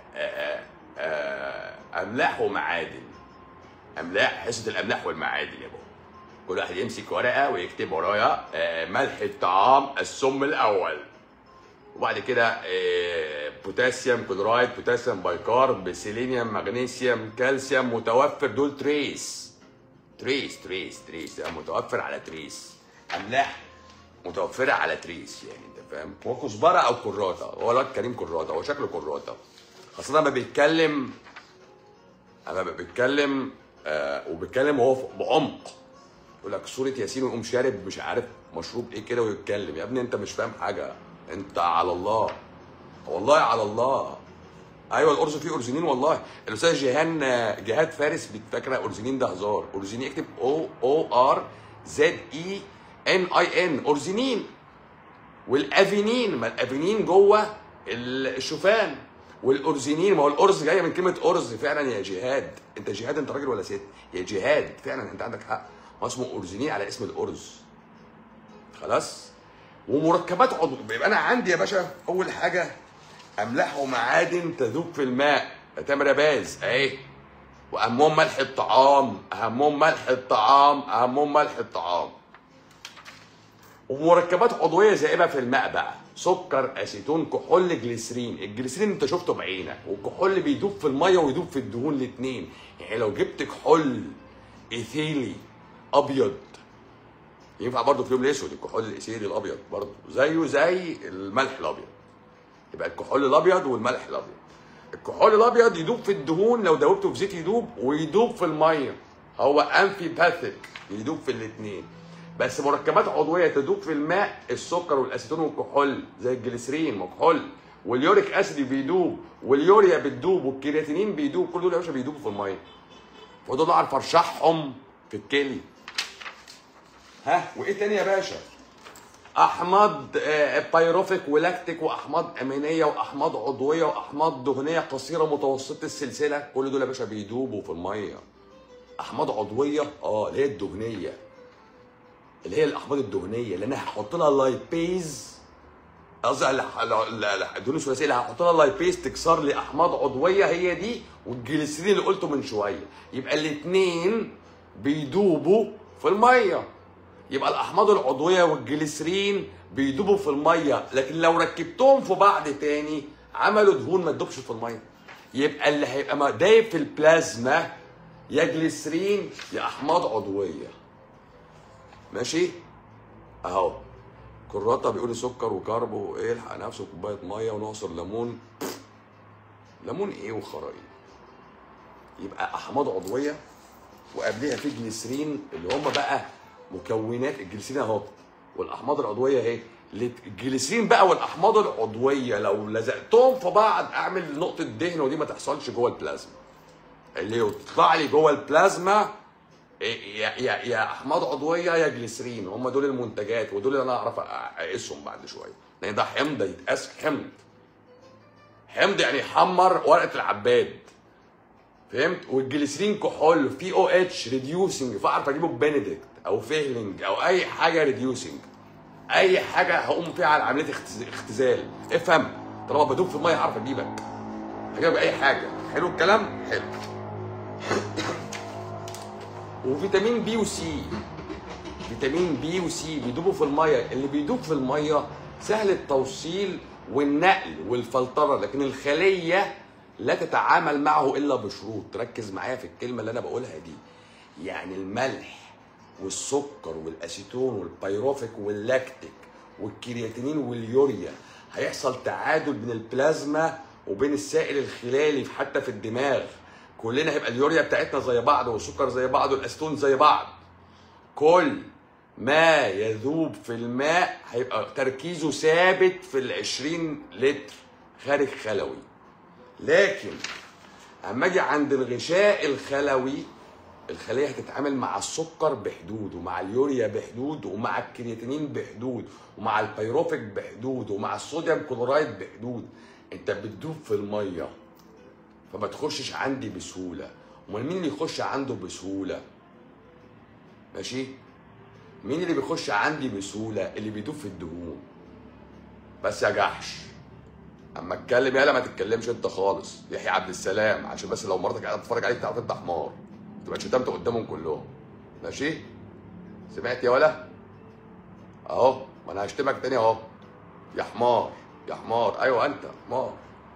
املاح ومعادن املاح حصه الاملاح والمعادن يا بابا كل واحد يمسك ورقه ويكتب ورايا آه، ملح الطعام السم الاول وبعد كده آه، بوتاسيوم كلورايد بوتاسيوم بايكارب سيلينيوم مغنيسيوم كالسيوم متوفر دول تريس تريس تريس تريس يعني متوفر على تريس املاح متوفره على تريس يعني انت فاهم هو كزبره او كراته هو الواد كريم كراته هو شكله كراته خاصه لما بيتكلم اما بيتكلم آه وبيتكلم وهو ف- بعمق يقول لك سوره ياسين ويقوم شارب مش عارف مشروب ايه كده ويتكلم يا ابني انت مش فاهم حاجه انت على الله والله على الله ايوه الارز فيه اورزينين والله الاستاذ جيهان جهاد فارس فاكره اورزينين ده هزار اورزينين اكتب او او ار زد اي ان اي ان اورزينين والافينين ما الافينين جوه ال- الشوفان والاورزينين ما هو الارز جايه من كلمه ارز فعلا يا جهاد انت جهاد انت راجل ولا ست يا جهاد فعلا انت عندك حق هو اسمه اورزينين على اسم الارز خلاص ومركبات عضو يبقى انا عندي يا باشا اول حاجه املاح ومعادن تذوب في الماء تمر باز اهي واهمهم ملح الطعام اهمهم ملح الطعام اهمهم ملح الطعام ومركبات عضويه زائبه في الماء بقى سكر اسيتون كحول جليسرين الجليسرين انت شفته بعينك والكحول بيدوب في الميه ويدوب في الدهون الاثنين يعني لو جبت كحول ايثيلي ابيض ينفع برضه في اليوم الاسود الكحول الايثيلي الابيض برضه زيه زي الملح الابيض يبقى الكحول الابيض والملح الابيض الكحول الابيض يدوب في الدهون لو دوبته في زيت يدوب ويدوب في الميه هو انفيباثيك يدوب في الاثنين بس مركبات عضويه تدوب في الماء السكر والاسيتون والكحول زي الجليسرين مكحول واليوريك اسيد بيدوب واليوريا بتدوب والكرياتينين بيدوب كل دول يا باشا بيدوبوا في الميه ودول اعرف ارشحهم في الكلي ها وايه تاني يا باشا احماض آه، بايروفيك ولاكتيك واحماض امينيه واحماض عضويه واحماض دهنيه قصيره متوسطه السلسله كل دول يا باشا بيدوبوا في الميه احماض عضويه اه اللي هي الدهنيه اللي هي الاحماض الدهنيه اللي انا هحط لها لايبيز قصدي ال- ال- ال- الدهون الثلاثيه اللي هحط لها لايبيز تكسر لي احماض عضويه هي دي والجليسرين اللي قلته من شويه يبقى الاثنين بيدوبوا في الميه يبقى الاحماض العضويه والجليسرين بيدوبوا في الميه لكن لو ركبتهم في بعض تاني عملوا دهون ما تدوبش في الميه يبقى اللي هيبقى ما- دايب في البلازما يا جليسرين يا احماض عضويه ماشي اهو كراته بيقول لي سكر وكرب وايه الحق نفسه كوبايه ميه ونعصر ليمون ليمون ايه وخرايط يبقى احماض عضويه وقبلها في جليسرين اللي هم بقى مكونات الجليسرين اهو والاحماض العضويه اهي الجليسرين بقى والاحماض العضويه لو لزقتهم في بعض اعمل نقطه دهن ودي ما تحصلش جوه البلازما اللي يطلع لي جوه البلازما إيه يا يا يا احماض عضويه يا جليسرين هم دول المنتجات ودول اللي انا اعرف اقيسهم بعد شويه لان ده حمض يتقاس حمض حمض يعني يحمر ورقه العباد فهمت والجليسرين كحول في او اتش ريديوسنج فاعرف اجيبه ببنديكت او فيهلينج او اي حاجه ريديوسنج اي حاجه هقوم فيها على عمليه اختز- اختزال افهم طالما بدوب في الميه هعرف اجيبك هجيبك باي حاجه حلو الكلام حلو وفيتامين بي وسي فيتامين بي وسي بيدوبوا في الميه اللي بيدوب في الميه سهل التوصيل والنقل والفلتره لكن الخليه لا تتعامل معه الا بشروط ركز معايا في الكلمه اللي انا بقولها دي يعني الملح والسكر والاسيتون والبيروفيك واللاكتيك والكرياتينين واليوريا هيحصل تعادل بين البلازما وبين السائل الخلالي حتى في الدماغ كلنا هيبقى اليوريا بتاعتنا زي بعض والسكر زي بعض والاسيتون زي بعض كل ما يذوب في الماء هيبقى تركيزه ثابت في ال 20 لتر خارج خلوي لكن اما اجي عند الغشاء الخلوي الخليه هتتعامل مع السكر بحدود ومع اليوريا بحدود ومع الكرياتينين بحدود ومع البيروفيك بحدود ومع الصوديوم كلورايد بحدود انت بتدوب في الميه فما تخشش عندي بسهوله امال مين اللي يخش عنده بسهوله ماشي مين اللي بيخش عندي بسهوله اللي بيدوب في الدهون بس يا جحش اما اتكلم يالا ما تتكلمش انت خالص يحيى عبد السلام عشان بس لو مراتك قاعده تتفرج عليك تعرف انت حمار ما تبقاش شتمت قدامهم كلهم ماشي سمعت يا ولا اهو ما انا هشتمك تاني اهو يا حمار يا حمار ايوه انت حمار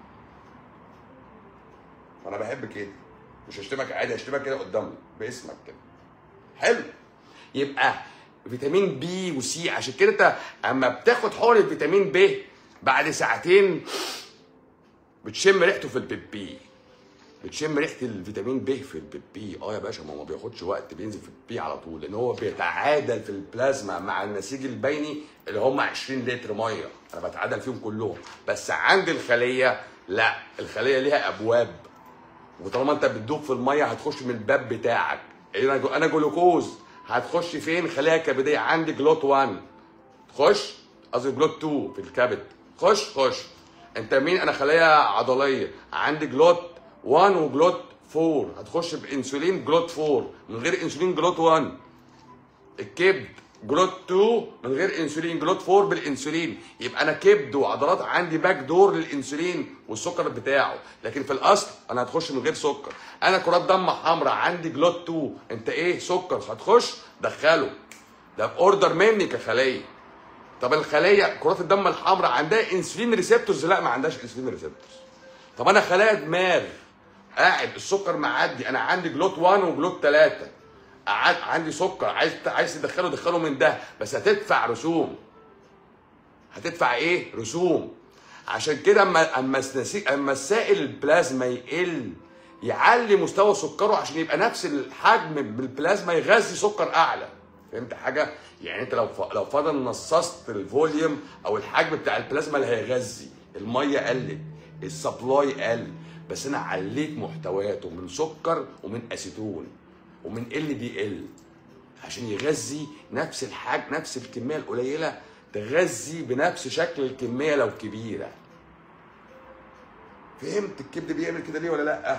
انا بحب كده مش هشتمك عادي هشتمك كده قدامي باسمك كده حلو يبقى فيتامين بي وسي عشان كده انت اما بتاخد حقن الفيتامين ب بعد ساعتين بتشم ريحته في البيبي بتشم ريحه الفيتامين ب في البيبي اه يا باشا ما هو ما بياخدش وقت بينزل في البيبي على طول لان هو بيتعادل في البلازما مع النسيج البيني اللي هم 20 لتر ميه انا بتعادل فيهم كلهم بس عند الخليه لا الخليه ليها ابواب وطالما انت بتدوب في الميه هتخش من الباب بتاعك انا جو- انا جلوكوز هتخش فين خلايا كبديه عندي جلوت 1 تخش قصدي جلوت 2 في الكبد خش خش انت مين انا خلايا عضليه عندي جلوت 1 وجلوت 4 هتخش بانسولين جلوت 4 من غير انسولين جلوت 1 الكبد جلوت 2 من غير انسولين جلوت 4 بالانسولين يبقى انا كبد وعضلات عندي باك دور للانسولين والسكر بتاعه لكن في الاصل انا هتخش من غير سكر انا كرات دم حمراء عندي جلوت 2 انت ايه سكر هتخش دخله ده باوردر مني كخليه طب الخليه كرات الدم الحمراء عندها انسولين ريسبتورز لا ما عندهاش انسولين ريسبتورز طب انا خلايا دماغ قاعد السكر معدي انا عندي جلوت 1 وجلوت 3 قعد عندي سكر عايز عايز تدخله دخله من ده بس هتدفع رسوم هتدفع ايه رسوم عشان كده اما اما النسيج اما السائل البلازما يقل يعلي مستوى سكره عشان يبقى نفس الحجم بالبلازما يغذي سكر اعلى فهمت حاجه يعني انت لو ف... لو فضل نصصت الفوليوم او الحجم بتاع البلازما اللي هيغذي الميه قلت السبلاي قل بس انا عليت محتوياته من سكر ومن اسيتون ومن ال دي ال عشان يغذي نفس الحاج نفس الكميه القليله تغذي بنفس شكل الكميه لو كبيره فهمت الكبد بيعمل كده ليه ولا لا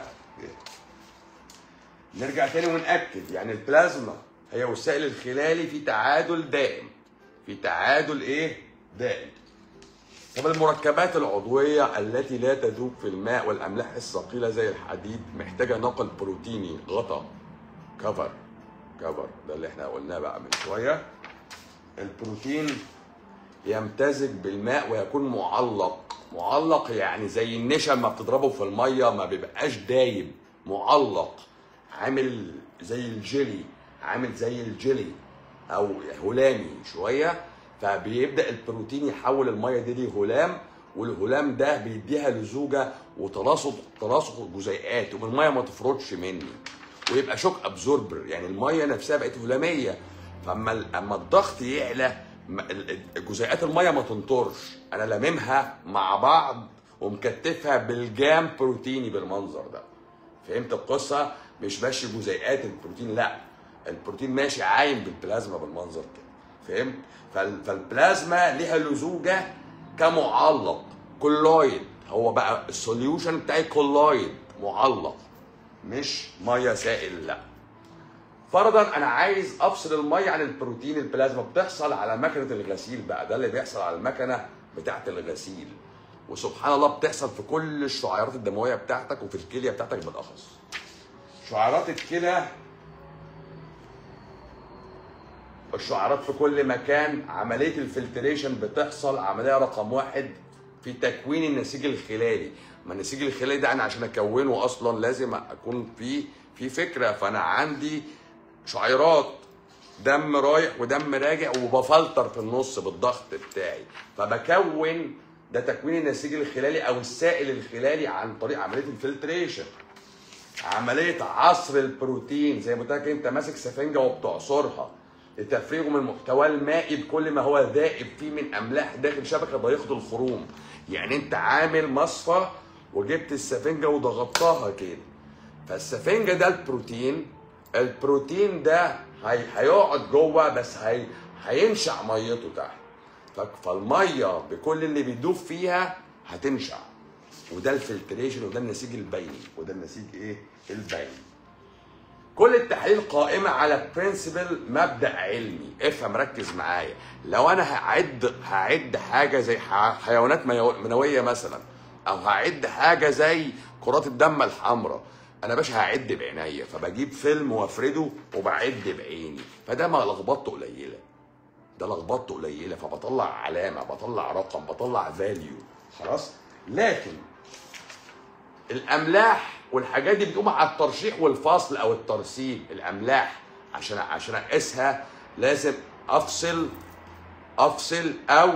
نرجع تاني ونأكد يعني البلازما هي والسائل الخلالي في تعادل دائم في تعادل ايه دائم طب المركبات العضوية التي لا تذوب في الماء والأملاح الثقيلة زي الحديد محتاجة نقل بروتيني غطا كفر كفر ده اللي احنا قلناه بقى من شوية البروتين يمتزج بالماء ويكون معلق معلق يعني زي النشا ما بتضربه في المية ما بيبقاش دايب معلق عامل زي الجيلي عامل زي الجيلي او هلامي شويه فبيبدا البروتين يحول الميه دي لهلام والهلام ده بيديها لزوجه وتلاصق تلاصق الجزيئات والميه ما تفرطش مني ويبقى شوك ابزوربر يعني الميه نفسها بقت هلاميه فاما ال- اما الضغط يعلى م- ال- ال- جزيئات الميه ما تنطرش انا لاممها مع بعض ومكتفها بالجام بروتيني بالمنظر ده فهمت القصه مش ماشي جزيئات البروتين لا البروتين ماشي عايم بالبلازما بالمنظر كده فهمت فال- فالبلازما ليها لزوجه كمعلق كولويد هو بقى السوليوشن بتاعي كولويد معلق مش ميه سائل لا فرضا انا عايز افصل الميه عن البروتين البلازما بتحصل على مكنه الغسيل بقى ده اللي بيحصل على المكنه بتاعه الغسيل وسبحان الله بتحصل في كل الشعيرات الدمويه بتاعتك وفي الكليه بتاعتك بالاخص شعيرات الكلى الشعيرات في كل مكان عمليه الفلتريشن بتحصل عمليه رقم واحد في تكوين النسيج الخلالي ما النسيج الخلالي ده انا عشان اكونه اصلا لازم اكون في في فكره فانا عندي شعيرات دم رايح ودم راجع وبفلتر في النص بالضغط بتاعي فبكون ده تكوين النسيج الخلالي او السائل الخلالي عن طريق عمليه الفلتريشن عمليه عصر البروتين زي ما قلت لك انت ماسك سفنجه وبتعصرها لتفريغه من محتواه المائي بكل ما هو ذائب فيه من املاح داخل شبكه ضيقه الخروم يعني انت عامل مصفى وجبت السفنجه وضغطتها كده فالسفنجه ده البروتين البروتين ده هي... هيقعد جوه بس هي... هينشع ميته تحت ف- فالميه بكل اللي بيدوب فيها هتنشع وده الفلتريشن وده النسيج البيني وده النسيج ايه البيني كل التحاليل قائمة على برنسبل مبدأ علمي افهم ركز معايا لو انا هعد هعد حاجة زي ح- حيوانات ميو- منوية مثلا او هعد حاجة زي كرات الدم الحمراء انا باشا هعد بعينيا فبجيب فيلم وافرده وبعد بعيني فده ما لخبطته قليلة ده لخبطته قليلة فبطلع علامة بطلع رقم بطلع فاليو خلاص لكن الاملاح والحاجات دي بتقوم على الترشيح والفصل او الترسيب الاملاح عشان عشان اقيسها لازم افصل افصل او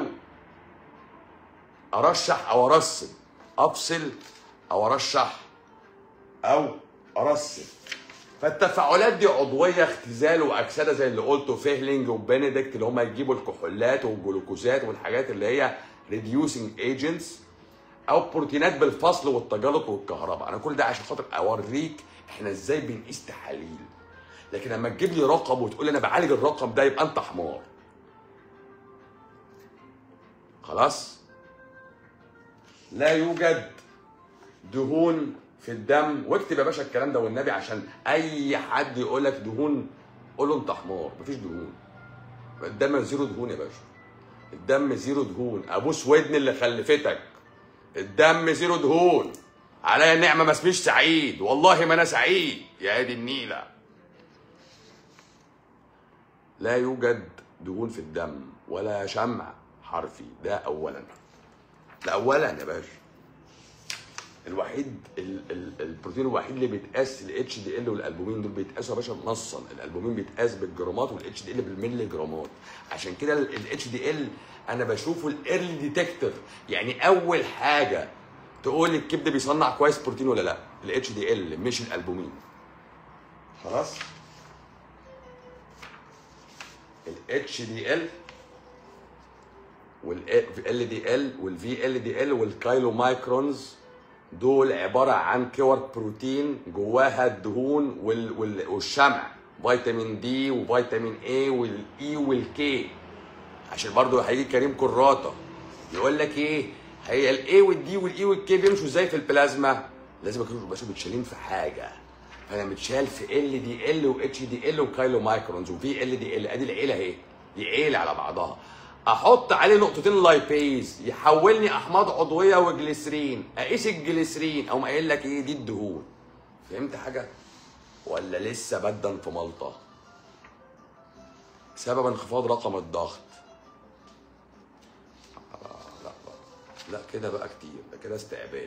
ارشح او ارسم افصل او ارشح او ارسم فالتفاعلات دي عضويه اختزال واكسده زي اللي قلته فيهلينج وبنديكت اللي هم يجيبوا الكحولات والجلوكوزات والحاجات اللي هي ريديوسنج ايجنتس او بروتينات بالفصل والتجلط والكهرباء انا كل ده عشان خاطر اوريك احنا ازاي بنقيس تحاليل لكن لما تجيب لي رقم وتقول لي انا بعالج الرقم ده يبقى انت حمار خلاص لا يوجد دهون في الدم واكتب يا باشا الكلام ده والنبي عشان اي حد يقول لك دهون قول له انت حمار مفيش دهون الدم زيرو دهون يا باشا الدم زيرو دهون ابوس ودن اللي خلفتك الدم زيرو دهون عليا النعمه ما اسميش سعيد والله ما انا سعيد يا هادي النيله لا يوجد دهون في الدم ولا شمع حرفي ده اولا ده اولا يا باشا الوحيد ال ال البروتين الوحيد اللي بيتقاس الاتش دي ال والالبومين دول بيتقاسوا يا باشا نصا الالبومين بيتقاس بالجرامات والاتش دي ال بالملي جرامات عشان كده الاتش دي ال انا بشوفه الايرلي ديتكتور يعني اول حاجه تقول الكبد بيصنع كويس بروتين ولا لا الاتش دي ال مش الالبومين خلاص الاتش دي ال والال دي ال والفي ال دي ال والكايلو مايكرونز دول عباره عن كور بروتين جواها الدهون وال وال والشمع فيتامين دي وفيتامين اي والاي والكي عشان برضو هيجي كريم كراته يقول لك ايه هي الاي والدي والاي والكي بيمشوا ازاي في البلازما لازم يكونوا باشا متشالين في حاجه فانا متشال في ال دي ال واتش دي ال وكايلو مايكرونز وفي ال دي ال ادي العيله اهي دي عيله على بعضها احط عليه نقطتين لايبيز يحولني احماض عضويه وجليسرين اقيس الجليسرين او قايل لك ايه دي الدهون فهمت حاجه ولا لسه بدا في ملطه سبب انخفاض رقم الضغط آه، لا بقى. لا كده بقى كتير ده كده استعباد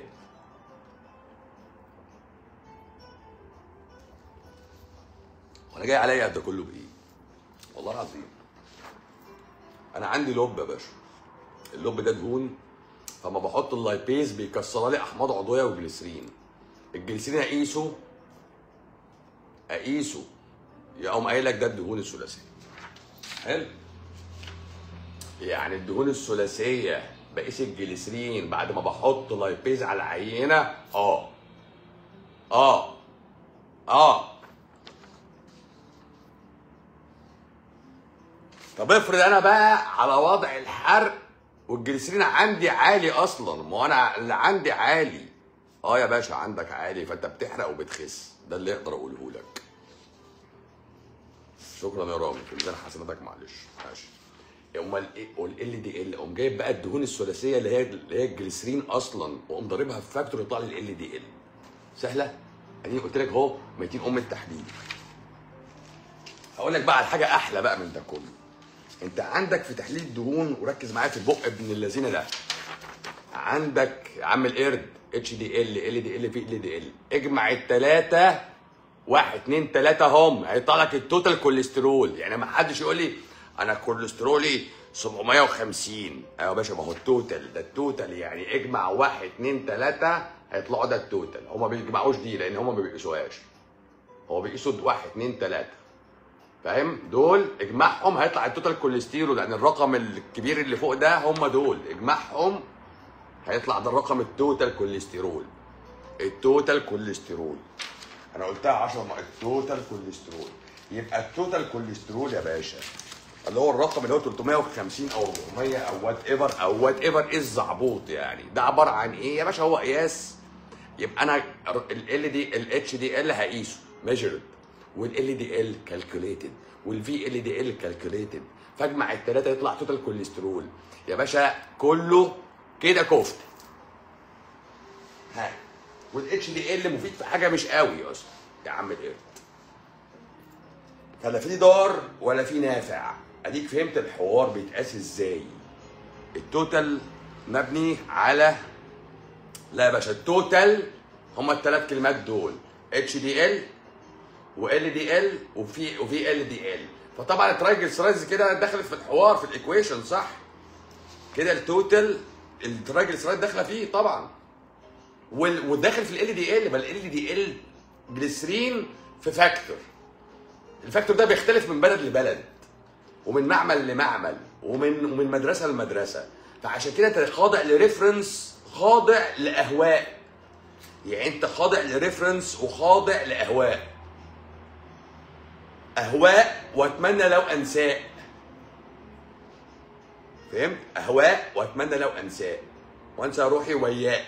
وانا جاي عليا ده كله بايه والله العظيم انا عندي لب يا باشا اللب ده دهون فما بحط اللايبيز بيكسر لي احماض عضويه وجليسرين الجليسرين اقيسه اقيسه يقوم قايل لك ده الدهون الثلاثيه حلو يعني الدهون الثلاثيه بقيس الجليسرين بعد ما بحط لايبيز على العينه اه اه اه طب افرض انا بقى على وضع الحرق والجليسرين عندي عالي اصلا ما هو انا اللي عندي عالي اه يا باشا عندك عالي فانت بتحرق وبتخس ده اللي اقدر اقوله لك شكرا يا رامي في ميزان حسناتك معلش ماشي امال ايه والال دي ال اقوم جايب بقى الدهون الثلاثيه اللي هي اللي هي الجليسرين اصلا واقوم ضاربها في فاكتور يطلع لي ال دي ال سهله اديني قلت لك اهو 200 ام التحديد هقول لك بقى على حاجه احلى بقى من ده كله انت عندك في تحليل الدهون وركز معايا في البق ابن اللذينه ده عندك يا عم القرد اتش دي ال ال دي ال في ال دي ال اجمع الثلاثه واحد اتنين تلاته هم هيطلع لك التوتال كوليسترول يعني ما حدش يقول لي انا كوليسترولي 750 ايوه يا باشا ما هو التوتال ده التوتال يعني اجمع واحد اتنين تلاته هيطلعوا ده التوتال هما ما بيجمعوش دي لان هما ما بيقيسوهاش هو بيقيسوا واحد اتنين تلاته فاهم دول اجمعهم هيطلع التوتال كوليسترول لان الرقم الكبير اللي فوق ده هم دول اجمعهم هيطلع ده الرقم التوتال كوليسترول التوتال كوليسترول انا قلتها 10 مرات التوتال كوليسترول يبقى التوتال كوليسترول يا باشا اللي هو الرقم اللي هو 350 او 400 او وات ايفر او وات ايفر ايه الزعبوط يعني ده عباره عن ايه يا باشا هو قياس يبقى انا ال دي الاتش دي ال هقيسه ميجرد والال دي ال كالكوليتد والفي ال دي ال كالكوليتد فاجمع الثلاثه يطلع توتال كوليسترول يا باشا كله كده كفته ها والاتش دي ال مفيد في حاجه مش قوي اصلا يا عم القرد فلا في ضار ولا في نافع اديك فهمت الحوار بيتقاس ازاي التوتال مبني على لا يا باشا التوتال هما الثلاث كلمات دول اتش دي ال وال دي ال وفي وفي ال دي ال فطبعا الترايجلسرايدز كده دخلت في الحوار في الايكويشن صح كده التوتال الترايجلسرايد داخله فيه طبعا وال- وداخل في ال دي ال ما ال دي ال جليسرين في فاكتور الفاكتور ده بيختلف من بلد لبلد ومن معمل لمعمل ومن ومن مدرسه لمدرسه فعشان كده انت خاضع لريفرنس خاضع لاهواء يعني انت خاضع لريفرنس وخاضع لاهواء اهواء واتمنى لو انساء فهمت اهواء واتمنى لو انساء وانسى روحي وياك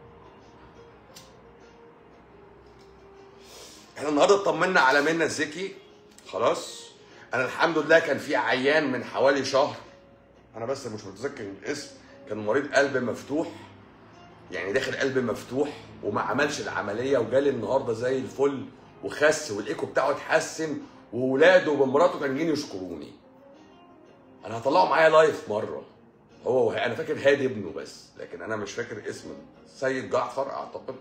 احنا النهارده اطمنا على منى الزكي خلاص انا الحمد لله كان في عيان من حوالي شهر انا بس مش متذكر الاسم كان مريض قلب مفتوح يعني داخل قلب مفتوح وما عملش العمليه وجالي النهارده زي الفل وخس والايكو بتاعه اتحسن وولاده ومراته كانوا جايين يشكروني انا هطلعه معايا لايف مره هو وه... انا فاكر هادي ابنه بس لكن انا مش فاكر اسم سيد جعفر اعتقد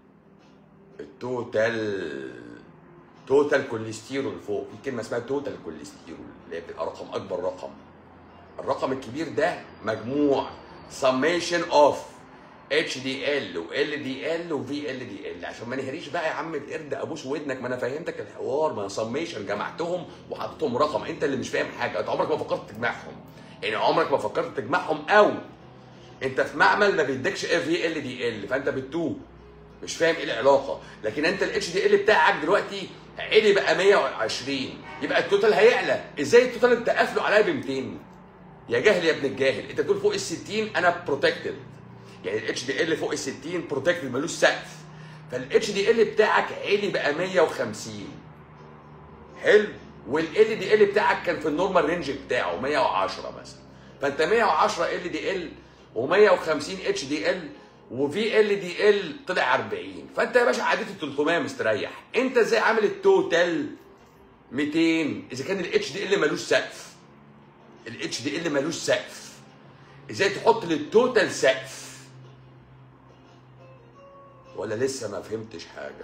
التوتال توتال كوليسترول فوق في كلمه اسمها توتال كوليسترول اللي هي بتبقى رقم اكبر رقم الرقم الكبير ده مجموع summation of اتش دي ال وال دي ال وفي ال دي ال عشان ما نهريش بقى يا عم القرد ابوس ودنك ما انا فهمتك الحوار ما سميشن جمعتهم وحطيتهم رقم انت اللي مش فاهم حاجه انت عمرك ما فكرت تجمعهم يعني عمرك ما فكرت تجمعهم او انت في معمل ما بيديكش اف في ال دي ال فانت بتتوه مش فاهم ايه العلاقه لكن انت الاتش دي ال بتاعك دلوقتي عالي بقى 120 يبقى التوتال هيعلى ازاي التوتال انت قافله عليا ب 200 يا جاهل يا ابن الجاهل انت بتقول فوق ال 60 انا بروتكتد يعني الاتش دي ال فوق ال 60 بروتكتد ملوش سقف فالاتش دي ال بتاعك عالي بقى 150 حلو والال دي ال بتاعك كان في النورمال رينج بتاعه 110 مثلا فانت 110 ال دي ال و150 اتش دي ال وفي ال دي ال طلع 40 فانت يا باشا عديت ال 300 مستريح انت ازاي عامل التوتال 200 اذا كان الاتش دي ال ملوش سقف الاتش دي ال ملوش سقف ازاي تحط للتوتال سقف ولا لسه ما فهمتش حاجه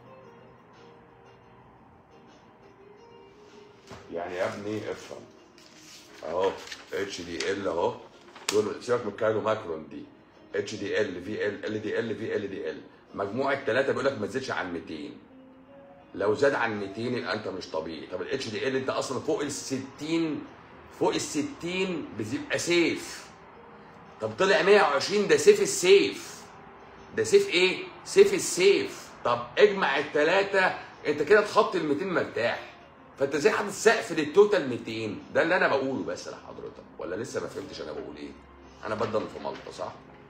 يعني يا ابني افهم اهو اتش دي ال اهو دول سيبك من الكايلو ماكرون دي اتش دي ال في ال ال دي ال في ال دي ال مجموع الثلاثه بيقول لك ما تزيدش عن 200 لو زاد عن 200 يبقى انت مش طبيعي طب الاتش دي ال انت اصلا فوق ال 60 فوق ال 60 بيبقى سيف طب طلع 120 ده سيف السيف ده سيف ايه؟ سيف السيف طب اجمع الثلاثه انت كده تخطي ال 200 مرتاح فانت ازاي حاطط سقف للتوتال 200 ده اللي انا بقوله بس لحضرتك ولا لسه ما فهمتش انا بقول ايه؟ انا بدل في مالطا صح؟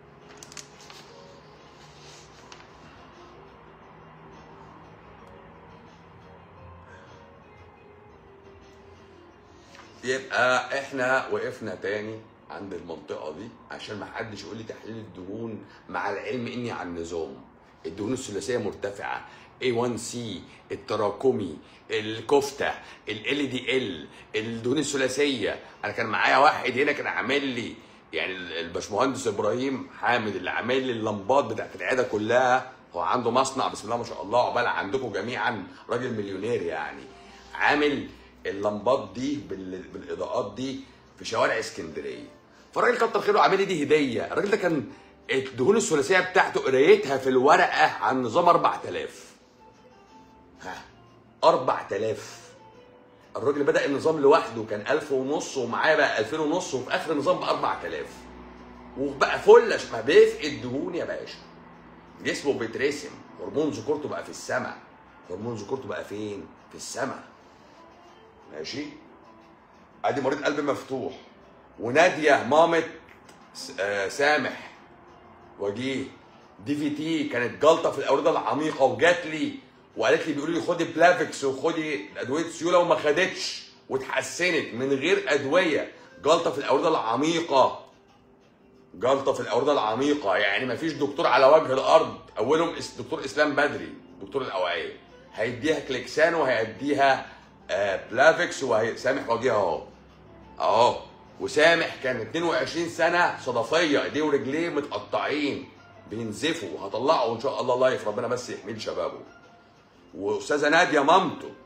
يبقى احنا وقفنا تاني عند المنطقة دي عشان ما حدش يقول لي تحليل الدهون مع العلم اني على النظام الدهون الثلاثية مرتفعة A1C التراكمي الكفتة ال دي ال الدهون الثلاثية انا كان معايا واحد هنا كان عامل لي يعني الباشمهندس ابراهيم حامد اللي عامل لي اللمبات بتاعت العياده كلها هو عنده مصنع بسم الله ما شاء الله عقبال عندكم جميعا راجل مليونير يعني عامل اللمبات دي بال- بالاضاءات دي في شوارع اسكندريه فالراجل كتر خيره عامل لي دي هديه الراجل ده كان الدهون الثلاثيه بتاعته قرايتها في الورقه عن نظام 4000 ها 4000 الراجل بدا النظام لوحده كان 1000 ونص ومعاه بقى 2000 ونص وفي اخر النظام بقى 4000 وبقى فل ما بيفقد دهون يا باشا جسمه بيترسم هرمون ذكورته بقى في السماء هرمون ذكورته بقى فين في السماء ماشي ادي مريض قلب مفتوح وناديه مامة س- آه، سامح وجيه دي في تي كانت جلطه في الاورده العميقه وجات لي وقالت لي بيقولوا لي خدي بلافكس وخدي ادويه سيوله وما خدتش واتحسنت من غير ادويه جلطه في الاورده العميقه جلطه في الاورده العميقه يعني ما فيش دكتور على وجه الارض اولهم اس- دكتور اسلام بدري دكتور الاوعيه هيديها كليكسان وهيديها آه بلافكس وسامح وجيها اهو اهو وسامح كان 22 سنه صدفيه ايديه ورجليه متقطعين بينزفوا وهطلعه ان شاء الله لايف ربنا بس يحميه شبابه واستاذه ناديه مامته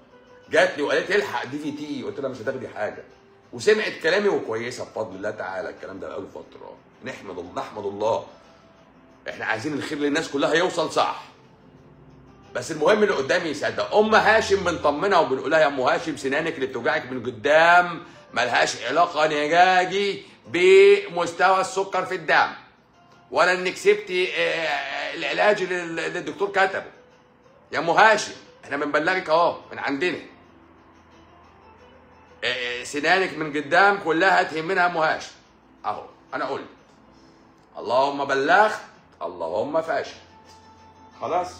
جات لي وقالت لي الحق دي في تي قلت لها مش هتاخدي حاجه وسمعت كلامي وكويسه بفضل الله تعالى الكلام ده بقاله فتره نحمد الله نحمد الله احنا عايزين الخير للناس كلها يوصل صح بس المهم اللي قدامي يصدق ام هاشم بنطمنها وبنقول لها يا ام هاشم سنانك اللي بتوجعك من قدام ملهاش علاقه نجاجي بمستوى السكر في الدم ولا انك سبتي آه، العلاج اللي اللي الدكتور كتبه يا ام هاشم احنا بنبلغك اهو من عندنا آه، سنانك من قدام كلها تهمنا يا ام هاشم اهو انا قلت اللهم بلغت اللهم فاشل خلاص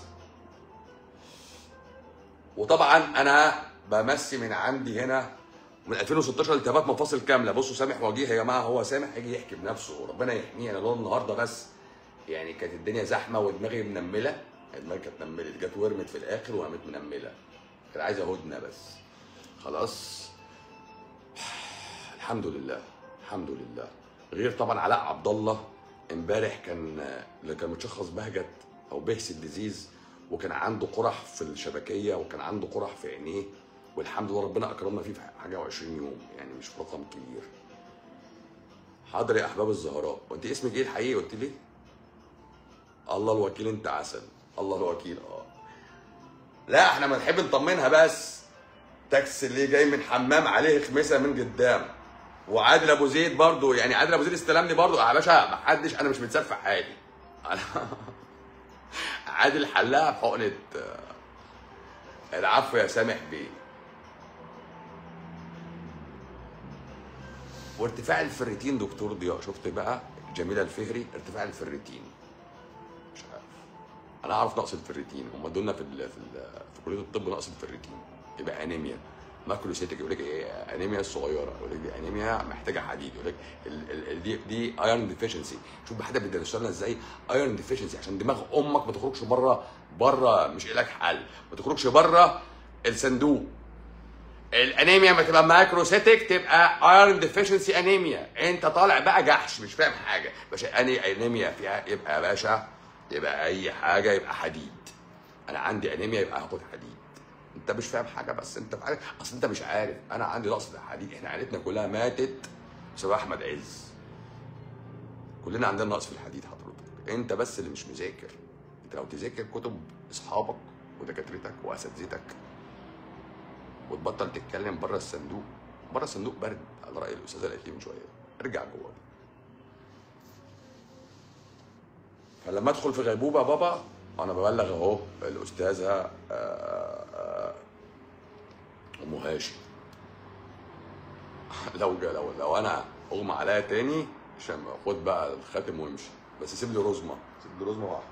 وطبعا انا بمسي من عندي هنا من 2016 التهابات مفاصل كامله بصوا سامح وجيه يا جماعه هو سامح هيجي يحكي بنفسه ربنا يحميه انا لون النهارده بس يعني كانت الدنيا زحمه ودماغي منمله دماغي كانت نملت جت ورمت في الاخر وقامت منمله كانت عايزه هدنه بس خلاص الحمد لله الحمد لله غير طبعا علاء عبد الله امبارح كان اللي كان متشخص بهجت او بهس الديزيز وكان عنده قرح في الشبكيه وكان عنده قرح في عينيه والحمد لله ربنا اكرمنا فيه في حاجه و20 يوم يعني مش رقم كبير حاضر يا احباب الزهراء وانت اسمك ايه الحقيقي قلت لي الله الوكيل انت عسل الله الوكيل اه لا احنا بنحب نطمنها بس تاكسي اللي جاي من حمام عليه خميسه من قدام وعادل ابو زيد برضو يعني عادل ابو زيد استلمني برضو يا باشا ما حدش انا مش متسفح حالي انا عادل حلاها بحقنه آه، العفو يا سامح بيه وارتفاع الفريتين دكتور ضياء شفت بقى جميله الفهري ارتفاع الفريتين مش عارف انا اعرف نقص الفريتين هم دولنا في ال في, ال في كليه الطب نقص الفريتين يبقى انيميا ماكروسيتك يقول لك ايه انيميا الصغيره يقول لك دي انيميا محتاجه حديد يقول لك ال- ال- ال- دي دي ايرون ديفيشنسي شوف بقى حتى بيدرسوا لنا ازاي ايرون ديفيشنسي عشان دماغ امك ما تخرجش بره بره مش لك حل ما تخرجش بره الصندوق الانيميا ما تبقى ماكروسيتك تبقى ايرون ديفيشنسي انيميا انت طالع بقى جحش مش فاهم حاجه باشا اني انيميا فيها يبقى يا باشا يبقى اي حاجه يبقى حديد انا عندي انيميا يبقى هاخد حديد انت مش فاهم حاجه بس انت في حاجه اصل انت مش عارف انا عندي نقص في الحديد احنا عيلتنا كلها ماتت بسبب احمد عز كلنا عندنا نقص في الحديد حضرتك انت بس اللي مش مذاكر انت لو تذاكر كتب اصحابك ودكاترتك واساتذتك وتبطل تتكلم بره الصندوق بره الصندوق برد على راي الاستاذه اللي قالت لي من شويه ارجع جوه فلما ادخل في غيبوبه يا بابا انا ببلغ اهو الاستاذه آه، آه، ام هاشم لو جا لو لو انا اغمى عليا تاني عشان خد بقى الخاتم وامشي بس سيب لي رزمه سيب لي رزمه واحده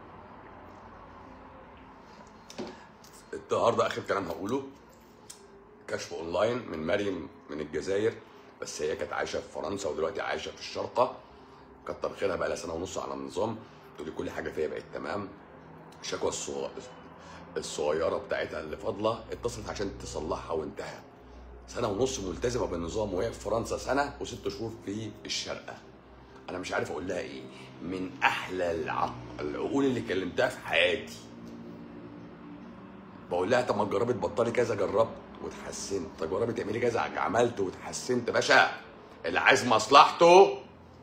النهارده اخر كلام هقوله كشف اونلاين من مريم من الجزائر بس هي كانت عايشه في فرنسا ودلوقتي عايشه في الشارقه كتر خيرها بقى لها سنه ونص على النظام تقول لي كل حاجه فيها بقت تمام الشكوى الصغ- الصغيره بتاعتها اللي فاضله اتصلت عشان تصلحها وانتهى سنه ونص ملتزمه بالنظام وهي في فرنسا سنه وست شهور في الشارقه انا مش عارف اقول لها ايه من احلى العق... العقول اللي كلمتها في حياتي بقول لها طب ما تجربي تبطلي كذا جربت وتحسنت طب جربي تعملي كذا عملت وتحسنت يا باشا اللي عايز مصلحته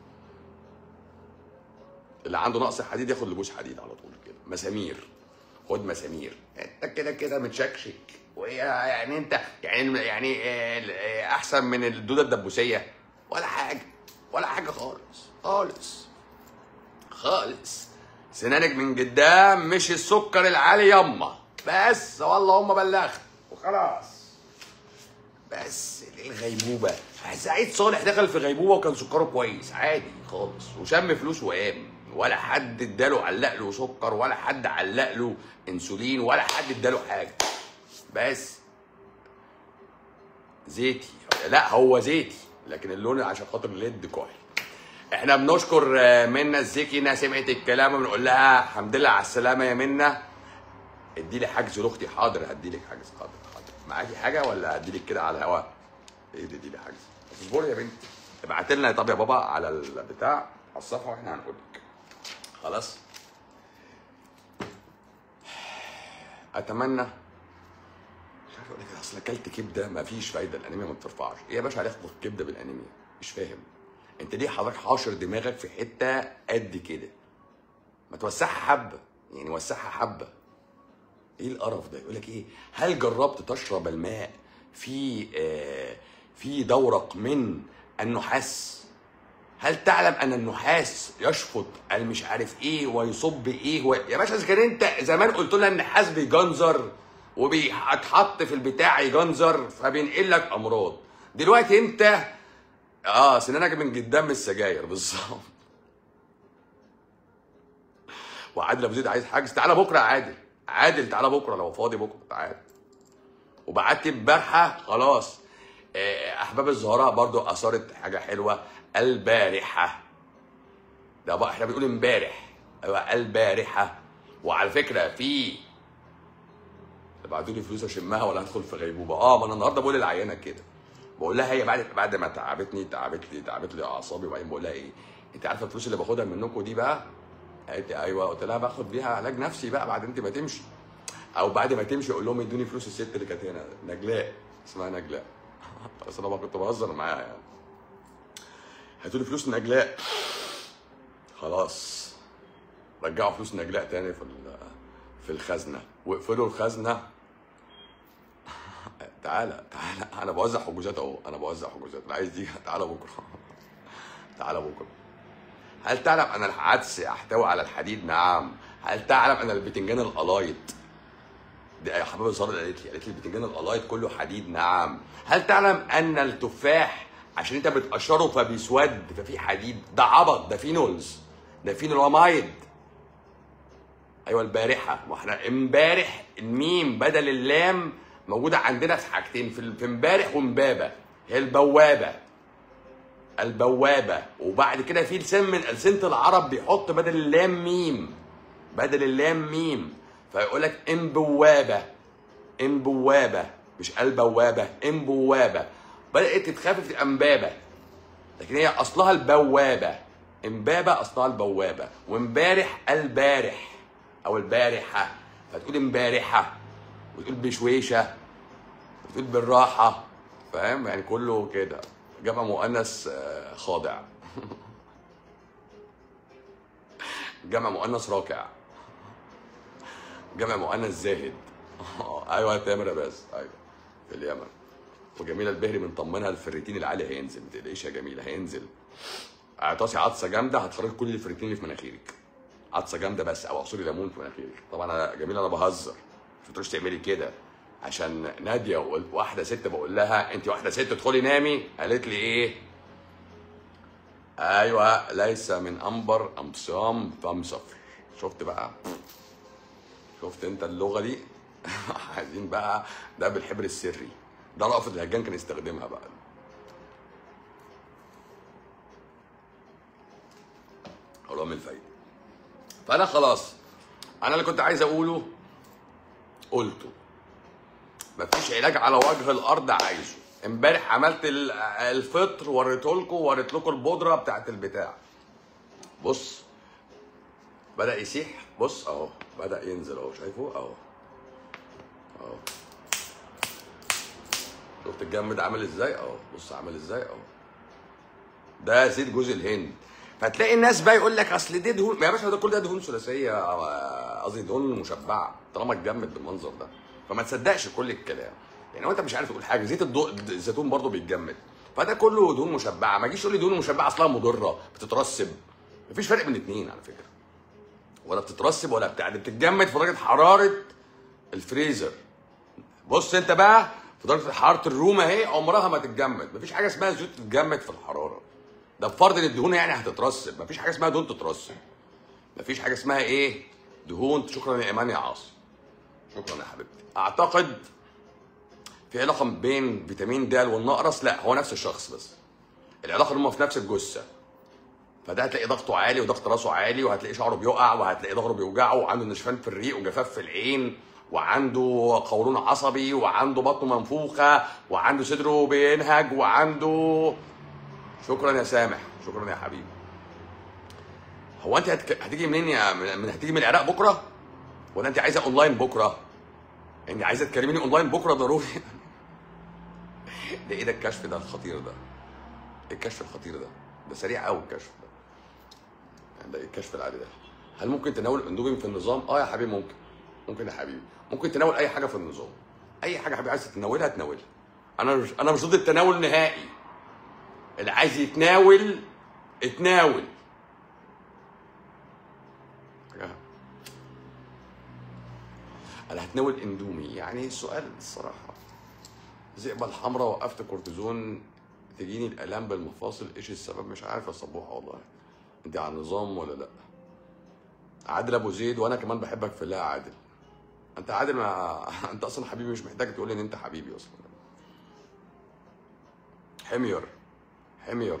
اللي عنده نقص حديد ياخد لجوز حديد على طول كده مسامير خد مسامير انت كده كده متشكشك وهي يعني انت يعني يعني آه، آه، احسن من الدوده الدبوسيه ولا حاجه ولا حاجه خالص خالص خالص سنانك من قدام مش السكر العالي يما بس والله هم بلغت وخلاص بس الغيبوبه سعيد صالح دخل في غيبوبه وكان سكره كويس عادي خالص وشم فلوس وقام ولا حد اداله علق له سكر ولا حد علق له انسولين ولا حد اداله حاجه بس زيتي لا هو زيتي لكن اللون عشان خاطر الليد كحل احنا بنشكر آه، منى الزكي انها سمعت الكلام وبنقول لها الحمد لله على السلامه يا منى ادي لي حجز لاختي حاضر هدي لك حجز حاضر حاضر معاكي حاجه ولا هدي لك كده على الهواء ايه ده ادي لي حجز اصبري يا بنتي ابعت لنا طب يا بابا على البتاع على الصفحه واحنا هنقول لك خلاص اتمنى مش يقول لك اصل اكلت كبده ما فيش فايده الانيميا ما بترفعش ايه يا باشا هنخبط كبده بالانيميا مش فاهم انت ليه حضرتك حاشر دماغك في حته قد كده ما توسعها حبه يعني وسعها حبه ايه القرف ده يقول لك ايه هل جربت تشرب الماء في آه في دورق من النحاس هل تعلم ان النحاس يشفط المش عارف ايه ويصب ايه و... يا باشا اذا كان انت زمان قلت لنا النحاس بيجنزر وبيتحط في البتاع يجنزر فبينقل لك امراض دلوقتي انت اه سنانك من قدام السجاير بالظبط وعادل ابو زيد عايز حاجز تعالى بكره يا عادل عادل تعالى بكره لو فاضي بكره تعالى وبعت امبارحه خلاص آه، احباب الزهراء برضو اثارت حاجه حلوه البارحه ده بقى احنا بنقول امبارح ايوه البارحه وعلى فكره في ابعتوا لي فلوس اشمها ولا هدخل في غيبوبه اه ما انا النهارده بقول للعيانه كده بقول لها هي بعد بعد ما تعبتني تعبت لي تعبت لي اعصابي وبعدين بقول لها ايه انت عارفه الفلوس اللي باخدها منكم دي بقى قالت لي ايوه قلت لها باخد بيها علاج نفسي بقى بعد انت ما تمشي او بعد ما تمشي اقول لهم ادوني فلوس الست اللي كانت هنا نجلاء اسمها نجلاء بس انا كنت بهزر معاها يعني هاتوا لي فلوس نجلاء خلاص رجعوا فلوس نجلاء تاني في ال- في الخزنه واقفلوا الخزنه تعالى تعالى انا بوزع حجوزات اهو انا بوزع حجوزات اللي عايز دي تعالى بكره تعالى بكره هل تعلم ان العدس يحتوي على الحديد نعم هل تعلم ان البتنجان القلايط دي يا حبيبي ساره قالت لي قالت لي البتنجان القلايط كله حديد نعم هل تعلم ان التفاح عشان انت بتقشره فبيسود ففي حديد ده عبط ده فينولز ده فينولامايد ايوه البارحه واحنا امبارح الميم بدل اللام موجوده عندنا في حاجتين في في امبارح وامبابه هي البوابه البوابه وبعد كده في لسان من السنه العرب بيحط بدل اللام ميم بدل اللام ميم فيقول لك ام بوابه ام بوابه مش البوابه ام بوابه بدات تتخفف امبابه لكن هي اصلها البوابه امبابه اصلها البوابه وامبارح البارح او البارحه فتقول امبارحه وتقول بشويشه وتقول بالراحه فاهم يعني كله كده جمع مؤنث آه، خاضع جمع مؤنث راكع جمع مؤنث زاهد ايوه يا تامر بس ايوه في اليمن وجميله البهري بنطمنها الفريتين العالي هينزل ما تقلقيش يا جميله هينزل اعطاسي عطسه جامده هتخرج كل الفريتين اللي في مناخيرك عطسه جامده بس او عصير ليمون في مناخيرك طبعا انا جميله انا بهزر مش بتروحش تعملي كده عشان ناديه وقل- واحده ست بقول لها انت واحده ست ادخلي نامي قالت لي ايه ايوه ليس من انبر امصام فم صفر شفت بقى شفت انت اللغه دي عايزين بقى ده بالحبر السري ده رأفت الهجان كان يستخدمها بقى حرام الفايده فانا خلاص انا اللي كنت عايز اقوله قلته مفيش علاج على وجه الارض عايزه امبارح عملت ال- الفطر وريته لكم وريت لكم البودره بتاعت البتاع بص بدا يسيح بص اهو بدا ينزل اهو شايفه اهو اهو شفت الجمد عامل ازاي اهو بص عامل ازاي اهو ده زيت جوز الهند فتلاقي الناس بقى يقول لك اصل دي دهون يا باشا ده كل ده دهون ثلاثيه آه، قصدي دهون مشبعه طالما اتجمد بالمنظر ده فما تصدقش كل الكلام يعني هو انت مش عارف تقول حاجه زيت الضوء الزيتون برضه بيتجمد فده كله دهون مشبعه ما تجيش تقول لي دهون مشبعه اصلها مضره بتترسب مفيش فرق بين الاثنين على فكره ولا بتترسب ولا بتاع دي بتتجمد في درجه حراره الفريزر بص انت بقى في درجه حراره الروم اهي عمرها ما تتجمد مفيش حاجه اسمها زيوت تتجمد في الحراره ده بفرض ان الدهون يعني هتترسب مفيش حاجه اسمها دهون تترسب مفيش حاجه اسمها ايه دهون شكرا يا ايمان يا عاصم شكرا يا حبيبتي اعتقد في علاقه بين فيتامين د والنقرس لا هو نفس الشخص بس العلاقه ان هم في نفس الجثه فده هتلاقي ضغطه عالي وضغط راسه عالي وهتلاقي شعره بيقع وهتلاقي ظهره بيوجعه وعنده نشفان في الريق وجفاف في العين وعنده قولون عصبي وعنده بطنه منفوخه وعنده صدره بينهج وعنده شكرا يا سامح شكرا يا حبيبي هو انت هتك... هتيجي منين يا من... من- هتيجي من العراق بكره ولا انت عايزه اونلاين بكره يعني عايزه تكلميني اونلاين بكره ضروري ده ايه ده الكشف ده الخطير ده ايه الكشف الخطير ده ده سريع قوي الكشف ده يعني ده ايه الكشف العادي ده هل ممكن تناول اندومين في النظام اه يا حبيبي ممكن ممكن يا حبيبي ممكن تناول اي حاجه في النظام اي حاجه حبيبي عايز تتناولها تناولها انا مش انا مش ضد التناول نهائي اللي عايز يتناول اتناول انا هتناول اندومي يعني السؤال الصراحه ذئبه الحمراء وقفت كورتيزون تجيني الالام بالمفاصل ايش السبب مش عارف يا صبوحه والله انت على النظام ولا لا عادل ابو زيد وانا كمان بحبك في الله يا عادل انت عادل ما انت اصلا حبيبي مش محتاج تقول لي ان انت حبيبي اصلا حمير حمير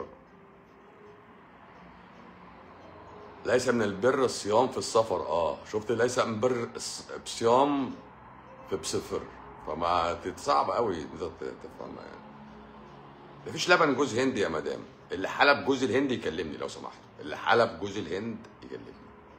ليس من البر الصيام في السفر اه شفت ليس من بر الص- الصيام في بسفر فما صعب قوي انت تفهمها يعني مفيش لبن جوز هند يا مدام اللي حلب جوز الهند يكلمني لو سمحت اللي حلب جوز الهند يكلمني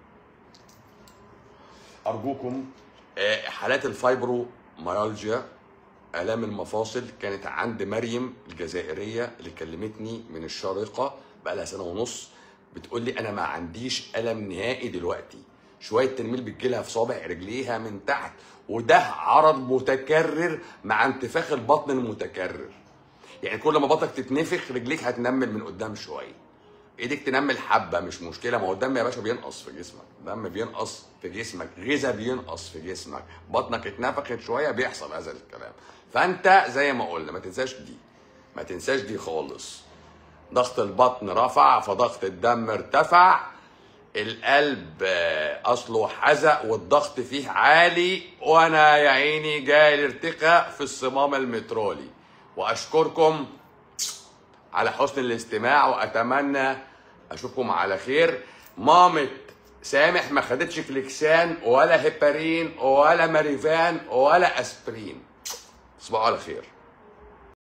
ارجوكم آه، حالات الفايبرو مايالجيا الام المفاصل كانت عند مريم الجزائريه اللي كلمتني من الشارقه بقى لها سنه ونص بتقول لي انا ما عنديش الم نهائي دلوقتي شويه تنميل بتجيلها في صابع رجليها من تحت وده عرض متكرر مع انتفاخ البطن المتكرر يعني كل ما بطنك تتنفخ رجليك هتنمل من قدام شويه ايدك تنمل حبه مش مشكله ما هو الدم يا باشا بينقص في جسمك الدم بينقص في جسمك غذاء بينقص في جسمك بطنك اتنفخت شويه بيحصل هذا الكلام فانت زي ما قلنا ما تنساش دي ما تنساش دي خالص ضغط البطن رفع فضغط الدم ارتفع القلب آه، اصله حزق والضغط فيه عالي وانا يا عيني جاي الارتقاء في الصمام المترولي واشكركم على حسن الاستماع واتمنى اشوفكم على خير مامة سامح ما خدتش كليكسان ولا هيبارين ولا ماريفان ولا اسبرين تصبحوا على خير